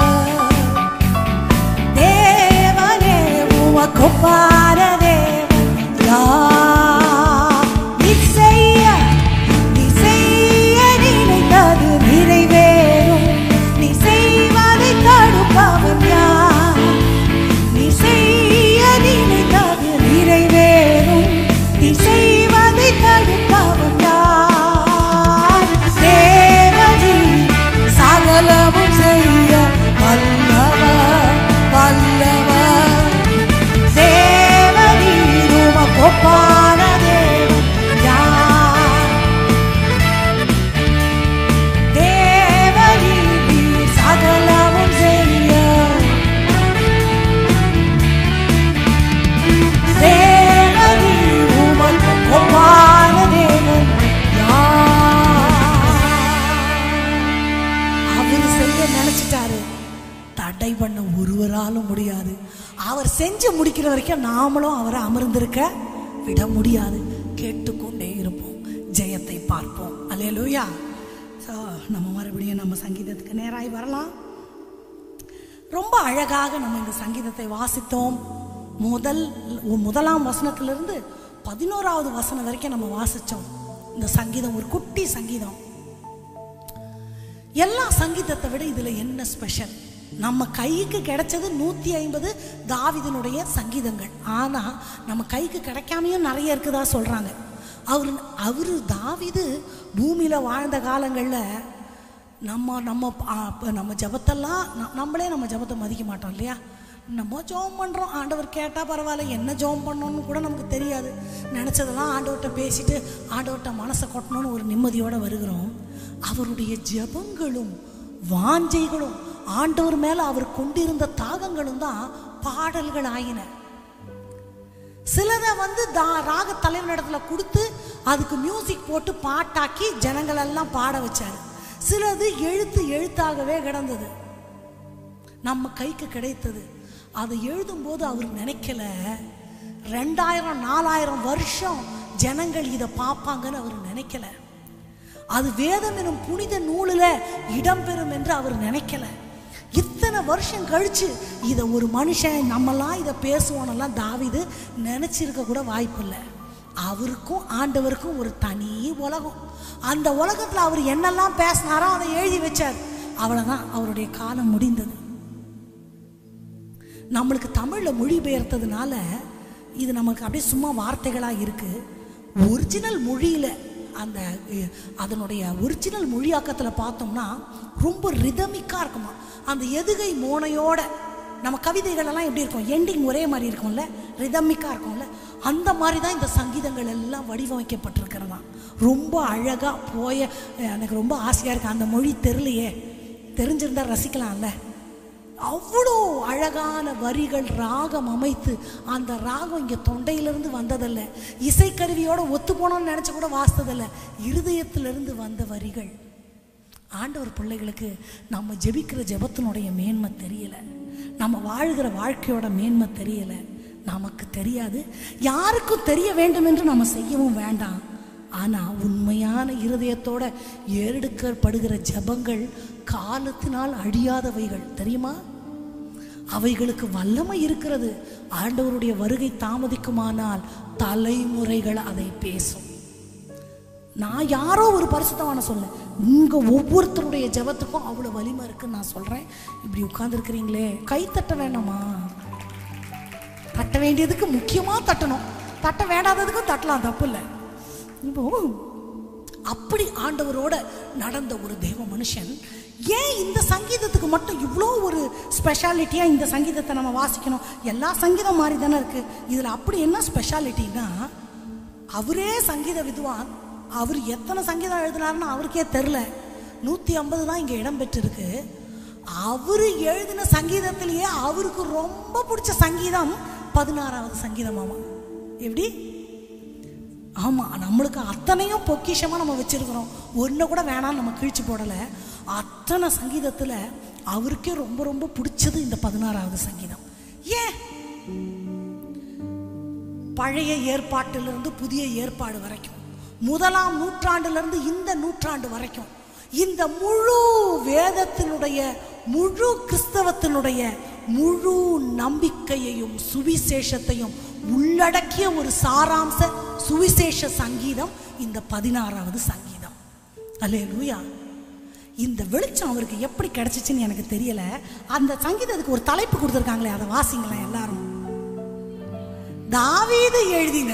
தேவனே உமக்கொப்பான தேவன் யார் நீ செய்ய நீ செய்ய நினைத்தது நிறைவேறும் நீ செய்வதை தடுப்பவன் யார் நீ செய்ய நினைத்தது நிறைவேறும் நீ செய்வதை தடுப்பவன் யார் தேவனி சகலமும் செய்ய வல்லவர் வல்லவர் தேவனி உமக்கொப்பான தேவன் யார் தேவனி சகலமும் செய்ய தேவனி உமக்கு ஒப்பான தேவன் யார்? அவர் செய்ய நினைச்சிட்டாரு தடை பண்ண ஒருவராலும் முடியாது அவர் செஞ்சு முடிக்கிற வரைக்கும் நாமளும் அவரை அமர்ந்திருக்க விட முடியாது கேட்டுக்கொண்டே இருப்போம் ஜெயத்தை பார்ப்போம் அல்லேலூயா ஸோ நம்ம மறுபடியும் நம்ம சங்கீதத்துக்கு நேராய் வரலாம் ரொம்ப அழகாக நம்ம இந்த சங்கீதத்தை வாசித்தோம் முதல் முதலாம் வசனத்திலிருந்து பதினோராவது வசனம் வரைக்கும் நம்ம வாசிச்சோம் இந்த சங்கீதம் ஒரு குட்டி சங்கீதம் எல்லா சங்கீதத்தை விட இதுல என்ன ஸ்பெஷல் நம்ம கைக்கு கிடைச்சது நூத்தி ஐம்பது தாவிதனுடைய சங்கீதங்கள் ஆனா நம்ம கைக்கு கிடைக்காமையும் நிறைய இருக்குதா சொல்றாங்க அவர் அவரு தாவிது பூமியில வாழ்ந்த காலங்கள்ல நம்ம நம்ம ஆ, இப்ப நம்ம ஜபத்தெல்லாம் ந- நம்மளே நம்ம ஜபத்தை மதிக்க மாட்டோம் இல்லையா நம்ம ஜெபம் பண்ணுறோம் ஆண்டவர் கேட்டால் பரவாயில்ல என்ன ஜெபம் பண்ணணும்னு கூட நமக்கு தெரியாது நினச்சதெல்லாம் ஆண்டவர்கிட்ட பேசிட்டு ஆண்டவர்கிட்ட மனசை கொட்டணும்னு ஒரு நிம்மதியோடு வருகிறோம் அவருடைய ஜெபங்களும் வாஞ்சைகளும் ஆண்டவர் மேலே அவர் கொண்டிருந்த தாகங்களும் தான் பாடல்கள் ஆயின சிலதை வந்து தா ராக தலைவனிடத்துல கொடுத்து அதுக்கு மியூசிக் போட்டு பாட்டாக்கி ஜனங்கள் எல்லாம் பாட வச்சாரு சிலது எழுத்து எழுத்தாகவே கிடந்தது நம்ம கைக்கு கிடைத்தது அதை எழுதும்போது அவர் நினைக்கல ரெண்டாயிரம் நாலாயிரம் வருஷம் ஜனங்கள் இதை பார்ப்பாங்கன்னு அவர் நினைக்கல அது வேதம் எனும் புனித நூலில் இடம்பெறும் என்று அவர் நினைக்கல இத்தனை வருஷம் கழிச்சு இதை ஒரு மனுஷன் நம்மலாம் இதை பேசுவோனெல்லாம் தாவிது நினைச்சிருக்க கூட வாய்ப்பு இல்லை அவருக்கும் ஆண்டவருக்கும் ஒரு தனி உலகம் அந்த உலகத்தில் அவர் என்னெல்லாம் பேசினாரோ அதை எழுதி வச்சார் அவ்வளோதான் அவருடைய காலம் முடிந்தது நம்மளுக்கு தமிழில் மொழிபெயர்த்ததுனால இது நமக்கு அப்படியே சும்மா வார்த்தைகளாக இருக்குது ஒரிஜினல் மொழியில் அந்த அஹ், அதனுடைய ஒரிஜினல் மொழியாக்கத்தில் பார்த்தோம்னா ரொம்ப ரிதமிக்காக இருக்குமா அந்த எதுகை மோனையோட நம்ம கவிதைகள் எல்லாம் எப்படி இருக்கும் எண்டிங் ஒரே மாதிரி இருக்கும்ல ரிதமிக்காக இருக்கும்ல அந்த மாதிரி தான் இந்த சங்கீதங்கள் எல்லாம் வடிவமைக்கப்பட்டிருக்கிறதாம் ரொம்ப அழகாக போய எனக்கு ரொம்ப ஆசையாக இருக்கு அந்த மொழி தெரியலையே தெரிஞ்சிருந்தா ரசிக்கலாம்ல அவ்வளோ அழகான வரிகள் ராகம் அமைத்து அந்த ராகம் இங்கே தொண்டையிலிருந்து வந்ததல்ல இசைக்கருவியோட ஒத்து போனோம்னு நினச்சி கூட வாசித்ததில்ல இருதயத்திலிருந்து வந்த வரிகள் ஆண்டவர் பிள்ளைகளுக்கு நம்ம ஜெபிக்கிற ஜெபத்தினுடைய மேன்மை தெரியல நம்ம வாழ்கிற வாழ்க்கையோட மேன்மை தெரியல நமக்கு தெரியாது யாருக்கும் தெரிய வேண்டும் என்று நம்ம செய்யவும் வேண்டாம் ஆனா உண்மையான இருதயத்தோட ஏறெடுக்கப்படுகிற ஜெபங்கள் காலத்தினால் அழியாதவைகள் தெரியுமா அவைகளுக்கு வல்லமை இருக்கிறது ஆண்டவருடைய வருகை தாமதிக்குமானால் தலைமுறைகள் அதை பேசும் நான் யாரோ ஒரு பரிசுத்தமான சொல்ல உங்க ஒவ்வொருத்தருடைய ஜெபத்துக்கும் அவ்வளவு வலிமை இருக்குன்னு நான் சொல்றேன் இப்படி உட்கார்ந்துருக்கிறீங்களே கை தட்ட வேண்டாமா தட்ட வேண்டியதுக்கு முக்கியமா தட்டணும் தட்ட வேண்டாததுக்கும் தட்டலாம் தப்பு இல்லை இப்போ அப்படி ஆண்டவரோட நடந்த ஒரு தெய்வ மனுஷன் ஏன் இந்த சங்கீதத்துக்கு மட்டும் இவ்வளோ ஒரு ஸ்பெஷாலிட்டியாக இந்த சங்கீதத்தை நம்ம வாசிக்கணும் எல்லா சங்கீதம் மாதிரி தானே இருக்கு இதில் அப்படி என்ன ஸ்பெஷாலிட்டின்னா அவரே சங்கீத வித்வான் அவர் எத்தனை சங்கீதம் எழுதினாருன்னு அவருக்கே தெரில நூற்றி ஐம்பது தான் இங்கே இடம் பெற்றிருக்கு அவர் எழுதின சங்கீதத்திலேயே அவருக்கு ரொம்ப பிடிச்ச சங்கீதம் பதினாறாவது சங்கீதமாமா எப்படி ஆமாம் நம்மளுக்கு அத்தனையும் பொக்கிஷமாக நம்ம வச்சுருக்கிறோம் ஒன்றை கூட வேணாம்னு நம்ம கிழிச்சு போடலை அத்தனை சங்கீதத்தில் அவருக்கே ரொம்ப ரொம்ப பிடிச்சது இந்த பதினாறாவது சங்கீதம் ஏன் பழைய ஏற்பாட்டிலிருந்து புதிய ஏற்பாடு வரைக்கும் முதலாம் நூற்றாண்டிலிருந்து இந்த நூற்றாண்டு வரைக்கும் இந்த முழு வேதத்தினுடைய முழு கிறிஸ்தவத்தினுடைய முழு நம்பிக்கையையும் சுவிசேஷத்தையும் உள்ளடக்கிய ஒரு சாராம்ச சுவிசேஷ சங்கீதம் இந்த பதினாறாவது சங்கீதம் அல்லேலூயா இந்த வெளிச்சம் அவருக்கு எப்படி கிடைச்சிச்சுன்னு எனக்கு தெரியல அந்த சங்கீதத்துக்கு ஒரு தலைப்பு கொடுத்துருக்காங்களே அதை வாசிங்களேன் எல்லாரும் தாவீது எழுதின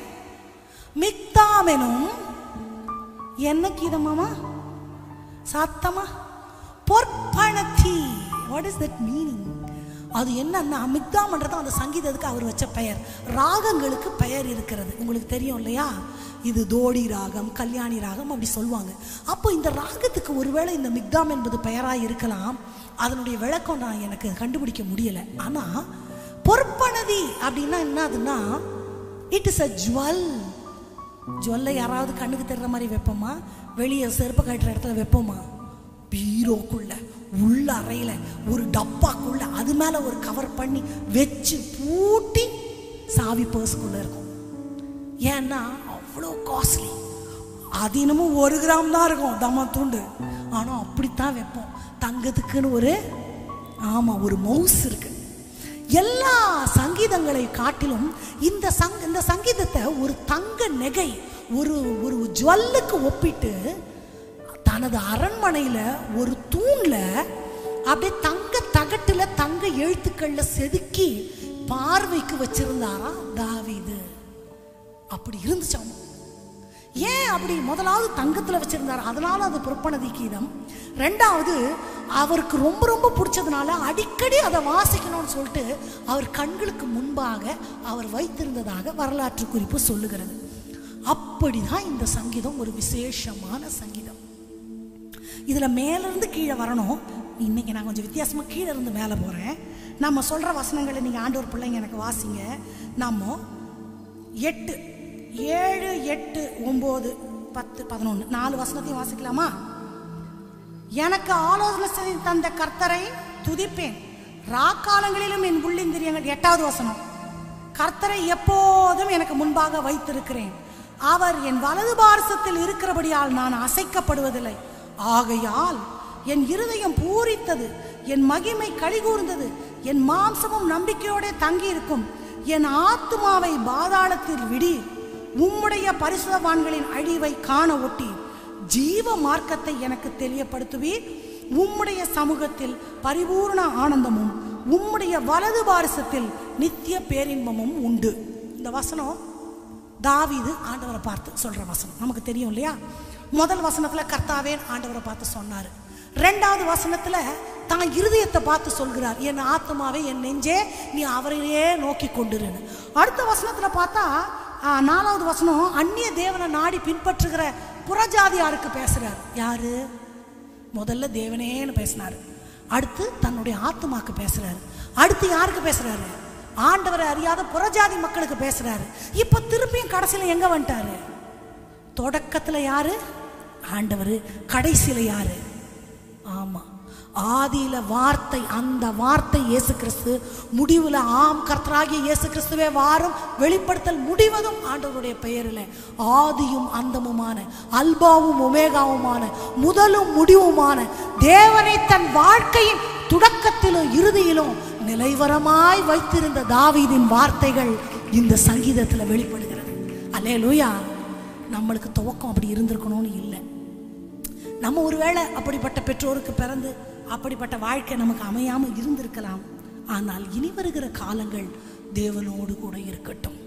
மிக்தாமெனும் என்ன கீதமாமா சத்தமா பொற்பணத்தி வாட் இஸ் தட் மீனிங் அது என்னன்னா மிக்தாம்ன்றது அந்த சங்கீதத்துக்கு அவர் வச்ச பெயர் ராகங்களுக்கு பெயர் இருக்கிறது உங்களுக்கு தெரியும் இல்லையா இது தோடி ராகம் கல்யாணி ராகம் அப்படி சொல்லுவாங்க அப்போ இந்த ராகத்துக்கு ஒருவேளை இந்த மிக்தாம் என்பது பெயராக இருக்கலாம் அதனுடைய விளக்கம் நான் எனக்கு கண்டுபிடிக்க முடியல ஆனால் பொற்பனதி அப்படின்னா என்னதுன்னா இட் இஸ் அ ஜுவல் ஜுவல்லை யாராவது கண்ணுக்கு தெரிற மாதிரி வைப்போமா வெளியே செருப்பு கட்டுற இடத்துல வைப்போமா பீரோக்குள்ள உள்ள அறையில ஒரு டப்பாக்குள்ள அது மேல ஒரு கவர் பண்ணி வச்சு பூட்டி சாவி பர்ஸ்க்குள்ள இருக்கும் ஏன்னா அவ்வளோ காஸ்ட்லி அது இன்னமும் ஒரு கிராம் தான் இருக்கும் தம்மா தூண்டு ஆனால் அப்படித்தான் வைப்போம் தங்கத்துக்குன்னு ஒரு ஆமாம் ஒரு மவுஸ் இருக்கு எல்லா சங்கீதங்களை காட்டிலும் இந்த சங் இந்த சங்கீதத்தை ஒரு தங்க நெகை ஒரு ஒரு ஜுவல்லுக்கு ஒப்பிட்டு தனது அரண்மனையில் ஒரு தூணில் அப்படியே தங்க தகட்டில் தங்க எழுத்துக்கள்ல செதுக்கி பார்வைக்கு வச்சிருந்தாராம் தாவீது அப்படி இருந்துச்சாமா ஏன் அப்படி முதலாவது தங்கத்தில் வச்சிருந்தார் அதனால அது புறப்பனதி கீதம் ரெண்டாவது அவருக்கு ரொம்ப ரொம்ப பிடிச்சதுனால அடிக்கடி அதை வாசிக்கணும்னு சொல்லிட்டு அவர் கண்களுக்கு முன்பாக அவர் வைத்திருந்ததாக வரலாற்று குறிப்பு சொல்லுகிறது அப்படிதான் இந்த சங்கீதம் ஒரு விசேஷமான சங்கீதம் இதில் மேலேருந்து கீழே வரணும் இன்னைக்கு நான் கொஞ்சம் வித்தியாசமாக கீழே இருந்து மேலே போகிறேன் நம்ம சொல்கிற வசனங்களை நீங்கள் ஆண்டவர் பிள்ளைங்க எனக்கு வாசிங்க நம்ம எட்டு ஏழு எட்டு ஒம்பது பத்து பதினொன்று நாலு வசனத்தையும் வாசிக்கலாமா எனக்கு ஆலோசனை செய்து தந்த கர்த்தரை துதிப்பேன் ராக்காலங்களிலும் என் உள்ளிந்திரியங்கள் எட்டாவது வசனம் கர்த்தரை எப்போதும் எனக்கு முன்பாக வைத்திருக்கிறேன் அவர் என் வலது பாரசத்தில் இருக்கிறபடியால் நான் அசைக்கப்படுவதில்லை ஆகையால் என் இருதயம் பூரித்தது என் மகிமை கழிகூர்ந்தது என் மாம்சமும் நம்பிக்கையோட தங்கி இருக்கும் என் ஆத்துமாவை பாதாளத்தில் விடி உம்முடைய பரிசுத்தவான்களின் அழிவை காண ஒட்டி ஜீவ மார்க்கத்தை எனக்கு தெரியப்படுத்துவீர் உம்முடைய சமூகத்தில் பரிபூர்ண ஆனந்தமும் உம்முடைய வலது பாரசத்தில் நித்திய பேரின்பமும் உண்டு இந்த வசனம் தாவீது ஆண்டவரை பார்த்து சொல்ற வசனம் நமக்கு தெரியும் இல்லையா முதல் வசனத்துல கர்த்தாவே ஆண்டவரை பார்த்து சொன்னாரு ரெண்டாவது வசனத்துல தான் இருதயத்தை பார்த்து சொல்கிறார் என் ஆத்மாவே என் நெஞ்சே நீ அவரையே நோக்கி கொண்டிருன்னு அடுத்த வசனத்துல பார்த்தா ஆ, நாலாவது வசனம் அந்நிய தேவனை நாடி பின்பற்றுகிற புறஜாதியாருக்கு பேசுறார் யாரு முதல்ல தேவனேன்னு பேசினாரு அடுத்து தன்னுடைய ஆத்துமாக்கு பேசுறாரு அடுத்து யாருக்கு பேசுறாரு ஆண்டவரை அறியாத புறஜாதி மக்களுக்கு பேசுறாரு இப்ப திருப்பியும் கடைசியில எங்க வந்துட்டாரு தொடக்கத்துல யாரு ஆண்டவர் கடைசியில யாரு ஆமா ஆதியில வார்த்தை அந்த வார்த்தை இயேசு கிறிஸ்து முடிவுல ஆம் கர்த்தராகிய இயேசு கிறிஸ்துவே வாரும் வெளிப்படுத்தல் முடிவதும் ஆண்டவருடைய பெயரில் ஆதியும் அந்தமுமான அல்பாவும் ஒமேகாவுமான முதலும் முடிவுமான தேவனை தன் வாழ்க்கையின் தொடக்கத்திலும் இறுதியிலும் நிலைவரமாய் வைத்திருந்த தாவீதின் வார்த்தைகள் இந்த சங்கீதத்தில் வெளிப்படுகிறது அல்லே லூயா நம்மளுக்கு துவக்கம் அப்படி இருந்திருக்கணும்னு இல்லை நம்ம ஒருவேளை அப்படிப்பட்ட பெற்றோருக்கு பிறந்து அப்படிப்பட்ட வாழ்க்கை நமக்கு அமையாம இருந்திருக்கலாம் ஆனால் இனி வருகிற காலங்கள் தேவனோடு கூட இருக்கட்டும்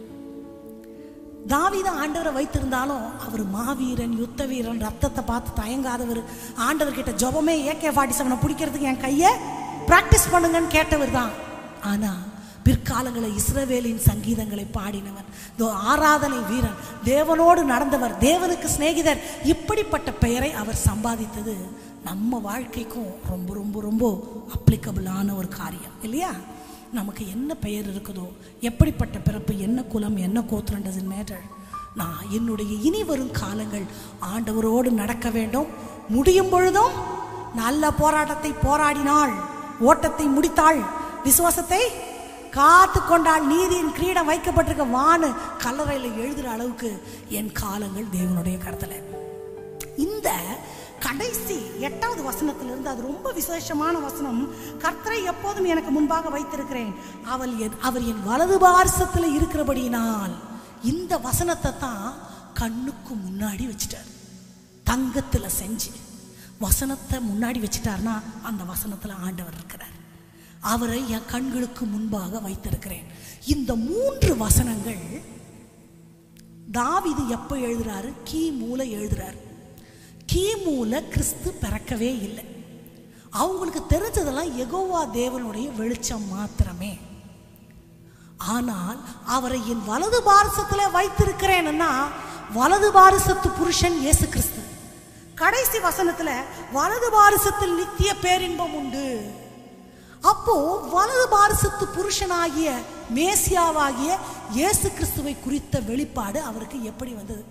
தாவீத ஆண்டவரை வைத்திருந்தாலும் அவர் மாவீரன் யுத்த வீரன் ரத்தத்தை பார்த்து தயங்காதவர் ஆண்டவர்கிட்ட ஜெபமே ஏகே ஃபார்ட்டி செவனை பிடிக்கிறதுக்கு என் கையை பிராக்டிஸ் பண்ணுங்கன்னு கேட்டவர் தான் ஆனா பிற்காலங்களில் இஸ்ரவேலின் சங்கீதங்களை பாடினவர் இதோ ஆராதனை வீரன் தேவனோடு நடந்தவர் தேவனுக்கு சிநேகிதர் இப்படிப்பட்ட பெயரை அவர் சம்பாதித்தது நம்ம வாழ்க்கைக்கும் ரொம்ப ரொம்ப ரொம்ப அப்ளிகபிளான ஒரு காரியம் இல்லையா நமக்கு என்ன பெயர் இருக்குதோ எப்படிப்பட்ட பிறப்பு என்ன குலம் என்ன கோத்திரம் டசன் மேட்டர் நான் என்னுடைய இனி வரும் காலங்கள் ஆண்டவரோடு நடக்க வேண்டும் முடியும் பொழுதும் நல்ல போராட்டத்தை போராடினாள் ஓட்டத்தை முடித்தாள் விசுவாசத்தை காத்து கொண்டால் நீதியின் கிரீடம் வைக்கப்பட்டிருக்க வானு கல்லறையில் எழுதுற அளவுக்கு என் காலங்கள் தேவனுடைய கருத்துல இந்த கடைசி எட்டாவது வசனத்திலிருந்து அது ரொம்ப விசேஷமான வசனம் கர்த்தரை எப்போதும் எனக்கு முன்பாக வைத்திருக்கிறேன் அவள் என் அவர் என் வலது பாரசத்தில் இருக்கிறபடியினால் இந்த வசனத்தை தான் கண்ணுக்கு முன்னாடி வச்சுட்டார் தங்கத்துல செஞ்சு வசனத்தை முன்னாடி வச்சுட்டார்னா அந்த வசனத்துல ஆண்டவர் இருக்கிறார் அவரை என் கண்களுக்கு முன்பாக வைத்திருக்கிறேன் இந்த மூன்று வசனங்கள் தாவீது எப்போ எழுதுறாரு கிமூல எழுதுறாரு கிமூல கிறிஸ்து பிறக்கவே இல்லை அவங்களுக்கு தெரிஞ்சதெல்லாம் எகோவா தேவனுடைய வெளிச்சம் மாத்திரமே ஆனால் அவரை என் வலது பாரசத்தில் வைத்திருக்கிறேன்னா வலது பாரசத்து புருஷன் இயேசு கிறிஸ்து கடைசி வசனத்துல வலது பாரசத்தில் நித்திய பேரின்பம் உண்டு அப்போ வலது பாரசத்து புருஷனாகிய மேசியாவாகிய இயேசு கிறிஸ்துவை குறித்த வெளிப்பாடு அவருக்கு எப்படி வந்தது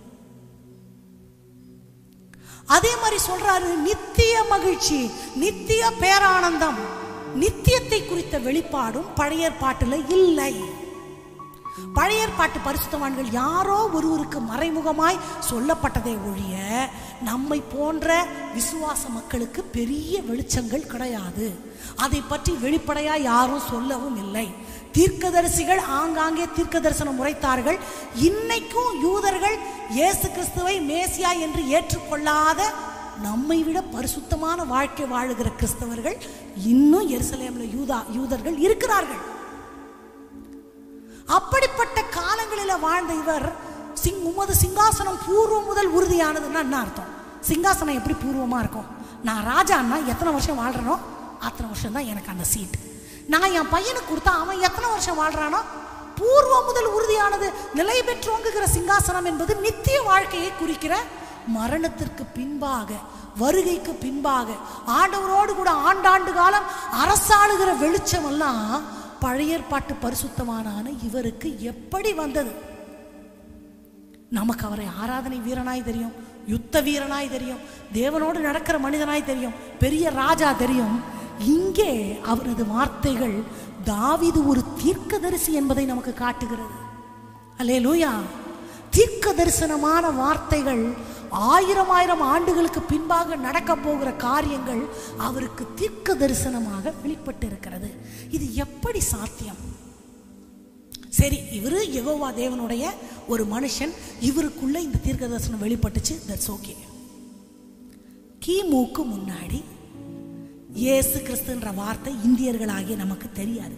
அதே மாதிரி சொல்றாரு நித்திய மகிழ்ச்சி நித்திய பேரானந்தம் நித்தியத்தை குறித்த வெளிப்பாடும் பழைய ஏற்பாட்டுல இல்லை பழைய ஏற்பாட்டு பரிசுத்தவான்கள் யாரோ ஒருவருக்கு மறைமுகமாய் சொல்லப்பட்டதை ஒழிய நம்மை போன்ற விசுவாச மக்களுக்கு பெரிய வெளிச்சங்கள் கிடையாது அதை பற்றி வெளிப்படையா யாரும் சொல்லவும் இல்லை தீர்க்கதரிசிகள் ஆங்காங்கே தீர்க்க தரிசனம் உரைத்தார்கள் இன்னைக்கும் யூதர்கள் இயேசு கிறிஸ்துவை மேசியா என்று ஏற்றுக்கொள்ளாத நம்மை விட பரிசுத்தமான வாழ்க்கை வாழுகிற கிறிஸ்தவர்கள் இன்னும் எருசலேம்ல யூதா யூதர்கள் இருக்கிறார்கள் அப்படிப்பட்ட காலங்களில் வாழ்ந்த இவர் சிங் உமது சிங்காசனம் பூர்வம் முதல் உறுதியானதுன்னா என்ன அர்த்தம் சிங்காசனம் எப்படி பூர்வமா இருக்கும் நான் ராஜான்னா எத்தனை வருஷம் வாழ்றேனோ அத்தனை வருஷம் தான் எனக்கு அந்த சீட் நான் என் பையனுக்கு கொடுத்தா அவன் எத்தனை வருஷம் வாழ்றானோ பூர்வம் முதல் உறுதியானது நிலை பெற்றோங்குகிற சிங்காசனம் என்பது நித்திய வாழ்க்கையை குறிக்கிற மரணத்திற்கு பின்பாக வருகைக்கு பின்பாக ஆண்டவரோடு கூட ஆண்டாண்டு காலம் அரசாளுகிற வெளிச்சம் எல்லாம் பழைய ஏற்பாட்டு பரிசுத்தமானான இவருக்கு எப்படி வந்தது நமக்கு அவரை ஆராதனை வீரனாய் தெரியும் யுத்த வீரனாய் தெரியும் தேவனோடு நடக்கிற மனிதனாய் தெரியும் பெரிய ராஜா தெரியும் இங்கே அவரது வார்த்தைகள் தாவீது ஒரு தீர்க்கதரிசி என்பதை நமக்கு காட்டுகிறது அல்லேலூயா தீர்க்க தரிசனமான வார்த்தைகள் ஆயிரம் ஆயிரம் ஆண்டுகளுக்கு பின்பாக நடக்க போகிற காரியங்கள் அவருக்கு தீர்க்க தரிசனமாக வெளிப்பட்டு இருக்கிறது இது எப்படி சாத்தியம் சரி இவரு யெகோவா தேவனுடைய ஒரு மனுஷன் இவருக்குள்ள இந்த தீர்க்க தரிசனம் வெளிப்பட்டுச்சு தட்ஸ் ஓகே கிமுக்கு முன்னாடி இயேசு கிறிஸ்துன்ற வார்த்தை இந்தியர்களாகிய நமக்கு தெரியாது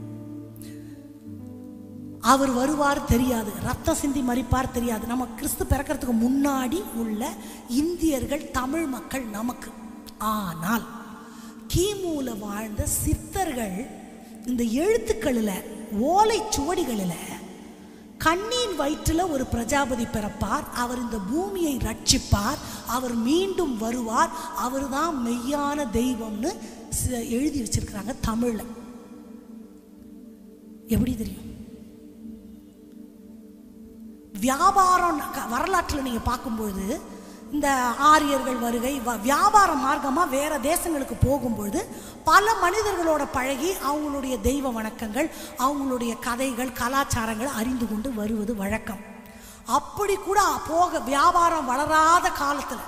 அவர் வருவார் தெரியாது ரத்தம் சிந்தி மறிப்பார் தெரியாது நம்ம கிறிஸ்து பிறக்கிறதுக்கு முன்னாடி உள்ள இந்தியர்கள் தமிழ் மக்கள் நமக்கு ஆனால் கிமுல வாழ்ந்த சித்தர்கள் இந்த எழுத்துக்களில் ஓலை சுவடிகளில் கண்ணின் வயிற்றுல ஒரு பிரஜாபதி பிறப்பார் அவர் இந்த பூமியை ரட்சிப்பார் அவர் மீண்டும் வருவார் அவர்தான் மெய்யான தெய்வம்னு சி- எழுதி வச்சிருக்கிறாங்க தமிழ்ல எப்படி தெரியும் வியாபாரம் க- வரலாற்றில் நீங்கள் பார்க்கும்பொழுது இந்த ஆரியர்கள் வருகை வ- வியாபார மார்க்கமாக வேற தேசங்களுக்கு போகும்பொழுது பல மனிதர்களோட பழகி அவங்களுடைய தெய்வ வணக்கங்கள் அவங்களுடைய கதைகள் கலாச்சாரங்கள் அறிந்து கொண்டு வருவது வழக்கம் அப்படி கூட போக வியாபாரம் வளராத காலத்தில்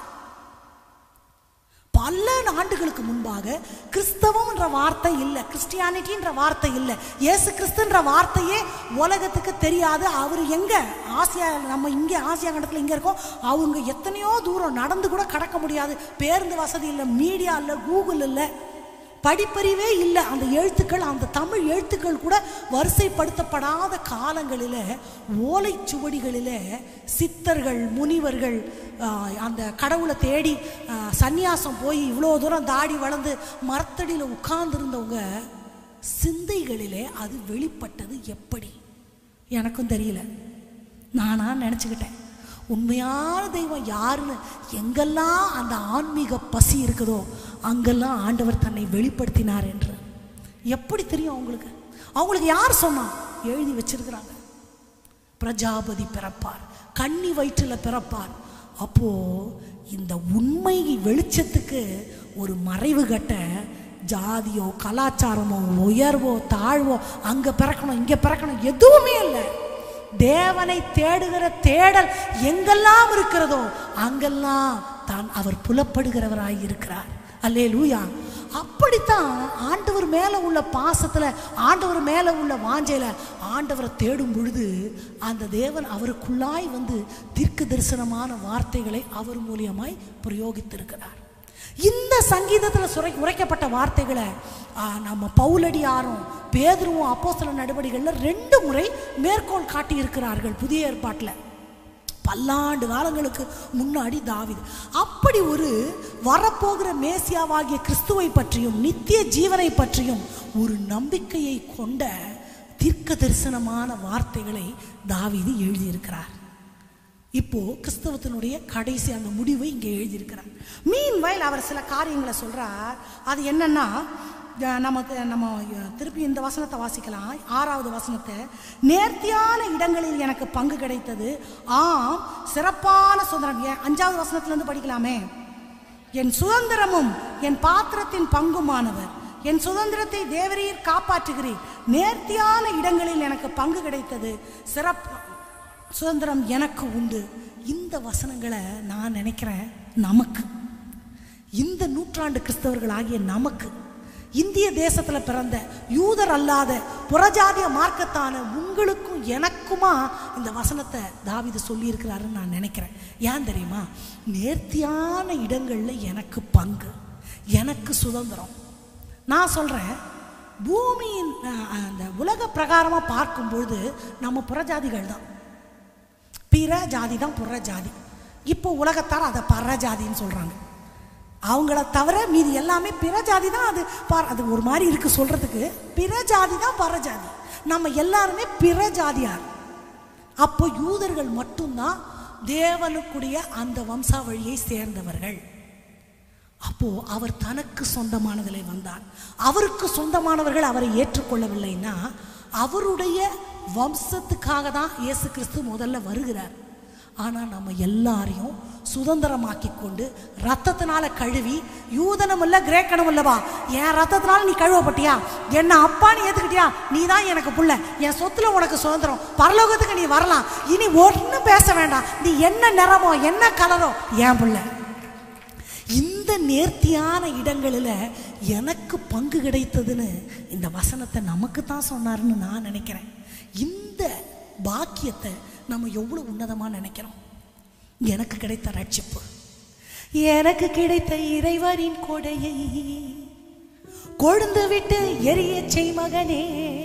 பல ஆண்டுகளுக்கு முன்பாக கிறிஸ்தவம்ன்ற வார்த்தை இல்லை கிறிஸ்டியானிட்டின்ற வார்த்தை இல்லை இயேசு கிறிஸ்துன்ற வார்த்தையே உலகத்துக்கு தெரியாது அவர் எங்க ஆசியா நம்ம இங்கே ஆசியா கண்டத்தில் இங்கே இருக்கோம் அவங்க எத்தனையோ தூரம் நடந்து கூட கடக்க முடியாது பேருந்து வசதி இல்லை மீடியா இல்லை கூகுள் இல்லை படிப்பறிவே இல்லை அந்த எழுத்துக்கள் அந்த தமிழ் எழுத்துக்கள் கூட வரிசைப்படுத்தப்படாத காலங்களில் ஓலைச்சுவடிகளில் சித்தர்கள் முனிவர்கள் ஆஹ், அந்த கடவுளை தேடி ஆஹ், சந்நியாசம் போய் இவ்வளோ தூரம் தாடி வளர்ந்து மரத்தடியில் உட்கார்ந்துருந்தவங்க சிந்தைகளிலே அது வெளிப்பட்டது எப்படி எனக்கும் தெரியல நானா நினச்சிக்கிட்டேன் உண்மையான தெய்வம் யாருன்னு எங்கெல்லாம் அந்த ஆன்மீக பசி இருக்குதோ அங்கெல்லாம் ஆண்டவர் தன்னை வெளிப்படுத்தினார் என்று எப்படி தெரியும் அவங்களுக்கு அவங்களுக்கு யார் சொன்னா எழுதி வச்சிருக்கிறாங்க பிரஜாபதி பிறப்பார் கன்னி வயிற்றில் பிறப்பார் அப்போ இந்த உண்மை வெளிச்சத்துக்கு ஒரு மறைவு கட்ட ஜாதியோ கலாச்சாரமோ உயர்வோ தாழ்வோ அங்கே பிறக்கணும் இங்கே பிறக்கணும் எதுவுமே இல்லை தேவனை தேடுகிற தேடல் எங்கெல்லாம் இருக்கிறதோ அங்கெல்லாம் தான் அவர் புலப்படுகிறவராய் இருக்கிறார் அல்லே லூயா அப்படித்தான் ஆண்டவர் மேலே உள்ள பாசத்தில் ஆண்டவர் மேலே உள்ள வாஞ்சையில் ஆண்டவரை தேடும் பொழுது அந்த தேவன் அவருக்குள்ளாய் வந்து தீர்க்க தரிசனமான வார்த்தைகளை அவர் மூலியமாய் பிரயோகித்திருக்கிறார் இந்த சங்கீதத்தில் சுரை உரைக்கப்பட்ட வார்த்தைகளை ஆ, நம்ம பவுலடியாரும் பேதுருவும் அப்போஸ்தல நடவடிக்கைகளில் ரெண்டு முறை மேற்கோள் காட்டியிருக்கிறார்கள் புதிய ஏற்பாட்டில் பல்லாண்டு காலங்களுக்கு முன்னாடி தாவீது அப்படி ஒரு வரப்போகிற மேசியாவாகிய கிறிஸ்துவை பற்றியும் நித்திய ஜீவனை பற்றியும் ஒரு நம்பிக்கையை கொண்ட தீர்க்க தரிசனமான வார்த்தைகளை தாவீது எழுதியிருக்கிறார் இப்போ கிறிஸ்தவத்தினுடைய கடைசி அந்த முடிவை இங்கே எழுதியிருக்கிறார் மீன் வயல் அவர் சில காரியங்களை சொல்றார் அது என்னன்னா அஹ் நமக்கு நம்ம அஹ், திருப்பி இந்த வசனத்தை வாசிக்கலாம் ஆறாவது வசனத்தை நேர்த்தியான இடங்களில் எனக்கு பங்கு கிடைத்தது ஆம் சிறப்பான சுதந்திரம் ஏன் அஞ்சாவது வசனத்திலிருந்து படிக்கலாமே என் சுதந்திரமும் என் பாத்திரத்தின் பங்குமானவர் என் சுதந்திரத்தை தேவரீர் காப்பாற்றுகிறீர் நேர்த்தியான இடங்களில் எனக்கு பங்கு கிடைத்தது சிறப்பு சுதந்திரம் எனக்கு உண்டு இந்த வசனங்களை நான் நினைக்கிறேன் நமக்கு இந்த நூற்றாண்டு கிறிஸ்தவர்கள் ஆகிய நமக்கு இந்திய தேசத்துல பிறந்த யூதர் அல்லாத புறஜாதிய மார்க்கத்தான உங்களுக்கும் எனக்குமா இந்த வசனத்தை தாவீது சொல்லியிருக்கிறாருன்னு நான் நினைக்கிறேன் ஏன் தெரியுமா நேர்த்தியான இடங்கள்ல எனக்கு பங்கு எனக்கு சுதந்திரம் நான் சொல்றேன் பூமியின் அஹ், அந்த உலக பிரகாரமா பார்க்கும்பொழுது நம்ம புறஜாதிகள் தான் பிற ஜாதி தான் புற ஜாதி இப்போ உலகத்தார் அதை பர ஜாதின்னு சொல்றாங்க அவங்கள தவிர மீதி எல்லாமே பிற ஜாதி தான் அது பார் அது ஒரு மாதிரி இருக்கு சொல்றதுக்கு பிற ஜாதி தான் பர ஜாதி நம்ம எல்லாருமே பிற ஜாதியார் அப்போ யூதர்கள் மட்டும்தான் தேவனுக்குடைய அந்த வம்சாவழியை சேர்ந்தவர்கள் அப்போ அவர் தனக்கு சொந்தமானதில் வந்தார் அவருக்கு சொந்தமானவர்கள் அவரை ஏற்றுக்கொள்ளவில்லைன்னா அவருடைய வம்சத்துக்காக தான் இயேசு கிறிஸ்து முதல்ல வருகிறார் ஆனால் நம்ம எல்லாரையும் சுதந்திரமாக்கி கொண்டு ரத்தத்தினால கழுவி யூதனம் இல்ல கிரேக்கனம் இல்லவா என் ரத்தத்தினால நீ கழுவப்பட்டியா என்ன அப்பான்னு ஏத்துக்கிட்டியா நீ தான் எனக்கு புள்ள என் சொத்துல உனக்கு சுதந்திரம் பரலோகத்துக்கு நீ வரலாம் இனி ஒன்றும் பேச வேண்டாம் நீ என்ன நிறமோ என்ன கலரோ என் புள்ள இந்த நேர்த்தியான இடங்களில் எனக்கு பங்கு கிடைத்ததுன்னு இந்த வசனத்தை நமக்கு தான் சொன்னாருன்னு நான் நினைக்கிறேன் இந்த பாக்கியத்தை நம்ம எவ்வளோ உன்னதமாக நினைக்கிறோம் எனக்கு கிடைத்த ரட்சிப்பு எனக்கு கிடைத்த இறைவனின் கொடையை கொழுந்து விட்டு எரிய செய் மகனே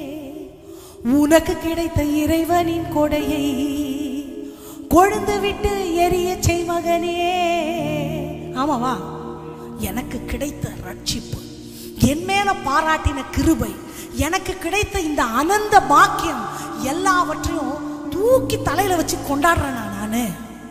உனக்கு கிடைத்த இறைவனின் கொடையை கொழுந்து விட்டு எரிய செய் மகனே ஆமாவா எனக்கு கிடைத்த ரட்சிப்பு என் மேல பாராட்டின கிருபை எனக்கு கிடைத்த இந்த அனந்த பாக்கியம் எல்லாவற்றையும் தூக்கி தலையில வச்சு கொண்டாடுறேன் நான் நானு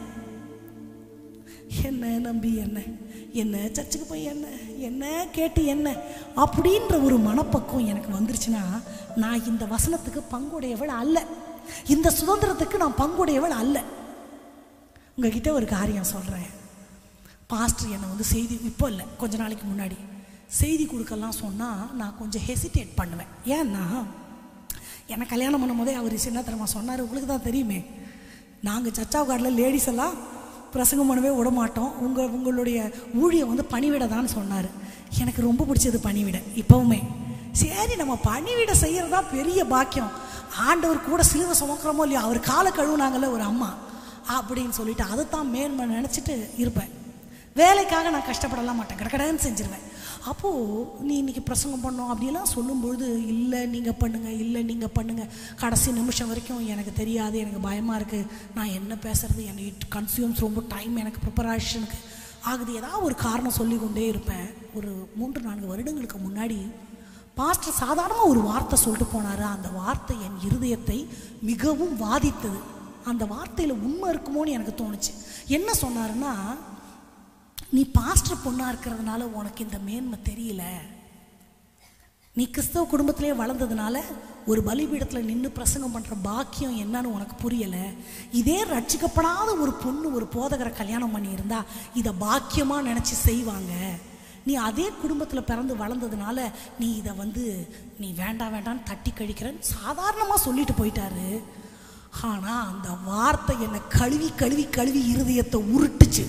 என்ன நம்பி என்ன என்ன சர்ச்சுக்கு போய் என்ன என்ன கேட்டு என்ன அப்படின்ற ஒரு மனப்பக்குவம் எனக்கு வந்துருச்சுன்னா நான் இந்த வசனத்துக்கு பங்குடையவள் அல்ல இந்த சுதந்திரத்துக்கு நான் பங்குடையவள் அல்ல உங்ககிட்ட ஒரு காரியம் சொல்கிறேன் பாஸ்டர் என்னை வந்து செய்தி இப்போ இல்லை கொஞ்ச நாளைக்கு முன்னாடி செய்தி கொடுக்கலாம் சொன்னால் நான் கொஞ்சம் ஹெசிடேட் பண்ணுவேன் ஏன்னா என்னை கல்யாணம் பண்ணும் போதே அவர் சின்னத்தரமா சொன்னார் உங்களுக்கு தான் தெரியுமே நாங்கள் சச்சாவுக்காடில் லேடிஸ் எல்லாம் பிரசங்கம் பண்ணவே விட மாட்டோம் உங்கள் உங்களுடைய ஊழியம் வந்து பணிவிட தான் சொன்னார் எனக்கு ரொம்ப பிடிச்சது பணிவிட இப்போவுமே சரி நம்ம பணிவிட செய்கிறது தான் பெரிய பாக்கியம் ஆண்டவர் கூட சிலுவை சுமக்கிறோமோ இல்லையோ அவர் காலை கழுவுனாங்கல்ல ஒரு அம்மா அப்படின்னு சொல்லிட்டு அதை தான் மேன்மை நினச்சிட்டு இருப்பேன் வேலைக்காக நான் கஷ்டப்படலாம் மாட்டேன் கடகடன்னு செஞ்சிருவேன் அப்போது நீ இன்னைக்கு பிரசங்கம் பண்ணோம் அப்படிலாம் சொல்லும்பொழுது இல்லை நீங்கள் பண்ணுங்கள் இல்லை நீங்கள் பண்ணுங்கள் கடைசி நிமிஷம் வரைக்கும் எனக்கு தெரியாது எனக்கு பயமாக இருக்குது நான் என்ன பேசுறது எனக்கு இட் கன்சியூம்ஸ் ரொம்ப டைம் எனக்கு ப்ரிப்பரேஷனுக்கு ஆகுது ஏதாவது ஒரு காரணம் சொல்லி கொண்டே இருப்பேன் ஒரு மூன்று நான்கு வருடங்களுக்கு முன்னாடி பாஸ்டர் சாதாரணமாக ஒரு வார்த்தை சொல்லிட்டு போனார் அந்த வார்த்தை என் இருதயத்தை மிகவும் வாதித்தது அந்த வார்த்தையில் உண்மை இருக்குமோன்னு எனக்கு தோணுச்சு என்ன சொன்னாருன்னா நீ பாஸ்டர் பொண்ணாக இருக்கிறதுனால உனக்கு இந்த மேன்மை தெரியல நீ கிறிஸ்தவ குடும்பத்திலே வளர்ந்ததுனால ஒரு பலிபீடத்தில் நின்று பிரசங்கம் பண்ணுற பாக்கியம் என்னன்னு உனக்கு புரியலை இதே ரட்சிக்கப்படாத ஒரு பொண்ணு ஒரு போதகரை கல்யாணம் பண்ணியிருந்தா இதை பாக்கியமாக நினச்சி செய்வாங்க நீ அதே குடும்பத்தில் பிறந்து வளர்ந்ததுனால நீ இதை வந்து நீ வேண்டாம் வேண்டாம்னு தட்டி கழிக்கிறேன்னு சாதாரணமாக சொல்லிட்டு போயிட்டாரு ஆனால் அந்த வார்த்தை என்னை கழுவி கழுவி கழுவி இருதயத்தை உருட்டுச்சு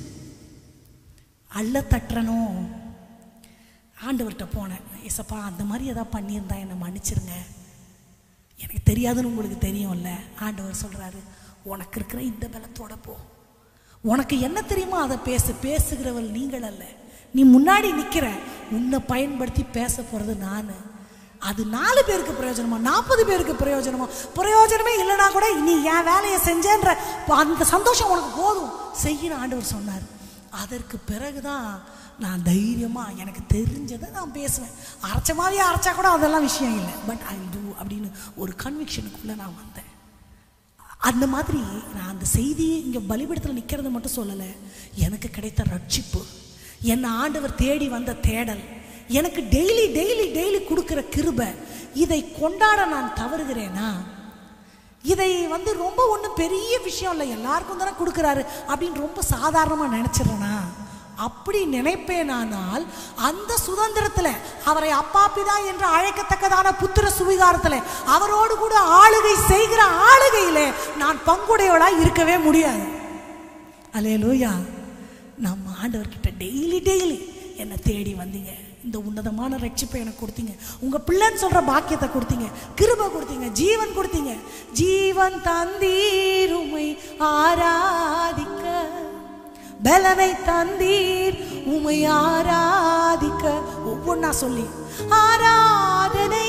அள்ள தட்டுறனும் ஆண்டவர்கிட்ட போனேன் ஏசப்பா அந்த மாதிரி ஏதாவது பண்ணியிருந்தா என்னை மன்னிச்சிருங்க எனக்கு தெரியாதுன்னு உங்களுக்கு தெரியும்ல ஆண்டவர் சொல்கிறாரு உனக்கு இருக்கிற இந்த பலத்தோட போ உனக்கு என்ன தெரியுமோ அதை பேசு பேசுகிறவள் நீங்கள் அல்ல நீ முன்னாடி நிற்கிற உன்னை பயன்படுத்தி பேச போகிறது நான் அது நாலு பேருக்கு பிரயோஜனமா நாற்பது பேருக்கு பிரயோஜனமா பிரயோஜனமே இல்லைனா கூட நீ என் வேலையை செஞ்சேன்ற அந்த சந்தோஷம் உனக்கு போதும் செய்யின ஆண்டவர் சொன்னார் அதற்கு பிறகுதான் நான் தைரியமாக எனக்கு தெரிஞ்சதை நான் பேசுவேன் அரைச்ச மாதிரி அரைச்சா கூட அதெல்லாம் விஷயம் இல்லை பட் ஐ டூ அப்படின்னு ஒரு கன்விக்ஷனுக்குள்ளே நான் வந்தேன் அந்த மாதிரி நான் அந்த செய்தியை இங்கே பலிபீடத்தில் நிற்கிறத மட்டும் சொல்லலை எனக்கு கிடைத்த ரட்சிப்பு என்னை ஆண்டவர் தேடி வந்த தேடல் எனக்கு டெய்லி டெய்லி டெய்லி கொடுக்குற கிருபை இதை கொண்டாட நான் தவறுகிறேனா இதை வந்து ரொம்ப ஒன்றும் பெரிய விஷயம் இல்லை எல்லாருக்கும் தானே கொடுக்குறாரு அப்படின்னு ரொம்ப சாதாரணமாக நினச்சிடுறேனா அப்படி நினைப்பேனானால் அந்த சுதந்திரத்தில் அவரை அப்பாப்பிதா என்று அழைக்கத்தக்கதான புத்திர சுவிகாரத்தில் அவரோடு கூட ஆளுகை செய்கிற ஆளுகையிலே நான் பங்குடையவளா இருக்கவே முடியாது அலே லூயா நம்ம ஆண்டவர்கிட்ட டெய்லி டெய்லி என்னை தேடி வந்தீங்க இந்த உன்னதமான ரட்சிப்பை எனக்கு கொடுத்தீங்க உங்க பிள்ளைன்னு சொல்ற பாக்கியத்தை கொடுத்தீங்க கிருபை கொடுத்தீங்க ஜீவன் கொடுத்தீங்க ஜீவன் தந்தீர் உமை ஆராதிக்க பலனை தந்தீர் உமை ஆராதிக்க ஒவ்வொன்னா சொல்லி ஆராதனை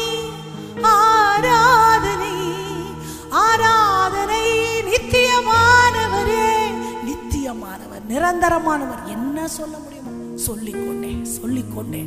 ஆராதனை ஆராதனை நித்தியமானவரே நித்தியமானவர் நிரந்தரமானவர் என்ன சொல்ல முடியுமோ சொல்லிக்கொண்டே சொல்லிக்கொண்டே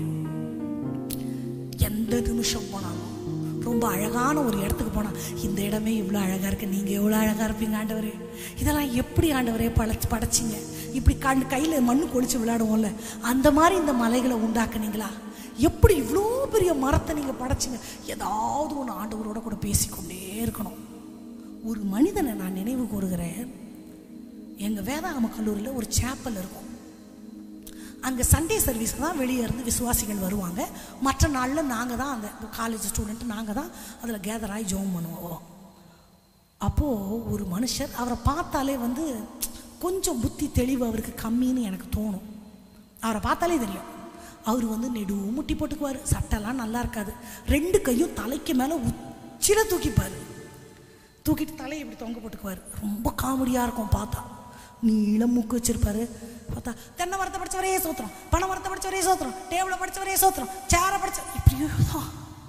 எந்த நிமிஷம் போனாலும் ரொம்ப அழகான ஒரு இடத்துக்கு போனா இந்த இடமே இவ்வளோ அழகா இருக்கு நீங்க எவ்வளோ அழகா இருப்பீங்க ஆண்டவரே இதெல்லாம் எப்படி ஆண்டவரே படைச்சு படைச்சிங்க இப்படி கண் கையில் மண்ணு கொளிச்சு விளையாடுவோம்ல அந்த மாதிரி இந்த மலைகளை உண்டாக்குனீங்களா எப்படி இவ்வளோ பெரிய மரத்தை நீங்க படைச்சிங்க ஏதாவது ஒன்று ஆண்டவரோட கூட பேசிக்கொண்டே இருக்கணும் ஒரு மனிதனை நான் நினைவு கூறுகிறேன் எங்கள் வேதாகம கல்லூரியில் ஒரு சேப்பல் இருக்கும் அங்கே சண்டே சர்வீஸ்க்கு தான் வெளியே இருந்து விசுவாசிகள் வருவாங்க மற்ற நாளில் நாங்கள் தான் அந்த காலேஜ் ஸ்டூடெண்ட் நாங்கள் தான் அதில் கேதர் ஆகி ஜோம் பண்ணுவோம் அப்போது ஒரு மனுஷர் அவரை பார்த்தாலே வந்து கொஞ்சம் புத்தி தெளிவு அவருக்கு கம்மின்னு எனக்கு தோணும் அவரை பார்த்தாலே தெரியும் அவர் வந்து நெடு முட்டி போட்டுக்குவார் சட்டெல்லாம் நல்லா இருக்காது ரெண்டு கையும் தலைக்கு மேலே உச்சில தூக்கிப்பார் தூக்கிட்டு தலையை இப்படி தொங்க போட்டுக்குவார் ரொம்ப காமெடியாக இருக்கும் பார்த்தா நீளம் மூக்கு வச்சிருப்பாரு பார்த்தா தென்னை மரத்தை படிச்சவரே சோத்திரம் பனை மரத்தை படிச்சவரே சோத்திரம் டேபிளை படிச்சவரே சோத்திரம் சேரை படிச்ச இப்படியே தான்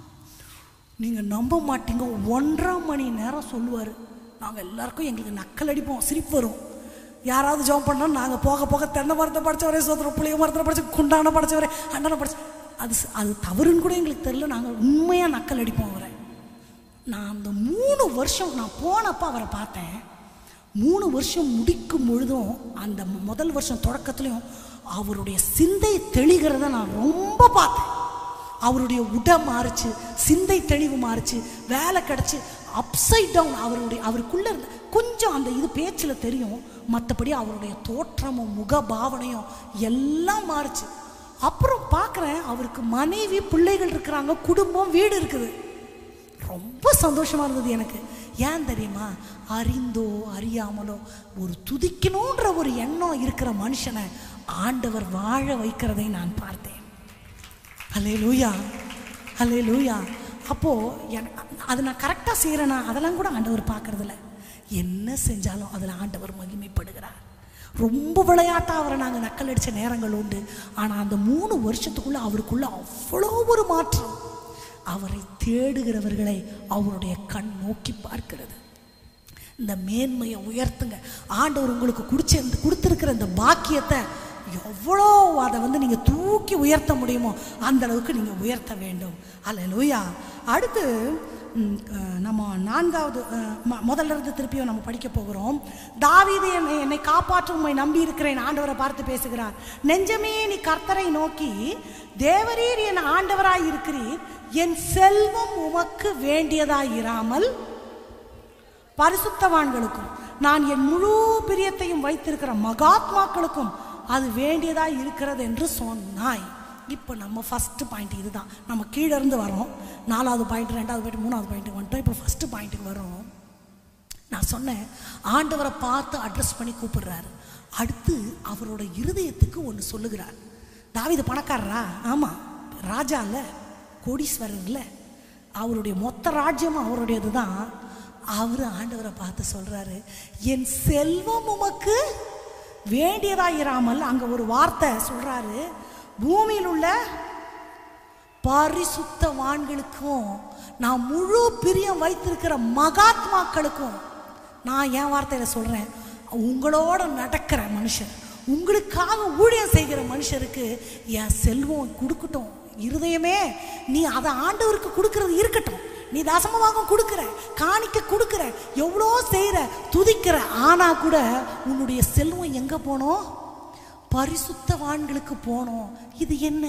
நீங்கள் நம்ப மாட்டீங்க ஒன்றரை மணி நேரம் சொல்லுவார் நாங்கள் எல்லாருக்கும் எங்களுக்கு நக்கல் அடிப்போம் சிரிப்பு வரும் யாராவது ஜோம் பண்ணோம் நாங்கள் போக போக தென்னை மரத்தை படிச்சவரே சோத்திரம் புளிய மரத்தில் படிச்ச குண்டான படிச்சவரே அண்ணனை படிச்ச அது ச- அது தவறுன்னு கூட எங்களுக்கு தெரியல நாங்கள் உண்மையாக நக்கல் அடிப்போம் அவரை நான் அந்த மூணு வருஷம் நான் போனப்போ அவரை பார்த்தேன் மூணு வருஷம் முடிக்கும் பொழுதும் அந்த முதல் வருஷம் தொடக்கத்துலையும் அவருடைய சிந்தை தெளிகிறத நான் ரொம்ப பார்த்தேன் அவருடைய உடை மாறுச்சு சிந்தை தெளிவு மாறுச்சு வேலை கிடச்சி அப்சைட் டவுன் அவருடைய அவருக்குள்ள இருந்த கொஞ்சம் அந்த இது பேச்சில் தெரியும் மற்றபடி அவருடைய தோற்றமும் முக பாவனையும் எல்லாம் மாறுச்சு அப்புறம் பார்க்குறேன் அவருக்கு மனைவி பிள்ளைகள் இருக்கிறாங்க குடும்பம் வீடு இருக்குது ரொம்ப சந்தோஷமா இருந்தது எனக்கு ஏன் தெரியுமா அறிந்தோ அறியாமலோ ஒரு துதிக்கணுன்ற ஒரு எண்ணம் இருக்கிற மனுஷனை ஆண்டவர் வாழ வைக்கிறதை நான் பார்த்தேன் அலே லூயா அலே லூயா அப்போது எனக்கு அது நான் கரெக்டாக செய்கிறேனா அதெல்லாம் கூட ஆண்டவர் பார்க்கறதில்ல என்ன செஞ்சாலும் அதில் ஆண்டவர் மகிமைப்படுகிறார் ரொம்ப விளையாட்டா அவரை நாங்கள் நக்கல் அடித்த நேரங்கள் உண்டு ஆனால் அந்த மூணு வருஷத்துக்குள்ள அவருக்குள்ள அவ்வளோ ஒரு மாற்றம் அவரை தேடுகிறவர்களை அவருடைய கண் நோக்கி பார்க்கிறது இந்த மேன்மையை உயர்த்துங்க ஆண்டவர் உங்களுக்கு குடிச்ச இந்த கொடுத்துருக்கிற இந்த பாக்கியத்தை எவ்வளோ அதை வந்து நீங்கள் தூக்கி உயர்த்த முடியுமோ அந்த அளவுக்கு நீங்கள் உயர்த்த வேண்டும் அல்ல லூயா அடுத்து ம், அஹ், நம்ம நான்காவது அஹ், ம- முதல்ல இருந்து திருப்பியும் நம்ம படிக்க போகிறோம் தாவீது என்னை என்னை காப்பாற்றும் உம்மை நம்பி இருக்கிறேன் ஆண்டவரை பார்த்து பேசுகிறார் நெஞ்சமே நீ கர்த்தரை நோக்கி தேவரீர் என் ஆண்டவராய் இருக்கிறீர் என் செல்வம் உமக்கு வேண்டியதாய் இராமல் பரிசுத்தவான்களுக்கும் நான் என் முழு பிரியத்தையும் வைத்திருக்கிற மகாத்மாக்களுக்கும் அது வேண்டியதாய் இருக்கிறது என்று சொன்னாய் இப்போ நம்ம ஃபஸ்ட்டு பாயிண்ட் இதுதான் நம்ம கீழே இருந்து வரோம் நாலாவது பாயிண்ட் ரெண்டாவது பாயிண்ட் மூணாவது பாயிண்ட் வந்துட்டோம் இப்போ ஃபஸ்ட்டு பாயிண்ட்டுக்கு வரோம் நான் சொன்னேன் ஆண்டவரை பார்த்து அட்ரஸ் பண்ணி கூப்பிடுறாரு அடுத்து அவரோட இருதயத்துக்கு ஒன்று சொல்லுகிறார் தாவீது பணக்காரரா ஆமாம் ராஜா இல்லை கோடீஸ்வரர் இல்லை அவருடைய மொத்த ராஜ்யமும் அவருடையது தான் அவர் ஆண்டவரை பார்த்து சொல்கிறாரு என் செல்வம் உமக்கு வேண்டியதாயிராமல் அங்கே ஒரு வார்த்தை சொல்கிறாரு பூமியில் உள்ள பரிசுத்தவான்களுக்கும் நான் முழு பிரியம் வைத்திருக்கிற மகாத்மாக்களுக்கும் நான் என் வார்த்தையில் சொல்கிறேன் உங்களோட நடக்கிற மனுஷன் உங்களுக்காக ஊழியம் செய்கிற மனுஷருக்கு என் செல்வம் கொடுக்கட்டும் இருதயமே நீ அதை ஆண்டவருக்கு கொடுக்கறது இருக்கட்டும் நீ தசமபாகம் கொடுக்குற காணிக்க கொடுக்குற எவ்வளோ செய்கிற துதிக்கிற ஆனால் கூட உன்னுடைய செல்வம் எங்கே போனோம் பரிசுத்தவான்களுக்கு போனோம் இது என்ன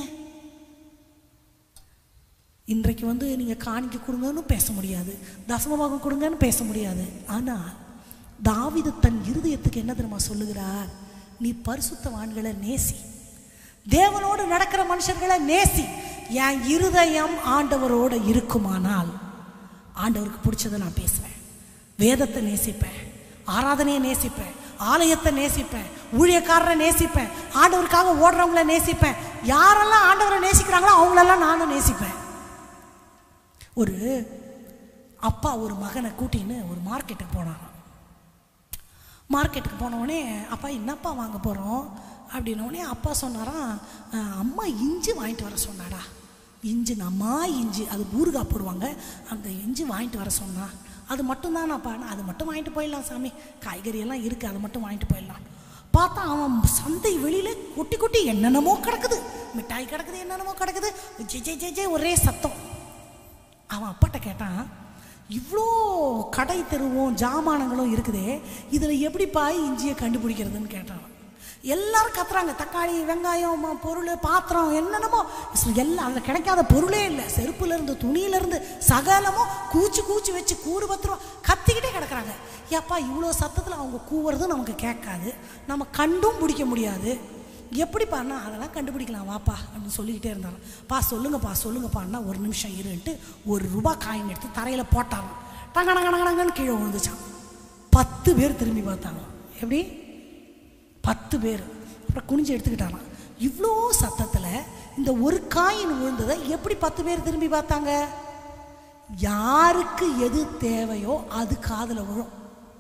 இன்றைக்கு வந்து நீங்கள் காணிக்க கொடுங்கன்னு பேச முடியாது தசமபாகம் கொடுங்கன்னு பேச முடியாது ஆனால் தாவிது தன் இருதயத்துக்கு என்ன தெரியுமா சொல்லுகிறார் நீ பரிசுத்தவான்களை நேசி தேவனோடு நடக்கிற மனுஷர்களை நேசி என் இருதயம் ஆண்டவரோட இருக்குமானால் ஆண்டவருக்கு பிடிச்சதை நான் பேசுவேன் வேதத்தை நேசிப்பேன் ஆராதனையை நேசிப்பேன் ஆலயத்தை நேசிப்பேன் ஊழியக்காரரை நேசிப்பேன் ஆண்டவருக்காக ஓடுறவங்கள நேசிப்பேன் யாரெல்லாம் ஆண்டவரை நேசிக்கிறாங்களோ அவங்களெல்லாம் நானும் நேசிப்பேன் ஒரு அப்பா ஒரு மகனை கூட்டின்னு ஒரு மார்க்கெட்டுக்கு போனாராம் மார்க்கெட்டுக்கு போனவுடனே அப்பா என்னப்பா வாங்க போகிறோம் அப்படின்னோடனே அப்பா சொன்னாராம் "அஹ், அம்மா இஞ்சி வாங்கிட்டு வர சொன்னாடா இஞ்சி நம்மா இஞ்சி அது ஊறுகாய் போடுவாங்க அந்த இஞ்சி வாங்கிட்டு வர சொன்னா அது மட்டும்தானாப்பா நான் அது மட்டும் வாங்கிட்டு போயிடலாம் சாமி காய்கறி எல்லாம் இருக்குது அதை மட்டும் வாங்கிட்டு போயிடலாம் பார்த்தா அவன் சந்தை வெளியில கொட்டி கொட்டி என்னென்னமோ கிடக்குது மிட்டாய் கிடக்குது என்னென்னமோ கிடக்குது ஜே ஜே ஜே ஜே ஒரே சத்தம் அவன் அப்பாட்ட கேட்டான் இவ்வளோ கடை தெருவும் ஜாமானங்களும் இருக்குதே இதில் எப்படிப்பா இஞ்சியை கண்டுபிடிக்கிறதுன்னு கேட்டான் எல்லாரும் கத்துறாங்க தக்காளி வெங்காயம் ம- பொருள் பாத்திரம் என்னென்னமோ சு- எல்லாம் அதில் கிடைக்காத பொருளே இல்லை செருப்புலேருந்து துணியிலேருந்து சகலமும் கூச்சு கூச்சு வச்சு கூறு பத்திரம் கத்திக்கிட்டே கிடக்குறாங்க ஏப்பா இவ்வளோ சத்தத்தில் அவங்க கூவுறதும் நமக்கு கேட்காது நம்ம கண்டும் பிடிக்க முடியாது எப்படிப்பாண்ணா அதெல்லாம் கண்டுபிடிக்கலாம் வாப்பா அப்படின்னு சொல்லிக்கிட்டே இருந்தாராம் பா சொல்லுங்கப்பா சொல்லுங்கப்பான்னா ஒரு நிமிஷம் இருன்ட்டு ஒரு ரூபா காயின் எடுத்து தரையில் போட்டாங்க டங்க டங்க டங்க டங்கன்னு கீழே விழுந்துச்சான் பத்து பேர் திரும்பி பார்த்தாங்க எப்படி பத்து பேர் அப்புறம் குனிஞ்சு எடுத்துக்கிட்டாராம் இவ்வளோ சத்தத்தில் இந்த ஒரு காயின் விழுந்ததை எப்படி பத்து பேர் திரும்பி பார்த்தாங்க யாருக்கு எது தேவையோ அது காதில் விழும்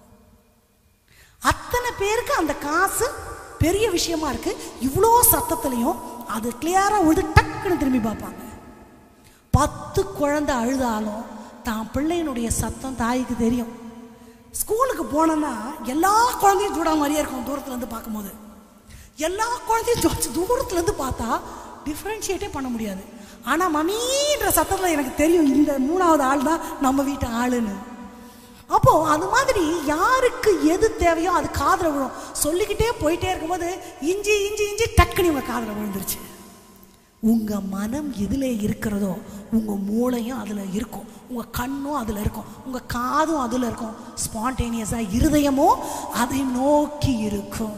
அத்தனை பேருக்கு அந்த காசு பெரிய விஷயமா இருக்கு இவ்வளோ சத்தத்துலையும் அது கிளியராக விழுது டக்குன்னு திரும்பி பார்ப்பாங்க பத்து குழந்தை அழுதாலும் தான் பிள்ளையினுடைய சத்தம் தாய்க்கு தெரியும் ஸ்கூலுக்கு போனோன்னா எல்லா குழந்தையும் ஜூடா மாதிரியே இருக்கும் தூரத்துல இருந்து பார்க்கும்போது எல்லா குழந்தையும் ஜோ- தூரத்துல இருந்து பார்த்தா டிஃப்ரென்ஷியேட்டே பண்ண முடியாது ஆனா மம்மின்ற சத்தத்தில் எனக்கு தெரியும் இந்த மூணாவது ஆள் தான் நம்ம வீட்டு ஆளுன்னு அப்போ அது மாதிரி யாருக்கு எது தேவையோ அது காதுல விழும் சொல்லிக்கிட்டே போயிட்டே இருக்கும்போது இஞ்சி இஞ்சி இஞ்சி டக்குன்னு இவங்க காதுல விழுந்துருச்சு உங்க மனம் எதுல இருக்கிறதோ உங்க மூளையும் அதுல இருக்கும் உங்க கண்ணும் அதுல இருக்கும் உங்க காதும் அதுல இருக்கும் ஸ்பான்டேனியஸா இருதயமும் அதை நோக்கி இருக்கும்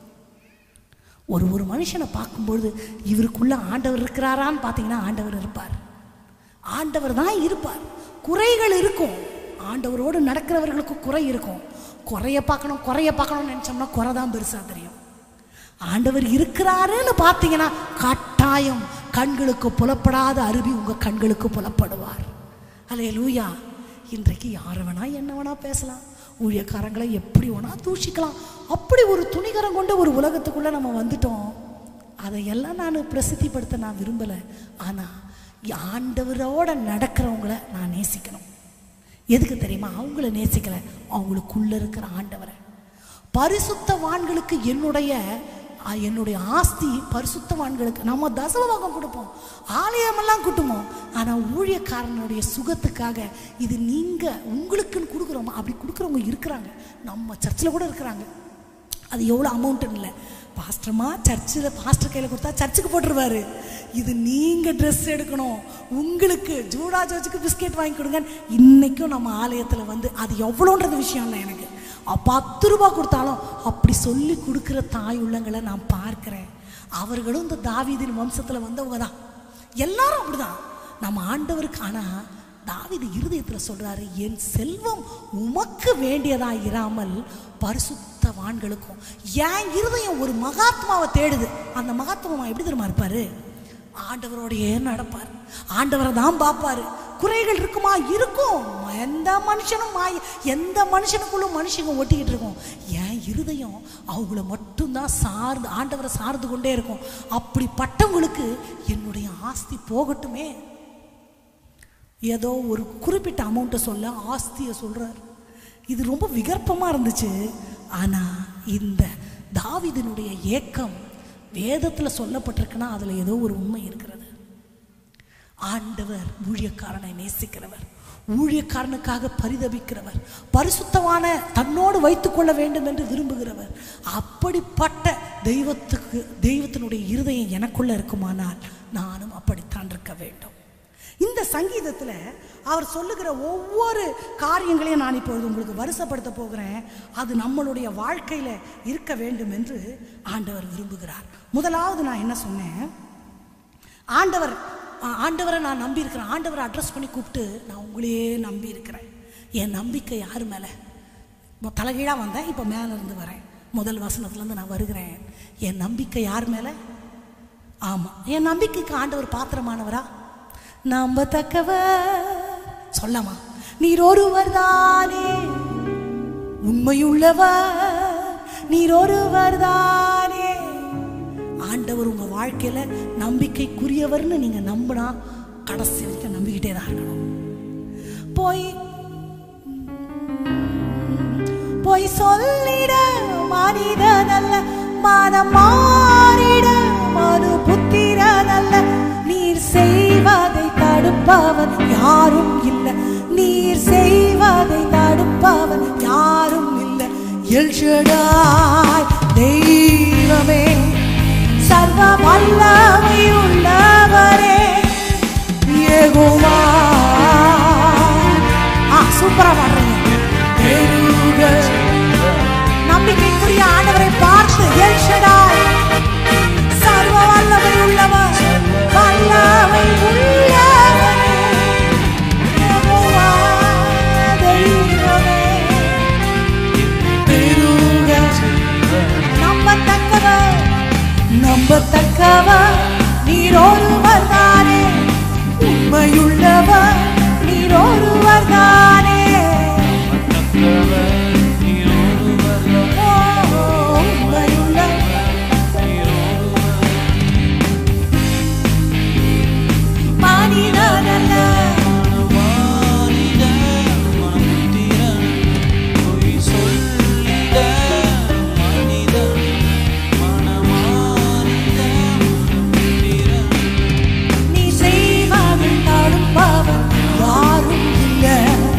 ஒரு ஒரு மனுஷனை பார்க்கும்பொழுது இவருக்குள்ள ஆண்டவர் இருக்கிறாரான்னு பார்த்தீங்கன்னா ஆண்டவர் இருப்பார் ஆண்டவர் தான் இருப்பார் குறைகள் இருக்கும் ஆண்டவரோடு நடக்கிறவர்களுக்கு குறை இருக்கும் குறைய பார்க்கணும் குறைய பார்க்கணும்னு நினச்சோம்னா குறை தான் பெருசாக தெரியும் ஆண்டவர் இருக்கிறாருன்னு பார்த்தீங்கன்னா கட்டாயம் கண்களுக்கு புலப்படாத அருவி உங்கள் கண்களுக்கு புலப்படுவார் அலே லூயா இன்றைக்கு யாரை வேணா என்ன வேணா பேசலாம் ஊழியக்காரங்களை எப்படி வேணா தூஷிக்கலாம் அப்படி ஒரு துணிகரம் கொண்டு ஒரு உலகத்துக்குள்ளே நம்ம வந்துட்டோம் அதையெல்லாம் நான் பிரசித்திப்படுத்த நான் விரும்பலை ஆனால் ஆண்டவரோட நடக்கிறவங்கள நான் நேசிக்கணும் எதுக்கு தெரியுமா அவங்கள நேசிக்கல அவங்களுக்குள்ள இருக்கிற ஆண்டவரை பரிசுத்தவான்களுக்கு என்னுடைய அ, என்னுடைய ஆஸ்தி பரிசுத்தவான்களுக்கு நம்ம தசமபாகம் கொடுப்போம் ஆலயமெல்லாம் கூட்டுமோ ஆனால் ஊழியக்காரனுடைய சுகத்துக்காக இது நீங்கள் உங்களுக்குன்னு கொடுக்குறோமா அப்படி கொடுக்குறவங்க இருக்கிறாங்க நம்ம சர்ச்சில் கூட இருக்கிறாங்க அது எவ்வளோ அமௌண்ட்டுன்னு இல்லை பாஸ்டர்மா சர்ச்சில் பாஸ்டர் கையில் கொடுத்தா சர்ச்சுக்கு போட்டுருவாரு இது நீங்கள் ட்ரெஸ் எடுக்கணும் உங்களுக்கு ஜூடா ஜோச்சுக்கு பிஸ்கெட் வாங்கி கொடுங்க இன்னைக்கும் நம்ம ஆலயத்தில் வந்து அது எவ்வளோன்றது விஷயம் இல்லை எனக்கு அ, பத்து ரூபா கொடுத்தாலும் அப்படி சொல்லி கொடுக்குற தாய் உள்ளங்களை நான் பார்க்குறேன் அவர்களும் இந்த தாவீதின் வம்சத்தில் வந்தவங்க தான் எல்லாரும் அப்படிதான் நம்ம ஆண்டவருக்கு ஆனா தாவீது இருதயத்தில் சொல்றாரு என் செல்வம் உமக்கு வேண்டியதா இராமல் பரிசுத்தவான்களுக்கும் என் இருதயம் ஒரு மகாத்மாவை தேடுது அந்த மகாத்மா எப்படி தெரியுமா இருப்பாரு ஆண்டவரோடையே நடப்பார் ஆண்டவரை தான் பார்ப்பாரு குறைகள் இருக்குமா இருக்கும் எந்த மனுஷனும் மாய எந்த மனுஷனுக்குள்ளும் மனுஷங்க ஒட்டிக்கிட்டு இருக்கும் என் இருதயம் அவங்கள மட்டும்தான் சார்ந்து ஆண்டவரை சார்ந்து கொண்டே இருக்கும் அப்படிப்பட்டவங்களுக்கு என்னுடைய ஆஸ்தி போகட்டுமே ஏதோ ஒரு குறிப்பிட்ட அமௌண்ட்டை சொல்ல ஆஸ்தியை சொல்றார் இது ரொம்ப விகற்பமாக இருந்துச்சு ஆனால் இந்த தாவீதினுடைய ஏக்கம் வேதத்தில் சொல்லப்பட்டிருக்குன்னா அதில் ஏதோ ஒரு உண்மை இருக்கிறது ஆண்டவர் ஊழியக்காரனை நேசிக்கிறவர் ஊழியக்காரனுக்காக பரிதபிக்கிறவர் பரிசுத்தமான தன்னோடு வைத்துக்கொள்ள வேண்டும் என்று விரும்புகிறவர் அப்படிப்பட்ட தெய்வத்துக்கு தெய்வத்தினுடைய இருதயம் எனக்குள்ள இருக்குமானால் நானும் அப்படித்தான் இருக்க வேண்டும் இந்த சங்கீதத்தில் அவர் சொல்லுகிற ஒவ்வொரு காரியங்களையும் நான் இப்பொழுது உங்களுக்கு வருஷப்படுத்த போகிறேன் அது நம்மளுடைய வாழ்க்கையில் இருக்க வேண்டும் என்று ஆண்டவர் விரும்புகிறார் முதலாவது நான் என்ன சொன்னேன் ஆண்டவர் ஆ, ஆண்டவரை நான் நம்பி இருக்கிறேன் ஆண்டவரை அட்ரஸ் பண்ணி கூப்பிட்டு நான் உங்களையே நம்பி இருக்கிறேன் என் நம்பிக்கை யார் மேலே தலைகீழாக வந்தேன் இப்போ மேலே இருந்து வரேன் முதல் வசனத்துலேருந்து நான் வருகிறேன் என் நம்பிக்கை யார் மேலே ஆமாம் என் நம்பிக்கைக்கு ஆண்டவர் பாத்திரமானவரா நம்பத்தக்கவர் சொல்லமா நீர் ஒருவர் தானே உண்மையுள்ளவர் நீர் ஒருவர் தானே ஆண்டவர் உங்க வாழ்க்கையில நம்பிக்கைக்குரியவர்னு நீங்க நம்பினா கடைசி வரைக்கும் நம்பிக்கிட்டே தான் இருக்கணும் போய் போய் சொல்லிட மனிதனல்ல மனம் மாறிட மனு புத்திரனல்ல நீர் செய்வதை தடுப்பவன் யாரும் இல்லை நீர் செய்வதை தடுப்பவன் யாரும் இல்லை எல்ஷடாய் தெய்வமே சர்வ வல்லமை உள்ளவரே யெகோவா ஆ சூப்பரா பாடுறீங்க பெருக. நம்பிக்கைக்குரிய ஆண்டவரை பார்த்து எல் ஷடாய் சர்வ வல்லமை உள்ளவர் வல்லமை உள்ளவரே யெகோவா தெய்வமே பெருக. நம்பத்தக்கவர் நம்பத்தக்கவர் நீர் ஒருவர் தானே உண்மையுள்ளவர் நீர் ஒருவர் தானே ஓ, உண்மையுள்ளவர் மனிதனல்ல நீ செய்வதை தடுப்பவன் யாரும் இல்லை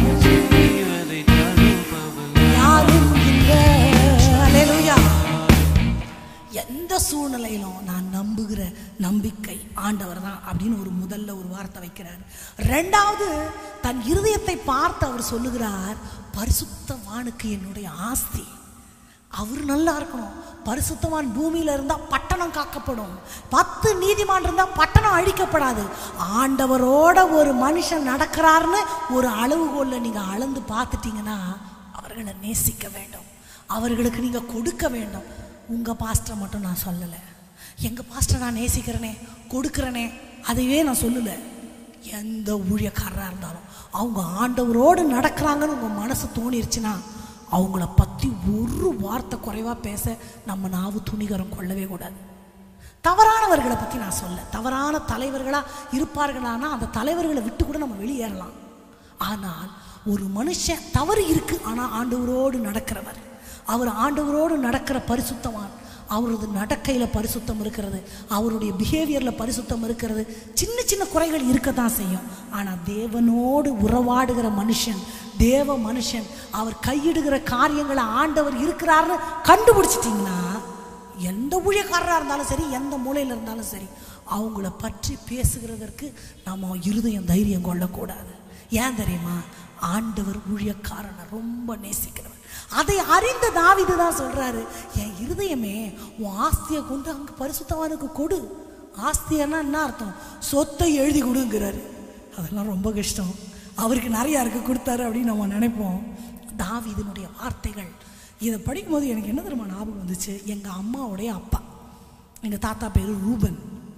யாரும் இல்லை அல்லேலூயா எந்த சூழ்நிலையிலும் நான் நம்புகிற நம்பிக்கை ஆண்டவர் தான் அப்படின்னு ஒரு முதல்ல ஒரு வார்த்தை வைக்கிறார் ரெண்டாவது தன் இருதயத்தை பார்த்து அவர் சொல்லுகிறார் பரிசுத்தவானுக்கு என்னுடைய ஆஸ்தி அவர் நல்லா இருக்கணும் பரிசுத்தவான் பூமியில இருந்தா பட்டணம் காக்கப்படும் பத்து நீதிமான் இருந்தா பட்டணம் அழிக்கப்படாது ஆண்டவரோட ஒரு மனுஷன் நடக்கிறாருன்னு ஒரு அளவுகோல்ல நீங்க அளந்து பார்த்துட்டீங்கன்னா அவர்களை நேசிக்க வேண்டும் அவர்களுக்கு நீங்க கொடுக்க வேண்டும் உங்க பாஸ்டரை மட்டும் நான் சொல்லலை எங்க பாஸ்டரை நான் நேசிக்கிறேனே கொடுக்கிறேனே அதையே நான் சொல்லலை எந்த ஊழியக்காரராக இருந்தாலும் அவங்க ஆண்டவரோடு நடக்கிறாங்கன்னு உங்கள் மனசு தோணிருச்சுன்னா அவங்கள பற்றி ஒரு வார்த்தை குறைவாக பேச நம்ம நாவு துணிகரம் கொள்ளவே கூடாது தவறானவர்களை பற்றி நான் சொல்ல தவறான தலைவர்களாக இருப்பார்களானா அந்த தலைவர்களை விட்டு கூட நம்ம வெளியேறலாம் ஆனால் ஒரு மனுஷன் தவறு இருக்கு ஆனால் ஆண்டவரோடு நடக்கிறவர் அவர் ஆண்டவரோடு நடக்கிற பரிசுத்தவான் அவரது நடக்கையில் பரிசுத்தம் இருக்கிறது அவருடைய பிஹேவியரில் பரிசுத்தம் இருக்கிறது சின்ன சின்ன குறைகள் இருக்க தான் செய்யும் ஆனால் தேவனோடு உறவாடுகிற மனுஷன் தேவ மனுஷன் அவர் கையிடுகிற காரியங்களை ஆண்டவர் இருக்கிறாருன்னு கண்டுபிடிச்சிட்டிங்கன்னா எந்த ஊழியக்காரராக இருந்தாலும் சரி எந்த மூலையில் இருந்தாலும் சரி அவங்கள பற்றி பேசுகிறதற்கு நம்ம இருதயம் தைரியம் கொள்ளக்கூடாது ஏன் தெரியுமா ஆண்டவர் ஊழியக்காரனை ரொம்ப நேசிக்கிறவர் அதை அறிந்த தாவீது தான் சொல்றாரு என் இருதயமே உன் ஆஸ்தியை கொண்டு அங்க பரிசுத்தவானுக்கு கொடு ஆஸ்தியன்னா என்ன அர்த்தம் சொத்தை எழுதி கொடுங்கிறாரு அதெல்லாம் ரொம்ப கஷ்டம் அவருக்கு நிறையா இருக்கு கொடுத்தாரு அப்படின்னு நம்ம நினைப்போம் தாவீதினுடைய வார்த்தைகள் இதை படிக்கும்போது எனக்கு என்ன தெரியுமா ஞாபகம் வந்துச்சு எங்கள் அம்மாவுடைய அப்பா எங்கள் தாத்தா பேர் ரூபன்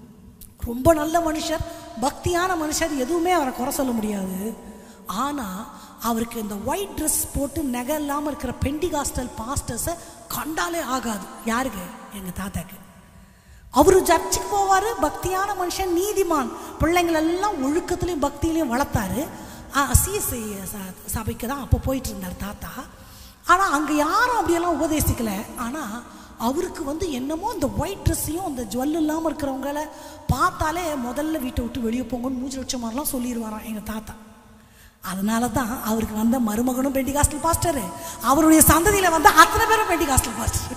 ரொம்ப நல்ல மனுஷர் பக்தியான மனுஷர் எதுவுமே அவரை குறை சொல்ல முடியாது ஆனால் அவருக்கு இந்த ஒயிட் ட்ரெஸ் போட்டு நகை இல்லாமல் இருக்கிற பெண்டிகாஸ்டல் பாஸ்டர்ஸை கண்டாலே ஆகாது யாருக்கு எங்கள் தாத்தாக்கு அவர் சர்ச்சுக்கு போவார் பக்தியான மனுஷன் நீதிமான் பிள்ளைங்களெல்லாம் ஒழுக்கத்துலேயும் பக்தியிலையும் வளர்த்தாரு சிஎஸ்ஐ சபைக்கு தான் அப்போ போயிட்டு இருந்தார் தாத்தா ஆனால் அங்கே யாரும் அப்படியெல்லாம் உபதேசிக்கல ஆனால் அவருக்கு வந்து என்னமோ இந்த ஒயிட் ட்ரெஸ்ஸையும் அந்த ஜுவல் இல்லாமல் இருக்கிறவங்கள பார்த்தாலே முதல்ல வீட்டை விட்டு வெளியே போங்கன்னு மூஞ்சி வச்ச மாதிரிலாம் சொல்லிடுவாராம் எங்கள் தாத்தா அதனால தான் அவருக்கு வந்த மருமகனும் பெண்டிகாஸ்டல் பாஸ்டரு அவருடைய சந்ததியில் வந்த அத்தனை பேரும் பெண்டிகாஸ்டல் பாஸ்டர்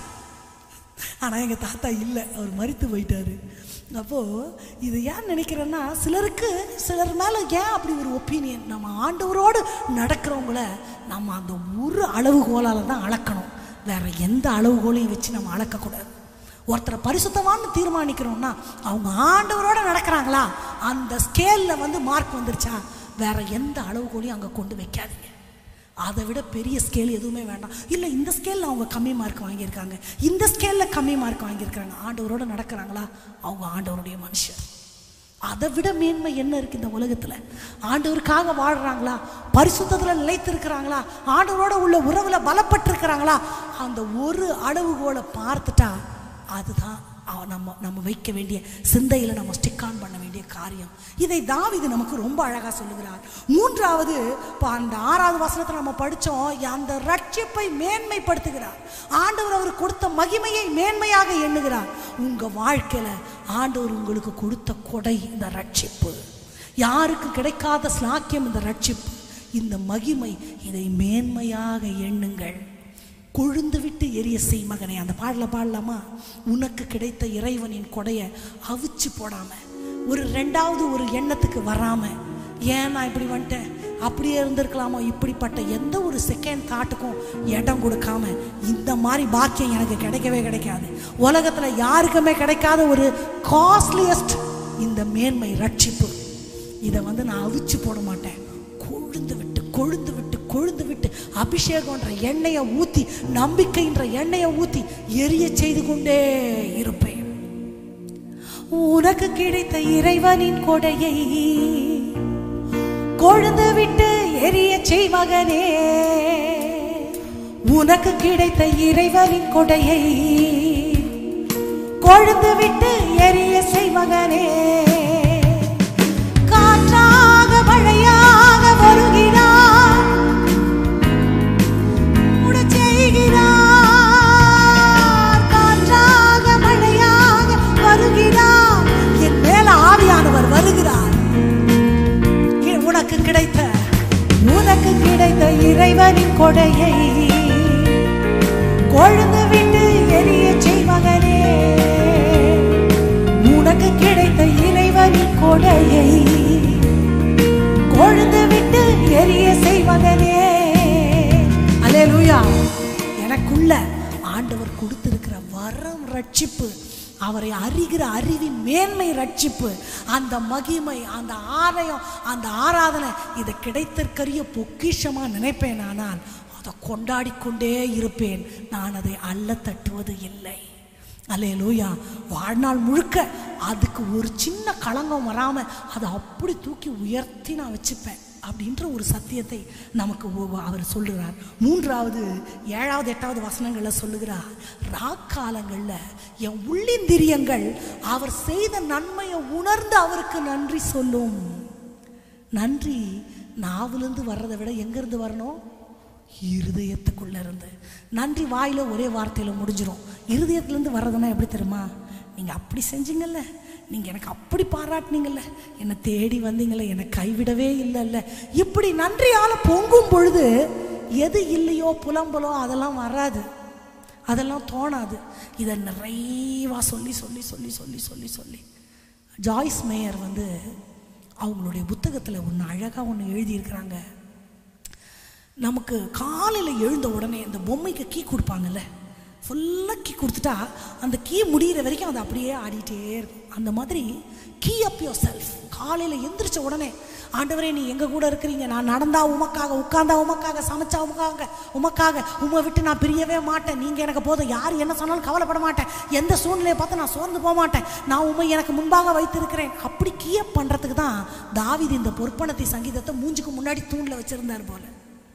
ஆனால் எங்கள் தாத்தா இல்லை அவர் மறித்து போயிட்டாரு அப்போது இது ஏன் நினைக்கிறேன்னா சிலருக்கு சிலர் மேலே ஏன் அப்படி ஒரு ஒப்பீனியன் நம்ம ஆண்டவரோடு நடக்கிறவங்கள நம்ம அந்த ஒரு அளவுகோலால் தான் அளக்கணும் வேற எந்த அளவுகோலையும் வச்சு நம்ம அளக்கக்கூடாது ஒருத்தரை பரிசுத்தமானு தீர்மானிக்கிறோம்னா அவங்க ஆண்டவரோட நடக்கிறாங்களா அந்த ஸ்கேலில் வந்து மார்க் வந்துருச்சா வேற எந்த அளவுகோலையும் அங்கே கொண்டு வைக்காதீங்க அதை விட பெரிய ஸ்கேல் எதுவுமே வேண்டாம் இல்லை இந்த ஸ்கேலில் அவங்க கம்மி மார்க் வாங்கியிருக்காங்க இந்த ஸ்கேலில் கம்மி மார்க் வாங்கியிருக்காங்க ஆண்டவரோட நடக்கிறாங்களா அவங்க ஆண்டவருடைய மனுஷர் அதை விட மேன்மை என்ன இருக்கு இந்த உலகத்தில் ஆண்டவருக்காக வாழ்கிறாங்களா பரிசுத்தத்தில் நிலைத்திருக்கிறாங்களா ஆண்டவரோட உள்ள உறவில் பலப்பட்டிருக்கிறாங்களா அந்த ஒரு அளவுகோலை பார்த்துட்டா அதுதான் அவ- நம்ம நம்ம வைக்க வேண்டிய சிந்தையில் நம்ம ஸ்டிக் ஆன் பண்ண வேண்டிய காரியம் இதை தாவீது நமக்கு ரொம்ப அழகாக சொல்லுகிறார் மூன்றாவது இப்போ அந்த ஆறாவது வசனத்தில் நம்ம படித்தோம் அந்த ரட்சிப்பை மேன்மைப்படுத்துகிறார் ஆண்டவர் அவர் கொடுத்த மகிமையை மேன்மையாக எண்ணுகிறார் உங்கள் வாழ்க்கையில் ஆண்டவர் உங்களுக்கு கொடுத்த கொடை இந்த ரட்சிப்பு யாருக்கு கிடைக்காத ஸ்லாக்கியம் இந்த ரட்சிப்பு இந்த மகிமை இதை மேன்மையாக எண்ணுங்கள் கொழுந்து விட்டு எரிய செய் மகனே அந்த பாடல பாடலாமா உனக்கு கிடைத்த இறைவனின் கொடைய அவிச்சு போடாம ஒரு ரெண்டாவது ஒரு எண்ணத்துக்கு வராம ஏன் நான் இப்படி வந்துட்டேன் அப்படியே இருந்திருக்கலாமோ இப்படிப்பட்ட எந்த ஒரு செகண்ட் தாட்டுக்கும் இடம் கொடுக்காம இந்த மாதிரி பாக்கியம் எனக்கு கிடைக்கவே கிடைக்காது உலகத்துல யாருக்குமே கிடைக்காத ஒரு காஸ்ட்லியஸ்ட் இந்த மேன்மை ரட்சிப்பு இதை வந்து நான் அவிச்சு போட மாட்டேன் கொழுந்து விட்டு கொழுந்து விட்டு கொழுந்து விட்டு அபிஷேகம்ன்ற எண்ணெயை ஊத்தி நம்பிக்கைன்ற எண்ணெயை ஊத்தி எரிய செய்து கொண்டே இருப்பேன் உனக்கு கிடைத்த இறைவனின் கொடையை கொழுந்து விட்டு எரிய செய் மகனே உனக்கு கிடைத்த இறைவனின் கொடையை கொழுந்து விட்டு எரிய செய் மகனே காற்றாக மழையாக வருகிறார் மூடச் செய்கிறார் காற்றாக மழையாக வருகிறார் என் மேல ஆவியானவர் வருகிறார் இ- உனக்கு கிடைத்த உனக்கு கிடைத்த இறைவனின் கொடையை கொழுந்து விட்டு எரிய செய்வகனே உனக்கு கிடைத்த இறைவனின் கொடையை கொழுந்து விட்டு எரிய செய்வகனே அல்லேலூயா எனக்குள்ள ஆண்டவர் கொடுத்திருக்கிற வரம் ரட்சிப்பு அவரை அறிகிற அறிவின் மேன்மை ரட்சிப்பு அந்த மகிமை அந்த ஆலயம் அந்த ஆராதனை இதை கிடைத்திருக்கிற பொக்கிஷமா நினைப்பேன் ஆனால் அதை கொண்டாடி கொண்டே இருப்பேன் நான் அதை அல்ல தட்டுவது இல்லை அல்லேலூயா வாழ்நாள் முழுக்க அதுக்கு ஒரு சின்ன களங்கம் வராம அதை அப்படி தூக்கி உயர்த்தி நான் வச்சுப்பேன் அப்படின்ற ஒரு சத்தியத்தை நமக்கு ஒ- அவர் சொல்லுகிறார் மூன்றாவது ஏழாவது எட்டாவது வசனங்களில் சொல்லுகிறார் ராக்காலங்களில் என் உள்ளிந்திரியங்கள் அவர் செய்த நன்மையை உணர்ந்து அவருக்கு நன்றி சொல்லும் நன்றி நாவிலிருந்து வர்றதை விட எங்கேருந்து வரணும் இருதயத்துக்குள்ள இருந்து நன்றி வாயில ஒரே வார்த்தையில முடிஞ்சிரும் இருதயத்திலேருந்து வர்றதுன்னா எப்படி தெரியுமா நீங்க அப்படி செஞ்சீங்கல்ல நீங்க எனக்கு அப்படி பாராட்டினீங்கல்ல என்னை தேடி வந்தீங்கல்ல என்னை கைவிடவே இல்லைல்ல இப்படி நன்றியால பொங்கும் பொழுது எது இல்லையோ புலம்பலோ அதெல்லாம் வராது அதெல்லாம் தோணாது இதை நிறைவா சொல்லி சொல்லி சொல்லி சொல்லி சொல்லி சொல்லி ஜாய்ஸ் மேயர் வந்து அவங்களுடைய புத்தகத்தில் ஒன்று அழகாக ஒன்று எழுதியிருக்கிறாங்க நமக்கு காலையில் எழுந்த உடனே இந்த பொம்மைக்கு கீ கொடுப்பாங்கல்ல ஃபுல்லாக கீ கொடுத்துட்டா அந்த கீ முடிகிற வரைக்கும் அது அப்படியே ஆடிட்டே இருக்கும் அந்த மாதிரி கீ அப் யோர் செல்ஃப் காலையில் எந்திரிச்ச உடனே ஆண்டவரே நீ எங்கள் கூட இருக்கிறீங்க நான் நடந்தா உமக்காக உட்கார்ந்தா உமக்காக சமைச்சா உமக்காக உமக்காக உமை விட்டு நான் பிரியவே மாட்டேன் நீங்கள் எனக்கு போதும் யார் என்ன சொன்னாலும் கவலைப்பட மாட்டேன் எந்த சூழ்நிலையை பார்த்து நான் சோர்ந்து போக மாட்டேன் நான் உண்மை எனக்கு முன்பாக வைத்திருக்கிறேன் அப்படி கீயப் பண்ணுறதுக்கு தான் தாவீது இந்த பொற்பனத்தை சங்கீதத்தை மூஞ்சுக்கு முன்னாடி தூணில் வச்சிருந்தார் போல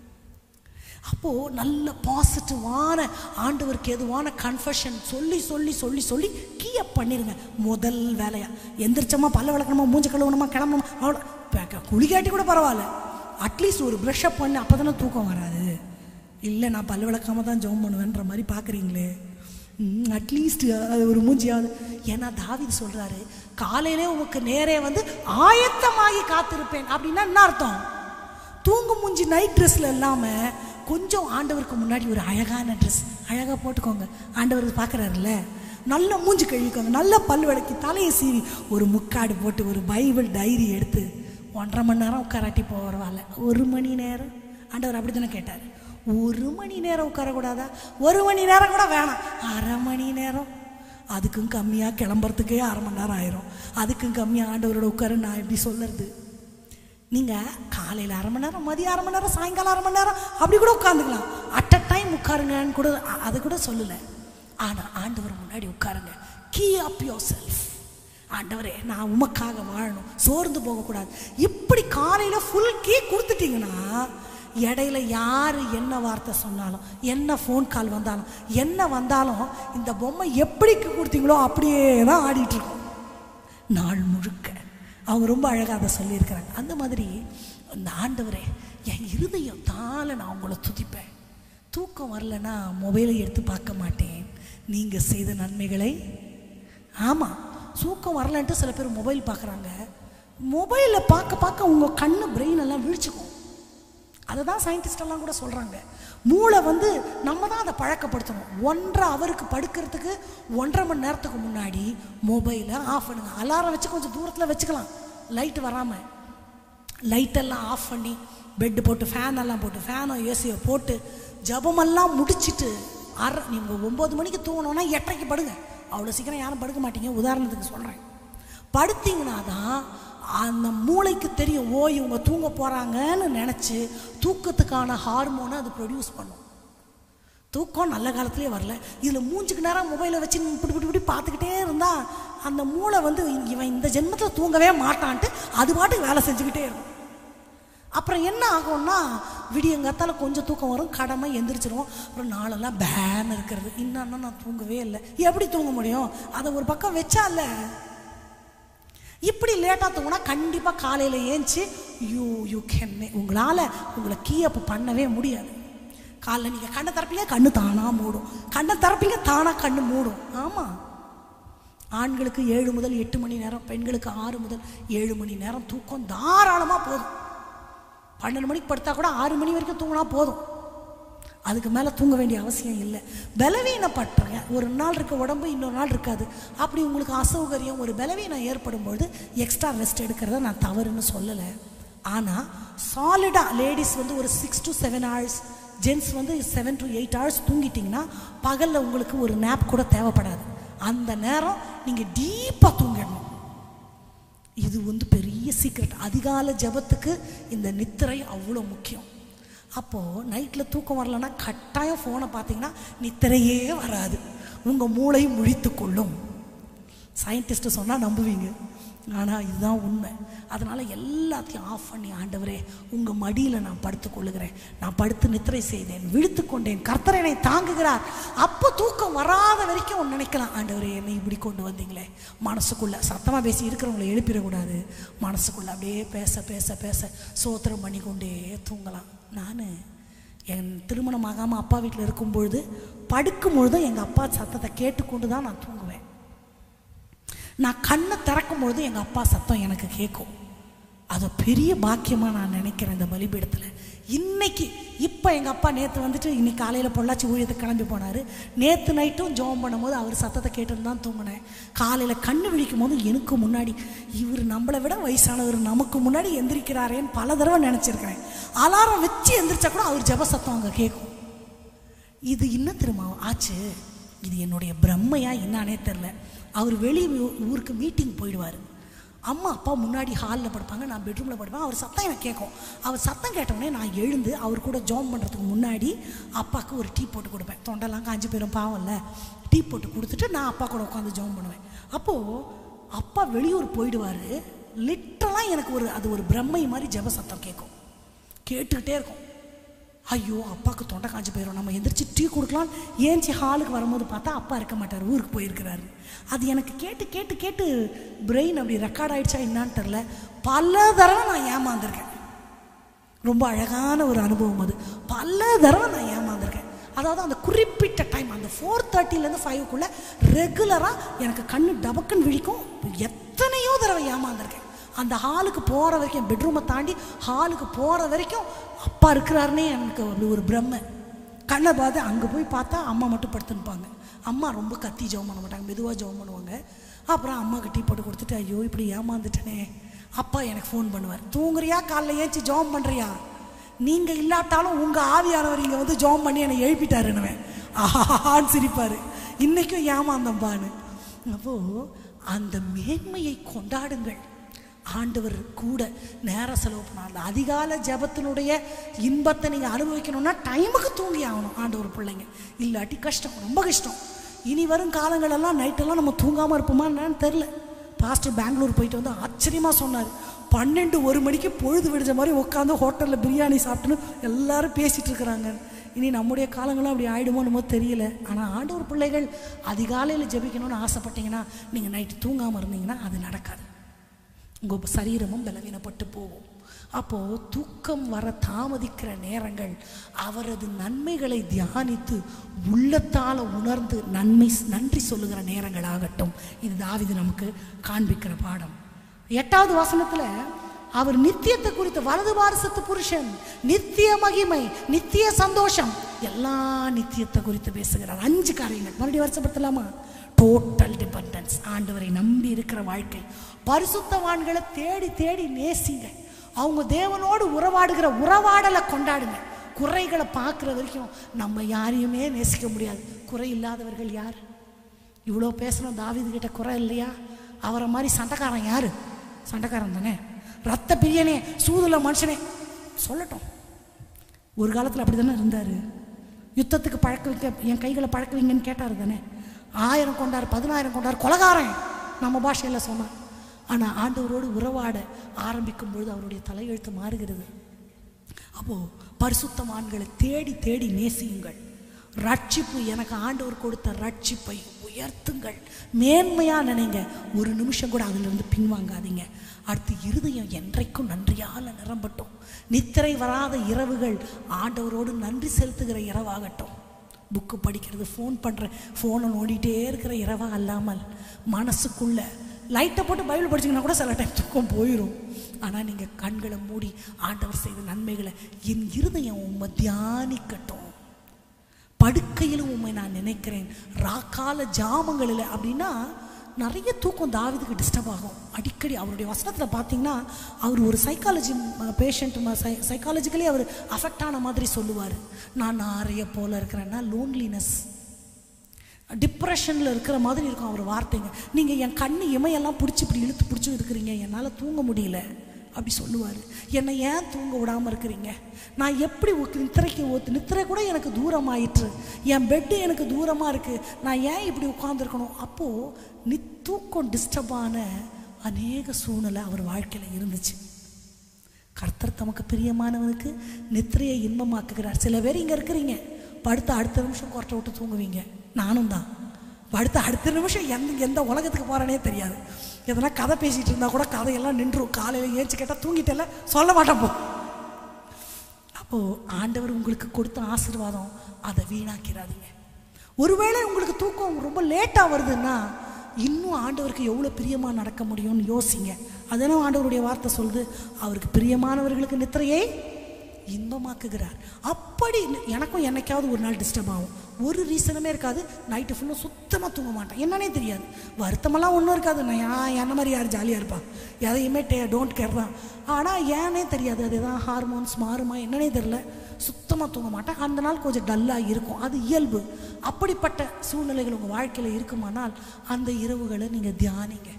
அப்போது நல்ல பாசிட்டிவான ஆண்டவருக்கு எதுவான கன்ஃபெஷன் சொல்லி சொல்லி சொல்லி சொல்லி கீயப் பண்ணிருங்க முதல் வேலையா எந்திரிச்சோமா பல்ல விளக்கணுமா மூஞ்ச கழுவணுமா கிளம்பணுமா அவ்வளோ குளிக்காட்டி கூட பரவாயில்ல அட்லீஸ்ட் ஒரு ப்ரஷ்அப் பண்ணி அப்போ தானே தூக்கம் வராது இல்லை நான் பல்ல விளக்காம தான் ஜெபம் பண்ணுவேன்ற மாதிரி பார்க்குறீங்களே அட்லீஸ்ட் அது ஒரு மூஞ்சியாவது ஏன்னா தாவிது சொல்கிறாரு காலையிலே உமக்கு நேரே வந்து ஆயத்தமாகி காத்திருப்பேன் அப்படின்னா என்ன அர்த்தம் தூங்கு மூஞ்சி நைட் ட்ரெஸ்ஸில் இல்லாமல் கொஞ்சம் ஆண்டவருக்கு முன்னாடி ஒரு அழகான ட்ரெஸ் அழகாக போட்டுக்கோங்க ஆண்டவர் பார்க்குறாருல்ல நல்ல மூஞ்சி கழுவிக்கோங்க நல்ல பல் விளக்கி தலையை சீவி ஒரு முக்காடு போட்டு ஒரு பைபிள் டைரி எடுத்து ஒன்றரை மணி நேரம் உட்காராட்டி போகிறவால ஒரு மணி நேரம் ஆண்டவர் அப்படி தானே கேட்டார் ஒரு மணி நேரம் உட்காரக்கூடாதா ஒரு மணி நேரம் கூட வேணாம் அரை மணி நேரம் அதுக்கும் கம்மியாக கிளம்புறதுக்கே அரை மணி நேரம் ஆயிரும் அதுக்கும் கம்மியாக ஆண்டவரோட உட்காரு நான் எப்படி சொல்லுறது நீங்கள் காலையில் அரை மணி நேரம் மதியம் அரை மணி நேரம் சாயங்காலம் அரை மணி நேரம் அப்படி கூட உட்காந்துக்கலாம் அட் அ டைம் உட்காருங்கன்னு கூட அ- அது கூட சொல்லலை ஆனால் ஆண்டவர் முன்னாடி உட்காருங்க கீ அப் யோர் செல்ஃப் ஆண்டவரே நான் உமக்காக வாழணும் சோர்ந்து போகக்கூடாது இப்படி காலையில் ஃபுல் கீ கொடுத்துட்டீங்கன்னா இடையில யார் என்ன வார்த்தை சொன்னாலும் என்ன ஃபோன் கால் வந்தாலும் என்ன வந்தாலும் இந்த பொம்மை எப்படி கொடுத்தீங்களோ அப்படியே தான் ஆடிட்டு இருக்கும் நாள் முழுக்க அவங்க ரொம்ப அழகாக அதை சொல்லியிருக்கிறாங்க அந்த மாதிரி அந்த ஆண்டவரே என் இருதயம் தாழ நான் உங்களை துதிப்பேன் தூக்கம் வரலன்னா மொபைலை எடுத்து பார்க்க மாட்டேன் நீங்கள் செய்த நன்மைகளை ஆமாம் தூக்கம் வரலன்ட்டு சில பேர் மொபைல் பார்க்குறாங்க மொபைலில் பார்க்க பார்க்க உங்கள் கண்ணு பிரெயின் எல்லாம் விழிச்சுக்கும் அதை தான் சயின்டிஸ்ட் எல்லாம் கூட சொல்கிறாங்க மூளை வந்து நம்ம தான் அதை பழக்கப்படுத்தணும் ஒன்றரை அவருக்கு படுக்கிறதுக்கு ஒன்றரை மணி நேரத்துக்கு முன்னாடி மொபைலை ஆஃப் பண்ணுங்க அலாரம் வச்சு கொஞ்சம் தூரத்தில் வச்சுக்கலாம் லைட் வராமல் லைட்டெல்லாம் ஆஃப் பண்ணி பெட்டு போட்டு ஃபேன் எல்லாம் போட்டு ஃபேனோ ஏசியோ போட்டு ஜபமெல்லாம் முடிச்சிட்டு அரை நீங்கள் ஒம்பது மணிக்கு தூங்கணும்னா எட்டரைக்கு படுங்க அவ்வளோ சீக்கிரம் யாரும் படுக்க மாட்டீங்க உதாரணத்துக்கு சொல்கிறேன் படுத்தீங்கன்னா தான் அந்த மூளைக்கு தெரியும் ஓ இவங்க தூங்க போகிறாங்கன்னு நினச்சி தூக்கத்துக்கான ஹார்மோனை அது ப்ரொடியூஸ் பண்ணும் தூக்கம் நல்ல காலத்துலேயே வரல இதில் மூஞ்சுக்கு நேரம் மொபைலை வச்சு இப்படி இப்படி இப்படி பார்த்துக்கிட்டே இருந்தால் அந்த மூளை வந்து இவன் இந்த ஜென்மத்தில் தூங்கவே மாட்டான்ட்டு அது பாட்டுக்கு வேலை செஞ்சுக்கிட்டே இருக்கும் அப்புறம் என்ன ஆகும்னா விடியங்காத்தால கொஞ்சம் தூக்கம் வரும் கடமை எந்திரிச்சிருவோம் அப்புறம் நாளெல்லாம் பேன் இருக்கிறது இன்னும் நான் தூங்கவே இல்லை எப்படி தூங்க முடியும் அதை ஒரு பக்கம் வச்சா இல்ல இப்படி லேட்டாக தூங்கினா கண்டிப்பாக காலையில் ஏஞ்சி யூ யூ கேன் உங்களால் உங்களை கீயப்பு பண்ணவே முடியாது காலைல நீங்கள் கண்ணை திறப்பீங்க கண்ணு தானாக மூடும் கண்ணை திறப்பீங்க தானாக கண்ணு மூடும் ஆமாம் ஆண்களுக்கு ஏழு முதல் எட்டு மணி நேரம் பெண்களுக்கு ஆறு முதல் ஏழு மணி நேரம் தூக்கம் தாராளமாக போதும் பன்னெண்டு மணிக்கு படுத்தா கூட ஆறு மணி வரைக்கும் தூங்கினா போதும் அதுக்கு மேலே தூங்க வேண்டிய அவசியம் இல்லை பலவீனப்பட்டுறங்க ஒரு நாள் இருக்க உடம்பு இன்னொரு நாள் இருக்காது அப்படி உங்களுக்கு அசௌகரியம் ஒரு பலவீனம் ஏற்படும் பொழுது எக்ஸ்ட்ரா ரெஸ்ட் எடுக்கிறத நான் தவறுன்னு சொல்லலை ஆனால் சாலிடாக லேடிஸ் வந்து ஒரு six to seven hours gents வந்து செவன் டு எயிட் ஹவர்ஸ் தூங்கிட்டிங்கன்னா பகலில் உங்களுக்கு ஒரு நேப் கூட தேவைப்படாது அந்த நேரம் நீங்கள் டீப்பாக தூங்கிடணும் இது வந்து பெரிய சீக்ரெட் அதிகால ஜெபத்துக்கு இந்த நித்திரை அவ்வளோ முக்கியம் அப்போது நைட்டில் தூக்கம் வரலன்னா கட்டாயம் ஃபோனை பார்த்தீங்கன்னா நித்திரையே வராது உங்கள் மூளை முழித்து கொள்ளும் சயின்டிஸ்ட்டு சொன்னால் நம்புவீங்க ஆனால் இதுதான் உண்மை அதனால் எல்லாத்தையும் ஆஃப் பண்ணி ஆண்டவரே உங்கள் மடியில் நான் படுத்துக் கொள்ளுகிறேன் நான் படுத்து நித்திரை செய்தேன் விழித்து கொண்டேன் கர்த்தர் என்னை தாங்குகிறார் அப்போ தூக்கம் வராத வரைக்கும் ஒன்று நினைக்கலாம் ஆண்டவரே என்னை இப்படி கொண்டு வந்தீங்களே மனசுக்குள்ளே சத்தமாக பேசி இருக்கிறவங்களை எழுப்பிடக்கூடாது மனசுக்குள்ளே அப்படியே பேச பேச பேச சோத்திரம் பண்ணி கொண்டே தூங்கலாம் நான் என் திருமணம் ஆகாமல் அப்பா வீட்டில் இருக்கும்பொழுது படுக்கும் பொழுதும் எங்கள் அப்பா சத்தத்தை கேட்டுக்கொண்டு தான் நான் தூங்குவேன் நான் கண்ணை திறக்கும் பொழுது எங்கள் அப்பா சத்தம் எனக்கு கேட்கும் அதை பெரிய பாக்கியமாக நான் நினைக்கிறேன் இந்த பலிபீடத்தில் இன்னைக்கு இப்போ எங்கள் அப்பா நேற்று வந்துட்டு இன்னைக்கு காலையில் பொள்ளாச்சி ஊழியத்துக்கு கிளம்பி போனார் நேற்று நைட்டும் ஜோம் பண்ணும்போது அவர் சத்தத்தை கேட்டுன்னு தான் தூங்கினேன் காலையில் கண்ணு விழிக்கும் போது எனக்கு முன்னாடி இவர் நம்மளை விட வயசானவர் நமக்கு முன்னாடி எந்திரிக்கிறாரேன்னு பல தடவை நினச்சிருக்கிறேன் அலாரம் வச்சு எந்திரிச்சா கூட அவர் ஜெப சத்தம் அங்கே கேட்கும் இது என்ன தெரியுமா ஆச்சு இது என்னுடைய பிரம்மையா என்னானே தெரில அவர் வெளி ஊ- ஊருக்கு மீட்டிங் போயிடுவார் அம்மா அப்பா முன்னாடி ஹாலில் படுப்பாங்க நான் பெட்ரூமில் படுப்பேன் அவர் சத்தம் எனக்கு கேட்கும் அவர் சத்தம் கேட்டவுடனே நான் எழுந்து அவர் கூட ஜோம் பண்ணுறதுக்கு முன்னாடி அப்பாவுக்கு ஒரு டீ போட்டு கொடுப்பேன் தொண்டெல்லாம் காஞ்சி போயிடும் பாவம்ல டீ போட்டு கொடுத்துட்டு நான் அப்பா கூட உட்காந்து ஜோம் பண்ணுவேன் அப்போது அப்பா வெளியூர் போயிடுவார் லிட்டரலாக எனக்கு ஒரு அது ஒரு பிரம்மை மாதிரி ஜெப சத்தம் கேட்கும் கேட்டுக்கிட்டே இருக்கும் ஐயோ அப்பாவுக்கு தொண்டை காஞ்சி போயிடும் நம்ம எந்திரிச்சு டீ கொடுக்கலாம் ஏஞ்சி ஹாலுக்கு வரும்போது பார்த்தா அப்பா இருக்க மாட்டார் ஊருக்கு போயிருக்கிறாரு அது எனக்கு கேட்டு கேட்டு கேட்டு பிரெயின் அப்படி ரெக்கார்ட் ஆயிடுச்சா என்னான்னு தெரில பல தடவை நான் ஏமாந்துருக்கேன் ரொம்ப அழகான ஒரு அனுபவம் அது பல தடவை நான் ஏமாந்துருக்கேன் அதாவது அந்த குறிப்பிட்ட டைம் அந்த ஃபோர் தேர்ட்டிலேருந்து ஃபைவ்க்குள்ளே ரெகுலராக எனக்கு கண்ணு டபக்குன்னு விழிக்கும் எத்தனையோ தடவை ஏமாந்துருக்கேன் அந்த ஹாலுக்கு போகிற வரைக்கும் பெட்ரூமை தாண்டி ஹாலுக்கு போகிற வரைக்கும் அப்பா இருக்கிறாருன்னே எனக்கு அப்படி ஒரு பிரம்மை கண்ணை பார்த்து அங்கே போய் பார்த்தா அம்மா மட்டும் படுத்துனுப்பாங்க அம்மா ரொம்ப கத்தி ஜெபம் பண்ண மாட்டாங்க மெதுவாக ஜெபம் பண்ணுவாங்க அப்புறம் அம்மாவுக்கு டீ போட்டு கொடுத்துட்டு ஐயோ இப்படி ஏமாந்துட்டேனே அப்பா எனக்கு ஃபோன் பண்ணுவார் தூங்குறியா காலைல ஏஞ்சி ஜெபம் பண்ணுறியா நீங்கள் இல்லாட்டாலும் உங்கள் ஆவியானவர் இங்கே வந்து ஜெபம் பண்ணி என்னை எழுப்பிட்டாருன்னுவேன் ஆஹான்னு சிரிப்பார் இன்றைக்கும் ஏமாந்தம்பான்னு அப்போது அந்த மேன்மையை கொண்டாடுங்கள் ஆண்டவர் கூட நேரம் செலவு பண்ண அந்த அதிகால ஜெபத்தினுடைய இன்பத்தை நீங்கள் அனுபவிக்கணும்னா டைமுக்கு தூங்கி ஆகணும் ஆண்டவர் பிள்ளைங்க இல்லாட்டி கஷ்டம் ரொம்ப கஷ்டம் இனி வரும் காலங்களெல்லாம் நைட்டெல்லாம் நம்ம தூங்காமல் இருப்போமா என்னன்னு தெரில பாஸ்டர் பெங்களூர் போயிட்டு வந்து ஆச்சரியமாக சொன்னார் பன்னெண்டு ஒரு மணிக்கு பொழுது விடிஞ்ச மாதிரி உட்காந்து ஹோட்டலில் பிரியாணி சாப்பிட்டுன்னு எல்லாரும் பேசிகிட்டு இருக்கிறாங்க இனி நம்முடைய காலங்களும் அப்படி ஆயிடுமோ என்னமோ தெரியல ஆனால் ஆண்டவர் பிள்ளைகள் அதிகாலையில் ஜெபிக்கணும்னு ஆசைப்பட்டீங்கன்னா நீங்கள் நைட்டு தூங்காமல் இருந்தீங்கன்னா அது நடக்காது உங்கள் சரீரமும் பலவீனப்பட்டு போகும் அப்போது தூக்கம் வர தாமதிக்கிற நேரங்கள் அவரது நன்மைகளை தியானித்து உள்ளத்தால் உணர்ந்து நன்மை நன்றி சொல்லுகிற நேரங்கள் ஆகட்டும் இது தாவிது நமக்கு காண்பிக்கிற பாடம் எட்டாவது வசனத்தில் அவர் நித்தியத்தை குறித்த வலது வாரசத்து புருஷன் நித்திய மகிமை நித்திய சந்தோஷம் எல்லா நித்தியத்தை குறித்து பேசுகிறார் அஞ்சு காரியங்கள் மறுபடியும் வருஷப்படுத்தலாமா டோட்டல் டிபெண்டன்ஸ் ஆண்டவரை நம்பி இருக்கிற வாழ்க்கை பரிசுத்தவான்களை தேடி தேடி நேசிங்க அவங்க தேவனோடு உறவாடுகிற உறவாடலை கொண்டாடுங்க குறைகளை பார்க்குற வரைக்கும் நம்ம யாரையுமே நேசிக்க முடியாது குறை இல்லாதவர்கள் யார் இவ்வளோ பேசணும் தாவீது கிட்ட குறை இல்லையா அவரை மாதிரி சண்டைக்காரன் யாரு சண்டைக்காரன் தானே ரத்த பிரியனே சூதுல மனுஷனே சொல்லட்டும் ஒரு காலத்தில் அப்படி தானே இருந்தார் யுத்தத்துக்கு பழக்க வைக்க என் கைகளை பழக்க வைங்கன்னு கேட்டார் தானே ஆயிரம் கொண்டார் பதினாயிரம் கொண்டார் கொலகாரன் நம்ம பாஷையில் சொன்னார் ஆனால் ஆண்டவரோடு உறவாட ஆரம்பிக்கும் பொழுது அவருடைய தலையெழுத்து மாறுகிறது அப்போது பரிசுத்தமான்களை தேடி தேடி நேசியுங்கள் ரட்சிப்பு எனக்கு ஆண்டவர் கொடுத்த ரட்சிப்பை உயர்த்துங்கள் மேன்மையாக நினைங்க ஒரு நிமிஷம் கூட அதிலிருந்து பின்வாங்காதீங்க அடுத்து இருதயம் என்றைக்கும் நன்றியால் நிரம்பட்டும் நித்திரை வராத இரவுகள் ஆண்டவரோடு நன்றி செலுத்துகிற இரவாகட்டும் புக்கு படிக்கிறது ஃபோன் பண்ணுற ஃபோனை நோண்டிகிட்டே இருக்கிற இரவாக அல்லாமல் மனசுக்குள்ள லைட்டை போட்டு பைபிள் படிச்சிங்கன்னா கூட சில டைம் தூக்கம் போயிடும் ஆனால் நீங்கள் கண்களை மூடி ஆண்டவர் செய்த நன்மைகளை என் இருதயம் உம்மை தியானிக்கட்டும் படுக்கையிலும் உண்மை நான் நினைக்கிறேன் ராக்கால ஜாமங்களில் அப்படின்னா நிறைய தூக்கம் தாவிதுக்கு டிஸ்டர்ப் ஆகும் அடிக்கடி அவருடைய வசனத்தில் பார்த்தீங்கன்னா அவர் ஒரு சைக்காலஜி பேஷண்ட் சை சைக்காலஜிக்கலி அவர் அஃபெக்ட் ஆன மாதிரி சொல்லுவார் நான் நிறைய போல இருக்கிறேன்னா லோன்லினஸ் டிப்ரெஷனில் இருக்கிற மாதிரி இருக்கும் அவர் வார்த்தைங்க நீங்கள் என் கண்ணு இமையெல்லாம் பிடிச்சி இப்படி இழுத்து பிடிச்சி இருக்கிறீங்க என்னால் தூங்க முடியல அப்படி சொல்லுவார் என்னை ஏன் தூங்க விடாமல் இருக்கிறீங்க நான் எப்படி உ- நித்திரைக்கு ஒத்து நித்திரை கூட எனக்கு தூரமாயிற்று என் பெட்டு எனக்கு தூரமாக இருக்குது நான் ஏன் இப்படி உட்காந்துருக்கணும் அப்போது நி தூக்கம் டிஸ்டர்பான அநேக சூழ்நிலை அவர் வாழ்க்கையில் இருந்துச்சு கர்த்தர் தமக்கு பிரியமானவனுக்கு நித்திரையை இன்பமாக்குகிறார் சில பேர் இங்கே இருக்கிறீங்க படுத்த அடுத்த நிமிஷம் கொரட்டை விட்டு தூங்குவீங்க நானும் தான் படுத்த அடுத்த நிமிஷம் எந்த எந்த உலகத்துக்கு போகிறேனே தெரியாது எதனா கதை பேசிகிட்டு இருந்தால் கூட கதையெல்லாம் நின்றும் காலையில் ஏஞ்சி கேட்டால் தூங்கிட்டேல சொல்ல மாட்டேன் போ அப்போது ஆண்டவர் உங்களுக்கு கொடுத்த ஆசீர்வாதம் அதை வீணாக்கிறாதீங்க ஒருவேளை உங்களுக்கு தூக்கம் ரொம்ப லேட்டாக வருதுன்னா இன்னும் ஆண்டவருக்கு எவ்வளோ பிரியமாக நடக்க முடியும்னு யோசிங்க அதனால் ஆண்டவருடைய வார்த்தை சொல்லுது அவருக்கு பிரியமானவர்களுக்கு நித்திரையை இன்பமாக்குகிறார் அப்படி ந- எனக்கும் என்னைக்காவது ஒரு நாள் டிஸ்டர்ப் ஆகும் ஒரு ரீசனுமே இருக்காது நைட்டு ஃபுல்லாக சுத்தமாக தூங்க மாட்டேன் என்னன்னே தெரியாது வருத்தமெல்லாம் ஒன்றும் இருக்காது நான் யா- என்ன மாதிரி யார் ஜாலியாக இருப்பா எதையுமே டே டோன்ட் கேர் தான் ஆனால் ஏனே தெரியாது அதுதான் ஹார்மோன்ஸ் மாறுமா என்னன்னே தெரில சுத்தமாக தூங்க மாட்டேன் அந்த நாள் கொஞ்சம் டல்லாக இருக்கும் அது இயல்பு அப்படிப்பட்ட சூழ்நிலைகள் உங்கள் வாழ்க்கையில் இருக்குமானால் அந்த இரவுகளை நீங்கள் தியானிங்க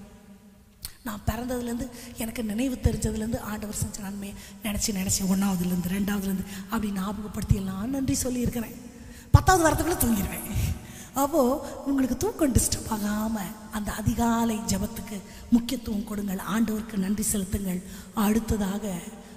நான் பிறந்ததுலேருந்து எனக்கு நினைவு தெரிஞ்சதுலேருந்து ஆண்டவர் செஞ்ச நன்மையை நினச்சி நினச்சி ஒன்றாவதுலேருந்து ரெண்டாவதுலேருந்து அப்படி ஞாபகப்படுத்தி எல்லாம் நன்றி சொல்லியிருக்கிறேன் பத்தாவது வாரத்துக்குள்ளே தூங்கிடுவேன் அப்போது உங்களுக்கு தூக்கம் டிஸ்டர்ப் ஆகாமல் அந்த அதிகாலை ஜெபத்துக்கு முக்கியத்துவம் கொடுங்கள் ஆண்டவருக்கு நன்றி செலுத்துங்கள் அடுத்ததாக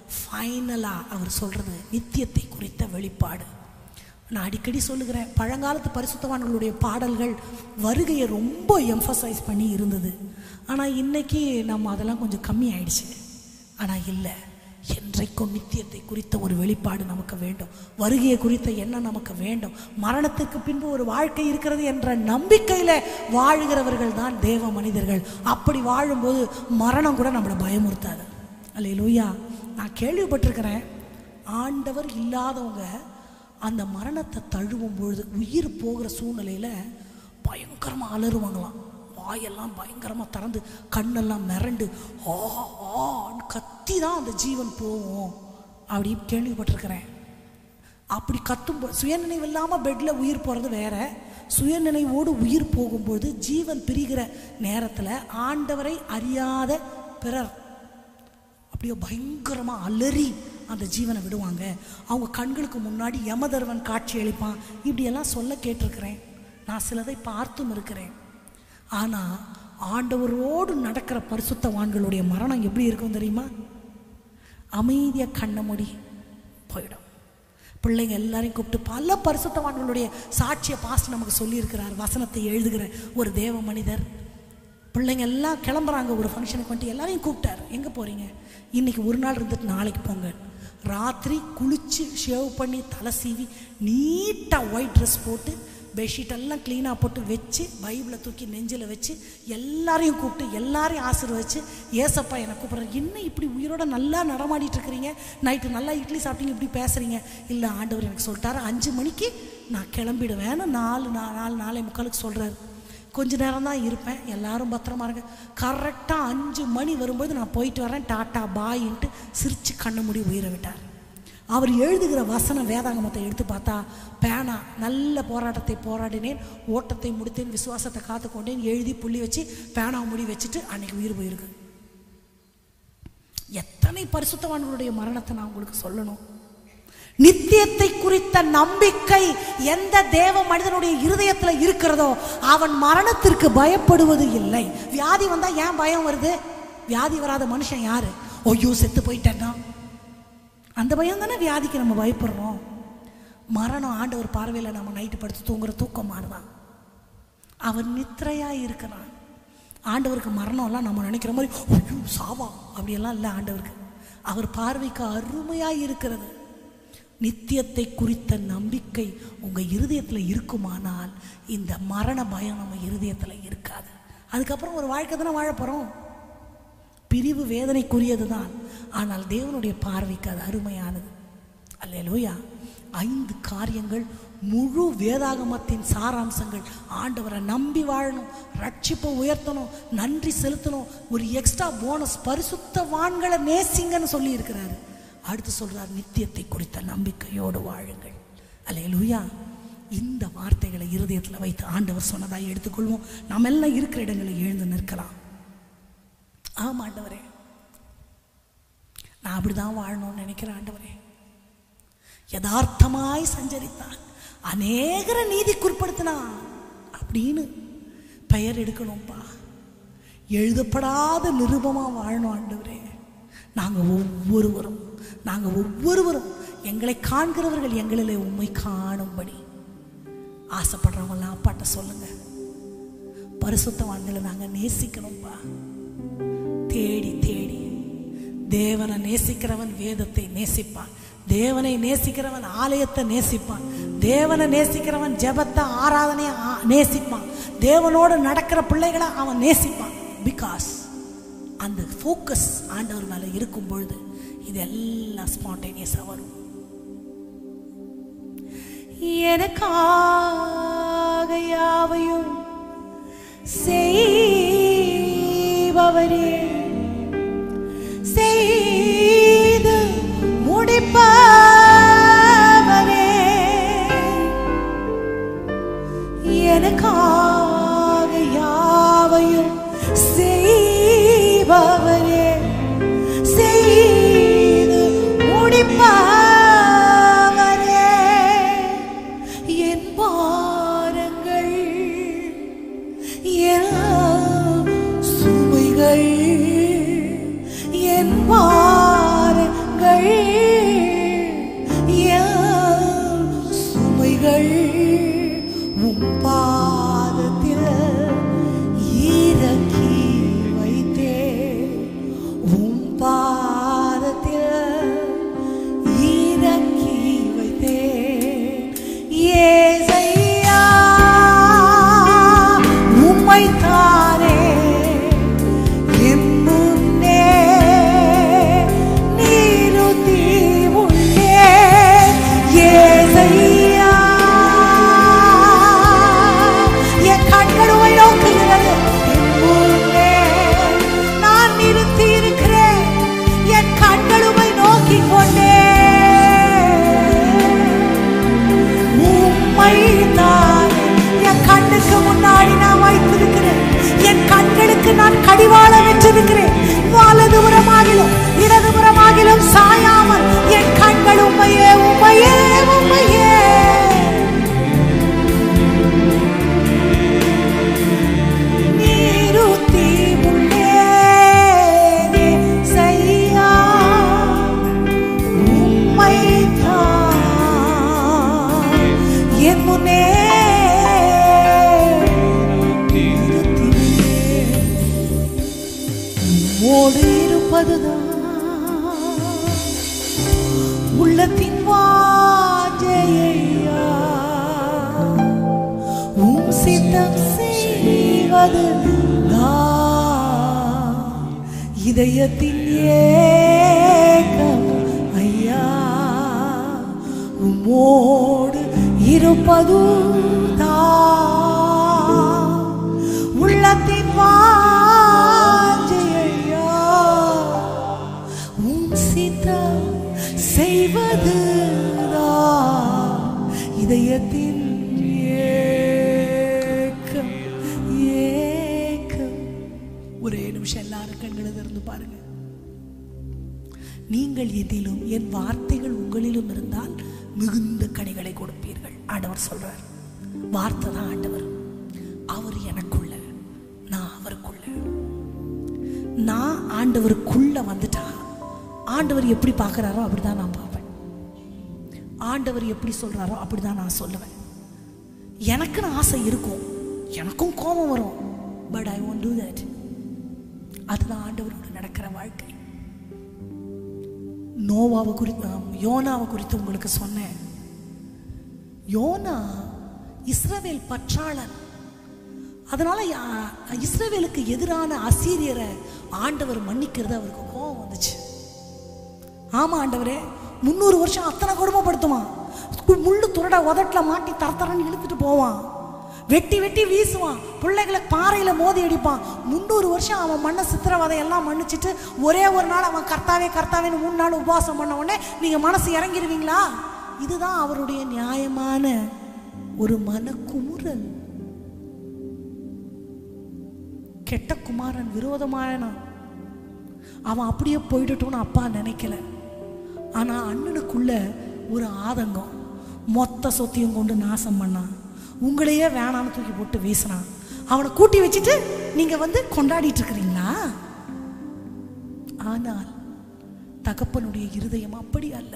ஃபைனலாக அவர் சொல்கிறது நித்தியத்தை குறித்த வெளிப்பாடு நான் அடிக்கடி சொல்லுகிறேன் பழங்காலத்து பரிசுத்தவான்களுடைய பாடல்கள் வருகையை ரொம்ப எம்ஃபசைஸ் பண்ணி இருந்தது ஆனால் இன்னைக்கு நம்ம அதெல்லாம் கொஞ்சம் கம்மி ஆயிடுச்சு ஆனால் இல்லை என்றைக்கும் நித்தியத்தை குறித்த ஒரு வெளிப்பாடு நமக்கு வேண்டும் வருகையை குறித்த எண்ணம் நமக்கு வேண்டும் மரணத்துக்கு பின்பு ஒரு வாழ்க்கை இருக்கிறது என்ற நம்பிக்கையில் வாழுகிறவர்கள் தான் தேவ மனிதர்கள் அப்படி வாழும்போது மரணம் கூட நம்மளை பயமுறுத்தாது அல்லையா நான் கேள்விப்பட்டிருக்கிறேன் ஆண்டவர் இல்லாதவங்க அந்த மரணத்தை தழுவும் பொழுது உயிர் போகிற சூழ்நிலையில் பயங்கரமாக அலறுவாங்களாம் வாயெல்லாம் பயங்கரமாக திறந்து கண்ணெல்லாம் மிரண்டு ஆ ஆன்னு கத்தி தான் அந்த ஜீவன் போகும் அப்படி கேள்விப்பட்டிருக்கிறேன் அப்படி கத்தும் போ- சுயநினைவு இல்லாமல் பெட்டில் உயிர் போகிறது வேற சுயநினைவோடு உயிர் போகும்போது ஜீவன் பிரிகிற நேரத்தில் ஆண்டவரை அறியாத பிறர் அப்படியே பயங்கரமாக அலறி அந்த ஜீவனை விடுவாங்க அவங்க கண்களுக்கு முன்னாடி யமதர்வன் காட்சி அளிப்பான் இப்படியெல்லாம் சொல்ல கேட்டிருக்கிறேன் நான் சிலதை பார்த்தும் இருக்கிறேன் ஆனால் ஆண்டவரோடு நடக்கிற பரிசுத்தவான்களுடைய மரணம் எப்படி இருக்கும் தெரியுமா அமைதியாக கண்ண மூடி போயிடும் பிள்ளைங்க எல்லாரையும் கூப்பிட்டு பல பரிசுத்தவான்களுடைய சாட்சியை பாஸ்ட் நமக்கு சொல்லியிருக்கிறார் வசனத்தை எழுதுகிற ஒரு தேவ மனிதர் பிள்ளைங்க எல்லாம் கிளம்புறாங்க ஒரு ஃபங்க்ஷனுக்கு வந்துட்டு எல்லாரையும் கூப்பிட்டார் எங்கே போகிறீங்க இன்னைக்கு ஒரு நாள் இருந்துட்டு நாளைக்கு போங்க ராத்திரி குளிச்சு ஷேவ் பண்ணி தலை சீவி நீட்டாக ஒயிட் ட்ரெஸ் போட்டு பெட்ஷீட் எல்லாம் க்ளீனாக போட்டு வச்சு பைபிளை தூக்கி நெஞ்சில் வச்சு எல்லாரையும் கூப்பிட்டு எல்லாரையும் ஆசீர்வதிச்சு ஏசப்பா என்னை கூப்பிட்றாரு என்ன இப்படி உயிரோட நல்லா நடமாடிட்டு இருக்கிறீங்க நைட்டு நல்லா இட்லி சாப்பிட்டீங்க இப்படி பேசுகிறீங்க இல்லை ஆண்டவர் எனக்கு சொல்லிட்டாரு அஞ்சு மணிக்கு நான் கிளம்பிடுவேன்னு நாலு நா- நாலு நாலே முக்காலுக்கு சொல்கிறாரு கொஞ்ச நேரம் தான் இருப்பேன் எல்லாரும் பத்திரமா இருங்க கரெக்டாக அஞ்சு மணி வரும்போது நான் போயிட்டு வரேன் டாட்டா பாயின்ட்டு சிரிச்சு கண்ணு மூடி உயிரை விட்டார் அவர் எழுதுகிற வசன வேதாங்கமத்தை எடுத்து பார்த்தா பேனா நல்ல போராட்டத்தை போராடினேன் ஓட்டத்தை முடித்தேன் விசுவாசத்தை காத்துக்கொண்டேன் எழுதி புள்ளி வச்சு பேனா முடி வச்சுட்டு அன்னைக்கு உயிர் போயிருக்கு எத்தனை பரிசுத்தவான்களுடைய மரணத்தை நான் உங்களுக்கு சொல்லணும் நித்தியத்தை குறித்த நம்பிக்கை எந்த தேவ மனிதனுடைய இருதயத்துல இருக்கிறதோ அவன் மரணத்திற்கு பயப்படுவது இல்லை வியாதி வந்தா ஏன் பயம் வருது வியாதி வராத மனுஷன் யாரு ஐயோ செத்து போயிட்டேன்னா அந்த பயம் தானே வியாதிக்கு நம்ம பயப்படுறோம் மரணம் ஆண்டவர் பார்வையில் நம்ம நைட்டு படுத்து தூங்குற தூக்கம் மாதிரிதான் அவன் நித்திரையா இருக்கிறான் ஆண்டவருக்கு மரணம்லாம் நம்ம நினைக்கிற மாதிரி ஐயோ சாவா அப்படியெல்லாம் இல்லை ஆண்டவருக்கு அவர் பார்வைக்கு அருமையாக இருக்கிறது நித்தியத்தை குறித்த நம்பிக்கை உங்கள் இருதயத்தில் இருக்குமானால் இந்த மரண பயம் நம்ம இருதயத்தில் இருக்காது அதுக்கப்புறம் ஒரு வாழ்க்கை தானே வாழ போகிறோம் பிரிவு வேதனைக்குரியது தான் ஆனால் தேவனுடைய பார்வைக்கு அது அருமையானது அல்லேலூயா ஐந்து காரியங்கள் முழு வேதாகமத்தின் சாராம்சங்கள் ஆண்டவரை நம்பி வாழணும் ரட்சிப்பை உயர்த்தணும் நன்றி செலுத்தணும் ஒரு எக்ஸ்ட்ரா போனஸ் பரிசுத்தவான்களை நேசிங்கன்னு சொல்லி இருக்கிறாரு அடுத்து சொல்றார் நித்தியத்தை குறித்த நம்பிக்கையோடு வாழுங்கள் அல்லேலூயா இந்த வார்த்தைகளை இருதயத்தில் வைத்து ஆண்டவர் சொன்னதாக எடுத்துக்கொள்வோம் நம்ம எல்லாம் இருக்கிற இடங்களில் எழுந்து நிற்கலாம் ஆமா ஆண்டவரே நான் அப்படிதான் வாழணும்னு நினைக்கிறேன் ஆண்டவரே யதார்த்தமாய் சஞ்சரித்தான் அநேகர நீதிக்குட்படுத்தினான் அப்படின்னு பெயர் எடுக்கணும்ப்பா எழுதப்படாத நிருபமா வாழணும் ஆண்டவரே நாங்க ஒவ்வொருவரும் நாங்க ஒவ்வொருவரும் எங்களை காண்கிறவர்கள் எங்களிலே உண்மை காணும்படி ஆசைப்படுறவங்களாம் அப்பாட்ட சொல்லுங்க பரிசுத்தவான்களை நாங்க நேசிக்கணும்ப்பா தேடி தேடி தேவனை நேசிக்கிறவன் வேதத்தை நேசிப்பான் தேவனை நேசிக்கிறவன் ஆலயத்தை நேசிப்பான் தேவனை நேசிக்கிறவன் ஜெபத்தை ஆராதனையை ஆ- நேசிப்பான் தேவனோடு நடக்கிற பிள்ளைகளை அவன் நேசிப்பான் பிகாஸ் அந்த ஃபோக்கஸ் ஆண்டவர் மேலே இருக்கும் பொழுது இது எல்லாம் ஸ்பான்டேனியஸாக வரும் எனக்காக யாவையும் செய்பவரே செய்து முடிப்பவரே எனக்காக யாவையும் செய்பவரே செய்து முடிப்பவரே என் பாரங்கள் என் சுமைகள் என் பாரங்கள் என் சுமைகள் உம் பாதத்தில் இறக்கி வைத்தே உம் பாதத்தில் இறக்கி வைத்தே ஏசையா உம்மைத்தானே என் முன்னே நிறுத்தி உள்ளே ஏசையா என் கண்கள் உம்மை நோக்குகிறது என் முன்னே நான் நிறுத்தி இருக்கிறேன் என் கண்கள் உம்மை நோக்கிக் கொண்டே உம்மைதான் என் கண்ணுக்கு முன்னாடி நான் வைத்திருக்கிறேன் என் கண்களுக்கு நான் கடிவாளம் வச்சிருக்கிறேன் வலதுபுறமாகிலும் இடதுபுறமாகிலும் சாயாமல் என் கண்கள் உண்மையே உண்மையே உண்மையே நிறுத்தி உள்ளே செய்யா உம்மைதான் என் முன்னே நிறுத்தினேன். உம்மோடு இருப்பதுதான் உள்ளத்தின் வாஞ்சையா உம் சித்தம் செய்வது இதயத்தின் ஏக்கம் ஐயா உம்மோடு இருப்பது உள்ளத்தின் வாஞ்சையா உம் சித்தம் செய்வது இதயத்தின் ஏக்கம் ஏக்கம் ஒரே நிமிஷம் எல்லாரும் கண்களை திறந்து பாருங்க நீங்கள் எதிலும் என் வார்த்தைகள் உங்களிலும் இருந்தால் மிகுந்த கனிகளை கொடுப்பீர்கள் ஆண்டவர் சொல்றார் வார்த்தை தான் ஆண்டவர் அவர் எனக்குள்ள நான் அவருக்குள்ள நான் ஆண்டவருக்குள்ள வந்துட்டா ஆண்டவர் எப்படி பார்க்கறாரோ அப்படிதான் நான் பார்ப்பேன் ஆண்டவர் எப்படி சொல்றாரோ அப்படிதான் நான் சொல்லுவேன் எனக்குன்னு ஆசை இருக்கும் எனக்கும் கோபம் வரும் but I won't do that அதுதான் ஆண்டவரோடு நடக்கிற வாழ்க்கை நோவாவை குறித்து யோனாவை குறித்து உங்களுக்கு சொன்னேன் யோனா இஸ்ரவேல் பற்றாளன் அதனால யா- இஸ்ரவேலுக்கு எதிரான அசீரியரை ஆண்டவர் மன்னிக்கிறது அவருக்கு கோபம் வந்துச்சு ஆமா ஆண்டவரே முந்நூறு வருஷம் அத்தனை கொடுமைப்படுத்துமா கு- முள்ளு துரட உதட்டுல மாட்டி தரத்தரன்னு இழுத்துட்டு போவான் வெட்டி வெட்டி வீசுவான் பிள்ளைகளை பாறையில மோதி அடிப்பான் முந்நூறு வருஷம் அவன் மண்ணை சித்திரவதை எல்லாம் மன்னிச்சிட்டு ஒரே ஒரு நாள் அவன் கர்த்தாவே கர்த்தாவேன்னு மூணு நாள் உபவாசம் பண்ண உடனே நீங்க மனசு இறங்கிடுவீங்களா இதுதான் அவருடைய நியாயமான ஒரு மனக்குமுறல் கெட்ட குமாரன் விரோதமான அவன் அப்படியே போயிடட்டும்னு அப்பா நினைக்கல ஆனா அண்ணனுக்குள்ள ஒரு ஆதங்கம் மொத்த சொத்தையும் கொண்டு நாசம் பண்ணான் உங்களையே வேணாம்னு தூக்கி போட்டு வீசினான் அவனை கூட்டி வச்சுட்டு நீங்க வந்து கொண்டாடிட்டு இருக்கிறீங்களா ஆனால் தகப்பனுடைய இருதயம் அப்படி அல்ல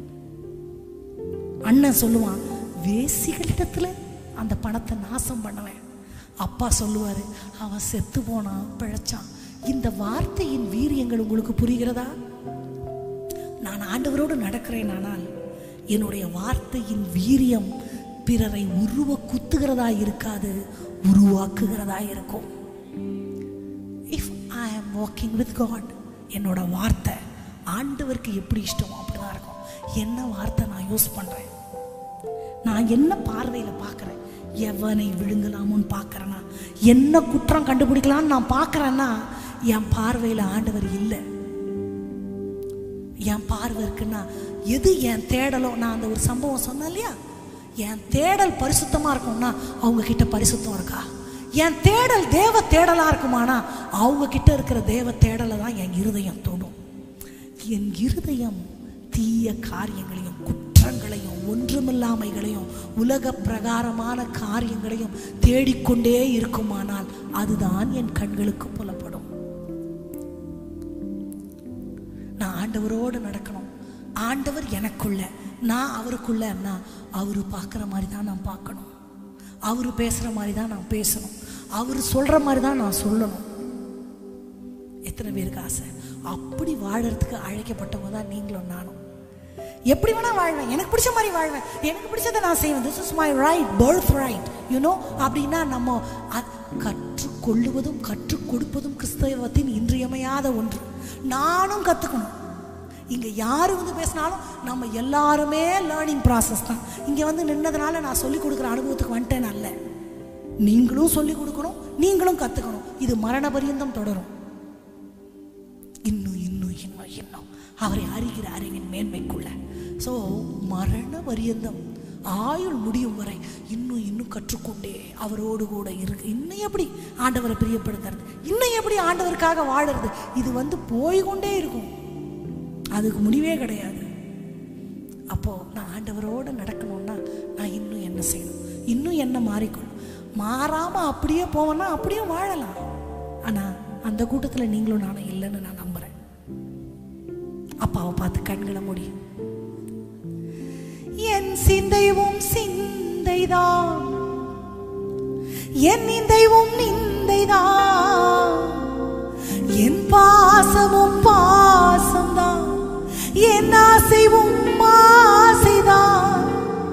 அண்ணன் சொல்லுவான் வேசிகளிடத்துல அந்த பணத்தை நாசம் பண்ணுவேன் அப்பா சொல்லுவாரு அவன் செத்து போனான் பிழைச்சான் இந்த வார்த்தையின் வீரியங்கள் உங்களுக்கு புரிகிறதா நான் ஆண்டவரோடு நடக்கிறேன் ஆனால் என்னுடைய வார்த்தையின் வீரியம் பிறரை உருவ குத்துகிறதா இருக்காது உருவாக்குகிறதா இருக்கும் இஃப் ஐ ஆம் வாக்கிங் வித் காட் என்னோட வார்த்தை ஆண்டவருக்கு எப்படி இஷ்டமோ அப்படிதான் இருக்கும் என்ன வார்த்தை நான் யூஸ் பண்றேன் நான் என்ன பார்வையில் பார்க்குறேன் எவனை விழுங்கலாமோன்னு பார்க்குறேன்னா என்ன குற்றம் கண்டுபிடிக்கலாம்னு நான் பார்க்குறேன்னா என் பார்வையில் ஆண்டவர் இல்லை என் பார்வை இருக்குன்னா எது என் தேடலோ நான் அந்த ஒரு சம்பவம் சொன்னேன் இல்லையா என் தேடல் பரிசுத்தமாக இருக்கும்னா அவங்க கிட்ட பரிசுத்தம் இருக்கா என் தேடல் தேவ தேடலாக இருக்குமானா அவங்க கிட்ட இருக்கிற தேவ தேடலை தான் என் இருதயம் தொடும் என் இருதயம் தீய காரியங்களையும் குற்றங்களையும் ஒன்றுமில்லாமைகளையும் உலக பிரகாரமான காரியங்களையும் தேடிக்கொண்டே இருக்குமானால் அதுதான் என் கண்களுக்கு புலப்படும் நான் ஆண்டவரோடு நடக்கணும் ஆண்டவர் எனக்குள்ள நான் அவருக்குள்ளன்னா அவரு பார்க்குற மாதிரி தான் நான் பார்க்கணும் அவரு பேசுகிற மாதிரி தான் நான் பேசணும் அவர் சொல்கிற மாதிரி தான் நான் சொல்லணும் எத்தனை பேருக்கு ஆசை அப்படி வாழறதுக்கு அழைக்கப்பட்டவங்க தான் நீங்களும் நானும் எப்படி வேணா வாழ்வேன் எனக்கு பிடிச்ச மாதிரி வாழ்வேன் எனக்கு பிடிச்சதை நான் செய்வேன் this is my right birth right you know அப்படின்னா நம்ம அ- கற்றுக்கொள்ளுவதும் கற்றுக் கொடுப்பதும் கிறிஸ்தவத்தின் இன்றியமையாத ஒன்று நானும் கற்றுக்கணும் இங்கே யார் வந்து பேசினாலும் நம்ம எல்லாருமே லேர்னிங் ப்ராசஸ் தான் இங்கே வந்து நின்னதுனால நான் சொல்லிக் கொடுக்குற அனுபவத்துக்கு வந்துட்டேன் அல்ல நீங்களும் சொல்லிக் கொடுக்கணும் நீங்களும் கற்றுக்கணும் இது மரண பரியந்தம் தொடரும் இன்னும் இன்னும் இன்னும் இன்னும் அவரை அறிகிற அறிவின் மேன்மைக்குள்ள ஸோ மரண பரியந்தம் ஆயுள் முடியும் வரை இன்னும் இன்னும் கற்றுக்கொண்டே அவரோடு கூட இருக்கு இன்னும் எப்படி ஆண்டவரை பிரியப்படுத்துறது இன்னும் எப்படி ஆண்டவருக்காக வாழறது இது வந்து போய் கொண்டே இருக்கும் அதுக்கு முடிவே கிடையாது அப்போ நான் ஆண்டவரோட நடக்கணும்னா நான் இன்னும் என்ன செய்யணும் இன்னும் என்ன மாறிக்கொள்ளும் மாறாம அப்படியே போவேன்னா அப்படியே வாழலாம் ஆனா அந்த கூட்டத்துல நீங்களும் நானும் இல்லைன்னு நான் நம்புறேன் அப்பாவை பார்த்து கண்களை மூடி என் சிந்தைவும் சிந்தைதான் என் நிந்தைவும் நிந்தைதான் என் பாசமும் பாசம்தான் என் ஆசைவும் ஆசைதான்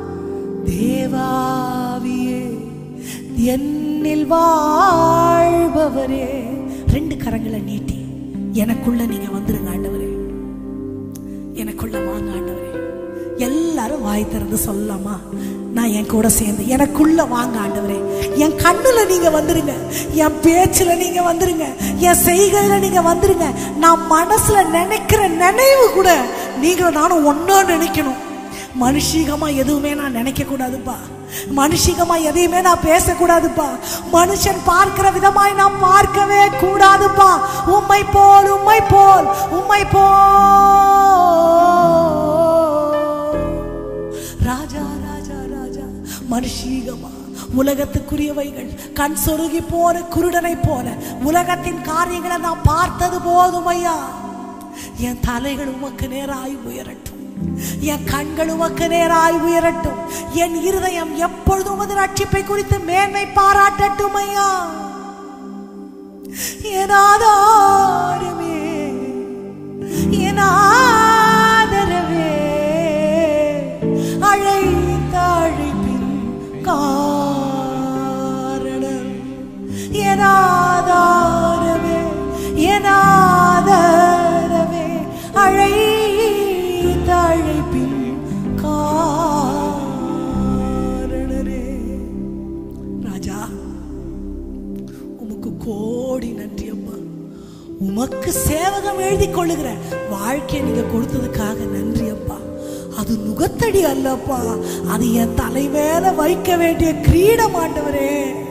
தேவாவியே என்னில் வாழ்பவரே ரெண்டு கரங்களை நீட்டி எனக்குள்ள நீங்க வந்துருங்க ஆண்டவரே எனக்குள்ள வாங்க ஆண்டவரே எல்லாரும் வாய் திறந்து சொல்லலாமா நான் என் கூட சேர்ந்து எனக்குள்ள வாங்க ஆண்டவரே என் கண்ணுல நீங்க வந்துருங்க என் பேச்சுல நீங்க வந்துருங்க என் செய்கையில நீங்க வந்துருங்க நான் மனசுல நினைக்கிற நினைவு கூட நீங்களும் நானும் ஒன்னா நினைக்கணும் மனுஷிகமா எதுவுமே நான் நினைக்க கூடாதுப்பா மனுஷிகமா எதையுமே நான் பேசக்கூடாதுப்பா மனுஷன் பார்க்கிற விதமாய் நான் பார்க்கவே கூடாதுப்பா உம்மை போல் உம்மை போல் உம்மை போல் ராஜா ராஜா ராஜா மனுஷீகமா உலகத்துக்குரியவைகள் கண் சொருகி போன குருடனை போல உலகத்தின் காரியங்களை நான் பார்த்தது போதும் ஐயா என் தலைகள் உமக்கு நேராய் உயரட்டும் என் கண்கள் உமக்கு நேராய் உயரட்டும் என் இருதயம் எப்பொழுதும் உமது ரட்சிப்பை குறித்து மேன்மை பாராட்டட்டும் ஐயா என் ஆதாரமே என் ஆதரவே அழைத்த அழைப்பின் காரணம் என் ஆதாரமே என் ஆதரவே அழைத்த அழைப்பின் காரணரே ராஜா உமக்கு கோடி நன்றி அம்மா உமக்கு சேவகம் எழுதி கொள்ளுகிற வாழ்க்கையை நீங்க கொடுத்ததுக்காக நன்றி அப்பா அது நுகத்தடி அல்லப்பா அது என் தலை மேல வைக்க வேண்டிய கிரீடம் ஆண்டவரே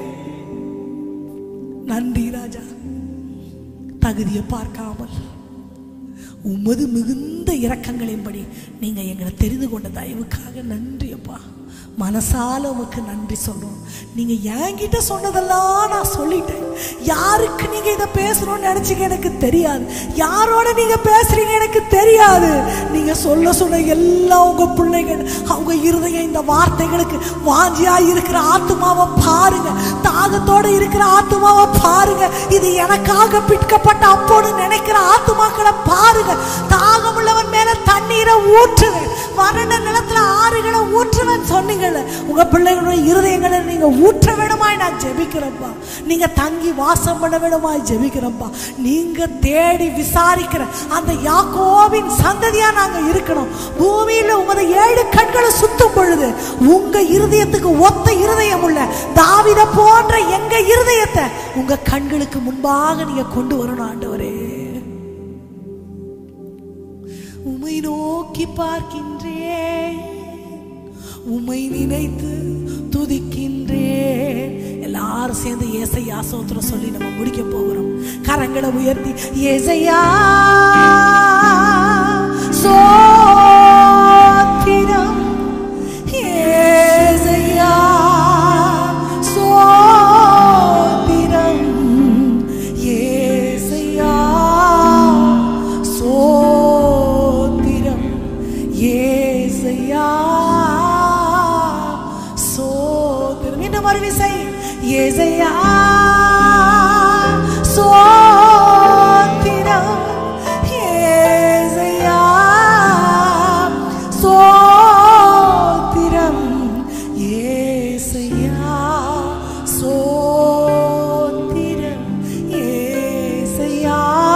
நன்றி ராஜா தகுதியை பார்க்காமல் உமது மிகுந்த இரக்கங்களின்படி நீங்க எங்களை தெரிந்து கொண்ட தயவுக்காக நன்றி அப்பா மனசால உமக்கு நன்றி சொல்றோம் நீங்க என்கிட்ட சொன்னதெல்லாம் நான் சொல்லிட்டேன் யாருக்கு நீங்க இதை பேசணும்னு நினைச்சீங்க எனக்கு தெரியாது யாரோட நீங்க பேசுறீங்க எனக்கு தெரியாது நீங்க சொல்ல சொன்ன எல்லாம் உங்க பிள்ளைகள் அவங்க இருதயம் இந்த வார்த்தைகளுக்கு வாஞ்சியா இருக்கிற ஆத்துமாவை பாருங்க தாகத்தோட இருக்கிற ஆத்துமாவை பாருங்க இது எனக்காக பிற்கப்பட்ட அப்போடு நினைக்கிற ஆத்துமாக்களை பாருங்க தாகம் உள்ளவன் மேல தண்ணி தண்ணீரை ஊற்றுவேன் வறண்ட நிலத்துல ஆறுகளை ஊற்றுவேன் சொன்னீங்கல்ல உங்க பிள்ளைகளுடைய இருதயங்களை நீங்க ஊற்ற வேணுமாய் நான் ஜெபிக்கிறேன்ப்பா நீங்க தங்கி வாசம் பண்ண வேணுமாய் ஜெபிக்கிறேன்ப்பா நீங்க தேடி விசாரிக்கிற அந்த யாக்கோபின் சந்ததியா நாங்க இருக்கணும் பூமியில உமது ஏழு கண்களை சுத்தும் பொழுது உங்க இருதயத்துக்கு ஒத்த இருதயம் உள்ள தாவித போன்ற எங்க இருதயத்தை உங்க கண்களுக்கு முன்பாக நீங்க கொண்டு வரணும் ஆண்டவரே உமை நோக்கி பார்க்கின்றேன் உமை நினைத்து துதிக்கின்றேன் எல்லாரும் சேர்ந்து ஏசையா சோத்திரம் சொல்லி நம்ம முடிக்க போகிறோம் கரங்களை உயர்த்தி ஏசையா சோத்திரம் ஏசையா சோத்திரம் ஏசையா சோத்திரம் ஏசையா சோத்திரம் இன்னும் ஒரு விசை ஏசையா சோத்திரம் ஏசையா சோத்திரம் ஏசையா சோத்திரம் ஏசையா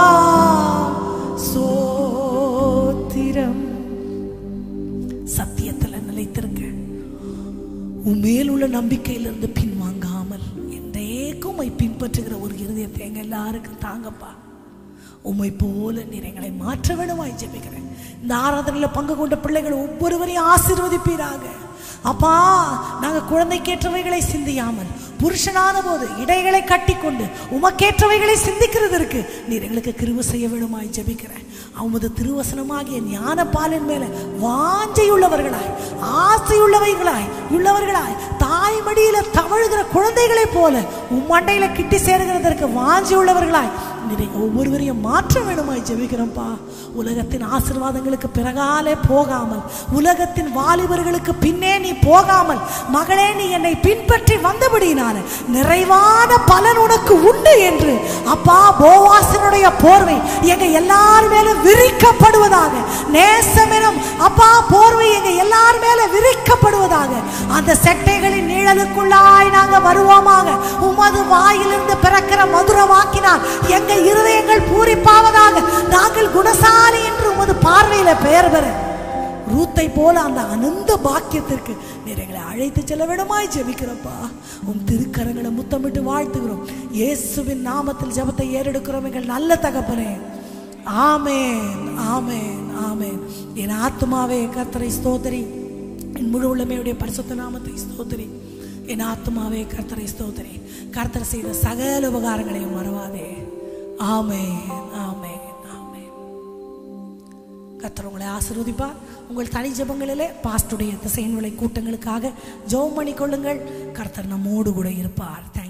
சோத்திரம் சத்தியத்துல நிலைத்திருங்க உன் மேல் உள்ள நம்பிக்கையிலிருந்து பின்வாங்காமல் என்றேக்கும் உம்மை பின்பற்றுகிற ஒரு இருதயத்தை எங்க எல்லாருக்கும் தாங்கப்பா உம்மை போல நீர் எங்களை மாற்ற வேணுமாய் ஜெபிக்கிறேன் இந்த ஆராதனையில் பங்கு கொண்ட பிள்ளைகள் ஒவ்வொருவரையும் ஆசீர்வதிப்பீராக அப்பா நாங்க குழந்தைக்கேற்றவைகளை சிந்தியாமல் புருஷனான போது இடைகளை கட்டிக்கொண்டு உமக்கேற்றவைகளை சிந்திக்கிறதற்கு நீர் எங்களுக்கு கிருப செய்ய வேணுமாய் ஜெபிக்கிறேன் உமது திருவசனமாகிய ஞான பாலின் மேல வாஞ்சையுள்ளவர்களாய் ஆசையுள்ளவைகளாய் உள்ளவர்களாய் தாய் மடியில தவழுகிற குழந்தைகளைப் போல உம்மண்டையில கிட்டி சேருகிறதற்கு வாஞ்சி உள்ளவர்களாய் நீங்க ஒவ்வொருவரையும் மாற்ற வேணுமாய் ஜெபிக்கிறோம்ப்பா உலகத்தின் ஆசீர்வாதங்களுக்கு பிறகாலே போகாமல் உலகத்தின் வாலிபர்களுக்கு பின்னே நீ போகாமல் மகளே நீ என்னை பின்பற்றி வந்தபடினால நிறைவான பலன் உனக்கு உண்டு என்று அப்பா போவாசனுடைய போர்வை எங்க எல்லார் மேலும் விரிக்கப்படுவதாக நேசமெனும் அப்பா போர்வை எங்க எல்லார் மேல விரிக்கப்படுவதாக அந்த செட்டைகளின் நிழலுக்குள்ளாய் நாங்க வருவோமாக உமது வாயிலிருந்து பிறக்கிற மதுர வாக்கினால் எங்க இருதயங்கள் பூரிப்பாவதாக நாங்கள் குணசாலி என்று உமது பார்வையில பெயர் பெற ரூத்தை போல அந்த அனந்த பாக்கியத்திற்கு நீர் எங்களை அழைத்து செல்ல வேணுமாய் ஜெபிக்கிறோம்ப்பா உம் திருக்கரங்களை முத்தமிட்டு வாழ்த்துகிறோம் இயேசுவின் நாமத்தில் ஜெபத்தை ஏறெடுக்கிறோம் எங்கள் நல்ல தகப்பனே ஆமேன் ஆமேன் ஆமேன் என் ஆத்மாவே கர்த்தரை ஸ்தோத்திரி என் முழு உள்ளமையுடைய பரிசுத்த நாமத்தை ஸ்தோத்திரி என் ஆத்மாவே கர்த்தரை ஸ்தோத்திரி கர்த்தர் செய்த சகல உபகாரங்களையும் மறவாதே ஆமேன் ஆமேன் ஆமேன் கர்த்தர் உங்களை ஆசீர்வதிப்பார் உங்கள் தனி ஜெபங்களிலே பாஸ்டுடைய திசையின் விலை கூட்டங்களுக்காக ஜெபம் பண்ணிக்கொள்ளுங்கள் கர்த்தர் நம்மோடு கூட இருப்பார் Thank